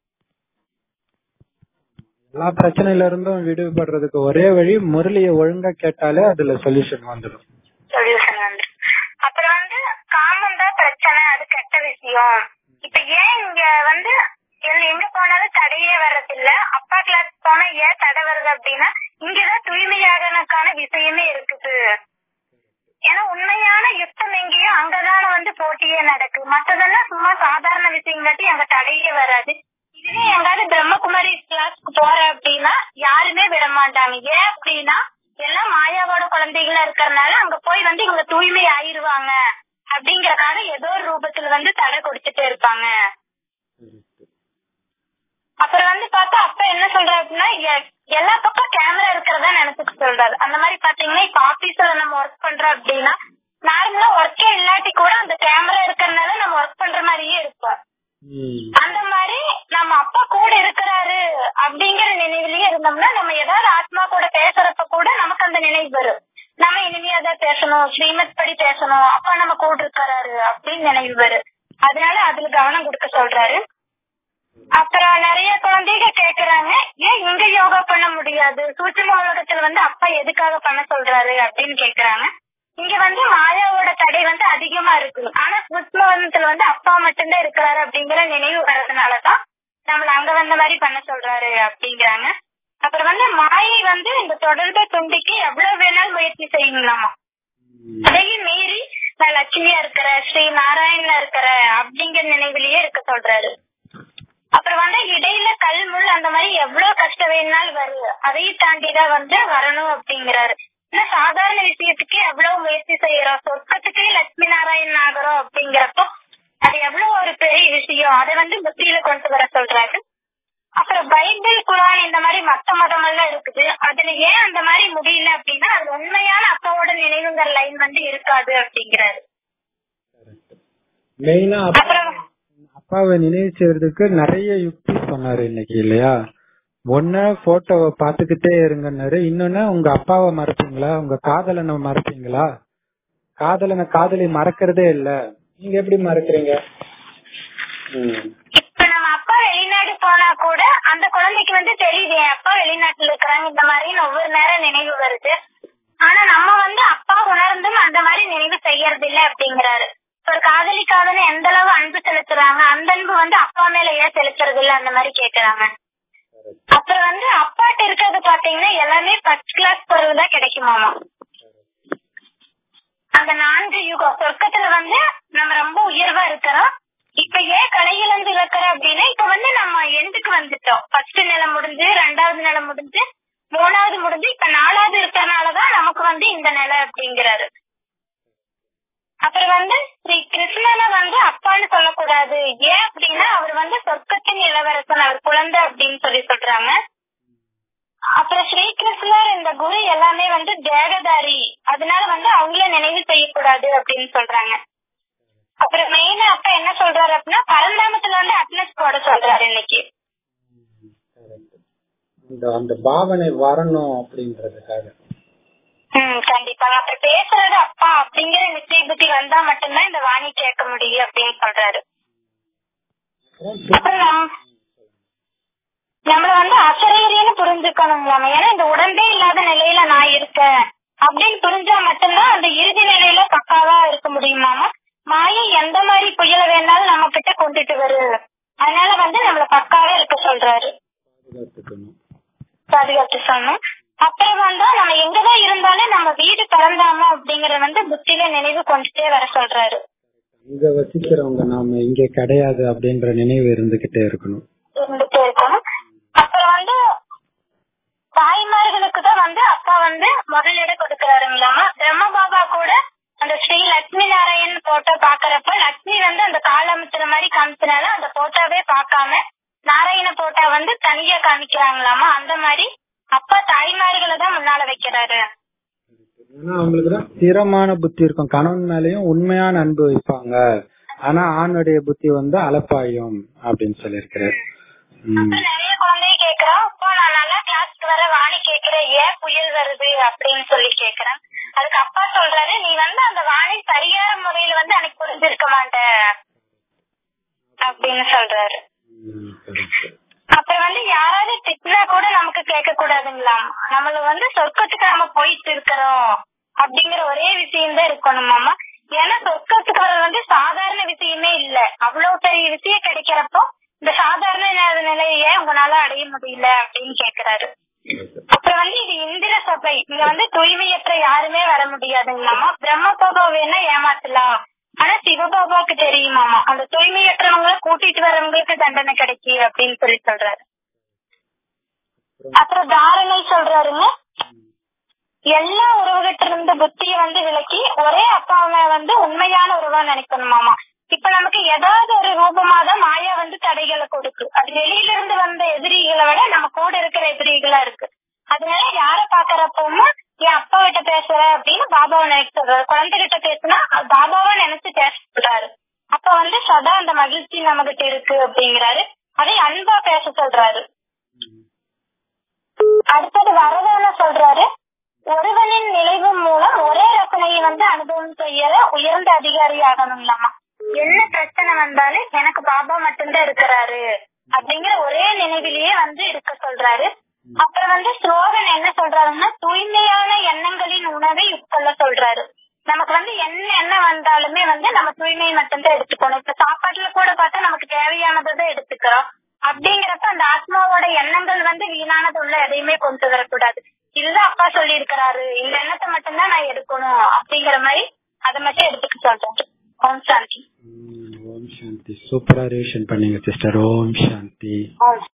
எல்லா பிரச்சனையில இருந்தும் விடுபடுறதுக்கு ஒரே வழி முரளிய ஒழுங்கா கேட்டாலே அதுல சொல்யூஷன் வந்துடும் சொல்யூஷன் வந்து அப்புறம் வந்து காமம் தான் பிரச்சனை அது கெட்ட விஷயம் இப்ப ஏன் இங்க வந்து எங்க- எங்க போனாலும் தடையே வர்றதில்ல அப்பா கிளாஸ் போனா ஏன் தடை வருது அப்படின்னா இங்கதான் தூய்மையாகனக்கான விஷயமே இருக்குது ஏன்னா உண்மையான யுத்தம் எங்கேயோ அங்கதான வந்து போட்டியே நடக்குது மத்ததெல்லாம் சும்மா சாதாரண விஷயங்காட்டி அங்க தடையே வராது இதுவே எங்காவது பிரம்மகுமாரி கிளாஸ்க்கு போற அப்படின்னா யாருமே விட மாட்டாங்க ஏன் அப்படின்னா எல்லாம் மாயாவோட குழந்தைகளா இருக்கறனால அங்க போய் வந்து இவங்க தூய்மை ஆயிருவாங்க அப்படிங்கறக்காக ஏதோ ஒரு ரூபத்துல வந்து தடை கொடுத்துட்டே இருப்பாங்க அப்புறம் வந்து பார்த்தா அப்ப என்ன சொல்றாரு அப்படின்னா எ- எல்லா பக்கம் கேமரா இருக்கிறதா நினைச்சுட்டு சொல்றாரு அந்த மாதிரி பாத்தீங்கன்னா இப்ப ஆபீஸ்ல நம்ம ஒர்க் பண்றோம் அப்படின்னா நார்மலா ஒர்க்கே இல்லாட்டி கூட அந்த கேமரா இருக்கறதுனால நம்ம ஒர்க் பண்ற மாதிரியே இருப்போம் அந்த மாதிரி நம்ம அப்பா கூட இருக்கிறாரு அப்படிங்கிற நினைவுலயே இருந்தோம்னா நம்ம ஏதாவது ஆத்மா கூட பேசுறப்ப கூட நமக்கு அந்த நினைவு வரும் நம்ம இனிமையாதான் பேசணும் ஸ்ரீமத் படி பேசணும் அப்பா நம்ம கூட இருக்கிறாரு அப்படின்னு நினைவு வரும் அதனால அதுல கவனம் கொடுக்க சொல்றாரு அப்புறம் நிறைய குழந்தைங்க கேக்குறாங்க ஏன் இங்க யோகா பண்ண முடியாது சூட்சம உலகத்துல வந்து அப்பா எதுக்காக பண்ண சொல்றாரு அப்படின்னு கேக்குறாங்க இங்க வந்து மாயாவோட தடை வந்து அதிகமா இருக்கு ஆனா சூட்சம உலகத்துல வந்து அப்பா மட்டும்தான் இருக்கிறாரு அப்படிங்கிற நினைவு வர்றதுனாலதான் நம்மள அங்க வந்த மாதிரி பண்ண சொல்றாரு அப்படிங்கிறாங்க அப்புறம் வந்து மாயை வந்து இந்த தொடர்பை துண்டிக்க எவ்வளவு வேணாலும் முயற்சி செய்யலாமா அதையும் மீறி நான் லட்சுமியா இருக்கிற ஸ்ரீ நாராயணா இருக்கிற அப்படிங்கிற நினைவிலேயே இருக்க சொல்றாரு அப்புறம் வந்து இடையில கல் முள் அந்த மாதிரி எவ்வளவு கஷ்டம் வேணாலும் வருது அதையும் தாண்டிதான் வந்து வரணும் அப்படிங்கிறாரு ஏன்னா சாதாரண விஷயத்துக்கு எவ்வளவு முயற்சி செய்யறோம் சொர்க்கத்துக்கே லட்சுமி நாராயணன் ஆகிறோம் அப்படிங்கிறப்போ அது எவ்வளவு ஒரு பெரிய விஷயம் அதை வந்து புத்தியில கொண்டு வர சொல்றாரு அப்புறம் பைபிள் குரான் இந்த மாதிரி மத்த மதங்கள்லாம் இருக்குது அதுல ஏன் அந்த மாதிரி முடியல அப்படின்னா அது உண்மையான அப்பாவோட நினைவுங்கிற லைன் வந்து இருக்காது அப்படிங்கிறாரு மெயினா அப்புறம் அப்பாவை நினைவு செய்யறதுக்கு நிறைய யுக்தி சொன்னாரு இன்னைக்கு இல்லையா ஒண்ணு போட்டோவை பாத்துக்கிட்டே இருங்கன்னாரு இன்னொன்னு உங்க அப்பாவை மறப்பீங்களா உங்க காதலனை மறப்பீங்களா காதலனை காதலி மறக்கிறதே இல்ல நீங்க எப்படி மறக்கிறீங்க ம். இப்ப நம்ம அப்பா வெளிநாடு போனா கூட அந்த குழந்தைக்கு வந்து தெரியுது என் அப்பா வெளிநாட்டுல இருக்கிறாங்க இந்த மாதிரி ஒவ்வொரு நேரம் நினைவு வருது ஆனா நம்ம வந்து அப்பா உணர்ந்தும் அந்த மாதிரி நினைவு செய்யறது இல்ல அப்படிங்கிறாரு ஒரு காதலிக்காதன்னு எந்த அளவு அன்பு செலுத்துறாங்க அந்த அன்பு வந்து அப்பா மேல ஏன் செலுத்துறது இல்ல அந்த மாதிரி கேக்குறாங்க அப்புறம் வந்து அப்பாட்ட இருக்கிறது பாத்தீங்கன்னா எல்லாமே ஃபர்ஸ்ட் கிளாஸ் பொருள் தான் கிடைக்குமாமா அந்த நான்கு யுகம் சொர்க்கத்துல வந்து நம்ம ரொம்ப உயர்வா இருக்கிறோம் இப்ப ஏன் கலையிலிருந்து இழக்கிறோம் அப்படின்னா இப்ப வந்து நம்ம எண்டுக்கு வந்துட்டோம் ஃபர்ஸ்ட் நிலை முடிஞ்சு ரெண்டாவது நிலை முடிஞ்சு மூணாவது முடிஞ்சு இப்ப நாலாவது இருக்கறனாலதான் நமக்கு வந்து இந்த நிலை அப்படிங்கிறாரு அப்புறம் வந்து ஸ்ரீ கிருஷ்ணனை வந்து அப்பான்னு சொல்லக்கூடாது ஏன் அப்படின்னா அவர் வந்து சொர்க்கத்தின் இளவரசன் அவர் குழந்தை அப்படின்னு சொல்லி சொல்றாங்க அப்புறம் ஸ்ரீகிருஷ்ணர் இந்த குரு எல்லாமே வந்து தேகதாரி அதனால வந்து அவங்கள நினைவு செய்யக்கூடாது அப்படின்னு சொல்றாங்க அப்புறம் மெயினா அப்ப என்ன சொல்றாரு அப்படின்னா பரந்தாமத்துல வந்து அட்னஸ் போட சொல்றாரு இன்னைக்கு அந்த அந்த பாவனை வரணும் அப்படின்றதுக்காக ம் கண்டிப்பாங்க அப்புறம் பேசுறது அப்பா அப்படிங்கிற நிச்சய புத்தி வந்தா மட்டும்தான் இந்த வாணி கேட்க முடியும் அப்படின்னு சொல்றாரு அப்புறம் நம்- நம்மள வந்து அசரீரியன்னு புரிஞ்சுக்கணுங்களாம ஏன்னா இந்த உடம்பே இல்லாத நிலையில நான் இருக்கேன் அப்படின்னு புரிஞ்சா மட்டும்தான் அந்த இறுதி நிலையில பக்காவா இருக்க முடியுமாமா மாயை எந்த மாதிரி புயல வேணாலும் நம்ம கிட்ட கொண்டுட்டு வருது அதனால வந்து நம்மள பக்காவா இருக்க சொல்றாரு பாதுகாத்துக்கணும் பாதுகாத்து சொன்னோம் அப்புறம் வந்து நம்ம எங்கதான் இருந்தாலும் நம்ம வீடு பிறந்தாம அப்படிங்கறத வந்து புத்தியில நினைவு கொண்டுட்டே வர சொல்றாரு அங்க வசிக்கிறவங்க நாம இங்க கிடையாது அப்படின்ற நினைவு இருந்துகிட்டே இருக்கணும் இருந்துட்டே இருக்கணும் அப்புறம் வந்து தாய்மார்களுக்கு தான் வந்து அப்பா வந்து முதலிடம் கொடுக்கறாருங்களாமா பிரம்ம பாபா கூட அந்த ஸ்ரீ லட்சுமி நாராயண் போட்டோ பாக்குறப்ப லட்சுமி வந்து அந்த காலமுத்துற மாதிரி காமிச்சனால அந்த போட்டோவே பார்க்காம நாராயண போட்டோ வந்து தனியா காமிக்கிறாங்களாமா அந்த மாதிரி அப்பா தாய்மார்களை தான் முன்னால வைக்கிறாரு ஏன்னா அவங்களுக்கு தான் ஸ்திரமான புத்தி இருக்கும் கணவன் மேலயும் உண்மையான அன்பு வைப்பாங்க ஆனா ஆணுடைய புத்தி வந்து அலப்பாயும் அப்படின்னு சொல்லியிருக்கிறார் உம் அப்ப நிறைய குழந்தைய கேக்குறோம் இப்போ நான் நல்லா கிளாஸ்க்கு வர வாணி கேக்குறேன் ஏன் புயல் வருது அப்படின்னு சொல்லி கேக்குறேன் அதுக்கு அப்பா சொல்றாரு நீ வந்து அந்த வாணி சரியான முறையில வந்து அன்னைக்கு புரிஞ்சிருக்க மாட்ட அப்படின்னு சொல்றாரு உம் correct. அப்புறம் வந்து யாராவது திட்டினா கூட நமக்கு கேட்க கூடாதுங்களாம் நம்மள வந்து சொர்க்கத்துக்கு நம்ம போயிட்டு இருக்கிறோம் அப்படிங்கிற ஒரே விஷயம் தான் இருக்கணுமாமா ஏன்னா சொர்க்கத்துக்கு வர்றது வந்து சாதாரண விஷயமே இல்ல அவ்வளவு பெரிய விஷயம் கிடைக்கிறப்போ இந்த சாதாரண நே- நிலையை உங்களால அடைய முடியல அப்படின்னு கேக்குறாரு அப்புறம் வந்து இது இந்திர சபை இங்க வந்து தூய்மையற்ற யாருமே வர முடியாதுங்களாமா பிரம்ம பாபா வேணா ஏமாத்தலாம் ஆனா சிவபாபாவுக்கு தெரியுமாமா அந்த தூய்மையற்றவங்களை கூட்டிட்டு வரவங்களுக்கு தண்டனை கிடைக்கு அப்படின்னு சொல்லி சொல்றாரு அப்புறம் தாரணை சொல்றாருங்க எல்லா உறவுகிட்ட இருந்து புத்திய வந்து விலக்கி ஒரே அப்பாவை வந்து உண்மையான உறவா நினைக்கணுமாமா இப்ப நமக்கு ஏதாவது ஒரு ரூபமா தான் மாயா வந்து தடைகளை கொடுக்கு அது வெளியில இருந்து வந்த எதிரிகளை விட நம்ம கூட இருக்கிற எதிரிகளா இருக்கு அதனால யார பாக்குறப்பவும் என் அப்பா கிட்ட பேசுற அப்படின்னு பாபாவை நினைக்க சொல்றாரு குழந்தை கிட்ட பேசுனா அது பாபாவா நினைச்சு பேச சொல்றாரு அப்ப வந்து சதா அந்த மகிழ்ச்சி நம்ம கிட்ட இருக்கு அப்படிங்கிறாரு அதை அன்பா பேச சொல்றாரு அடுத்தது வரதான சொல்றாரு ஒருவனின் நினைவு மூலம் ஒரே ரசனையை வந்து அனுபவம் செய்யற உயர்ந்த அதிகாரி ஆகணும்லாமா என்ன பிரச்சனை வந்தாலும் எனக்கு பாபா மட்டும்தான் இருக்கிறாரு அப்படிங்கிற ஒரே நினைவிலேயே வந்து இருக்க சொல்றாரு அப்புறம் வந்து ஸ்லோகன் என்ன சொல்றாருன்னா தூய்மையான எண்ணங்களின் உணவை உட்கொள்ள சொல்றாரு நமக்கு வந்து என்ன எண்ணம் வந்தாலுமே வந்து நம்ம தூய்மை மட்டும்தான் எடுத்துக்கணும் இப்ப சாப்பாட்டுல கூட பார்த்தா நமக்கு தேவையானதை எடுத்துக்கிறோம் அப்படிங்கிறப்ப அந்த ஆத்மாவோட எண்ணங்கள் வந்து வீணானது உள்ள எதையுமே கொண்டு வரக்கூடாது இல்ல அப்பா சொல்லி இருக்கிறாரு இந்த எண்ணத்தை மட்டும்தான் நான் எடுக்கணும் அப்படிங்கிற மாதிரி அதை மட்டும் எடுத்துக்க சொல்றாரு ஓம் சாந்தி ம், ஓம் சாந்தி சூப்பரா ரிவிஷன் பண்ணீங்க சிஸ்டர் ஓம் சாந்தி ஓம்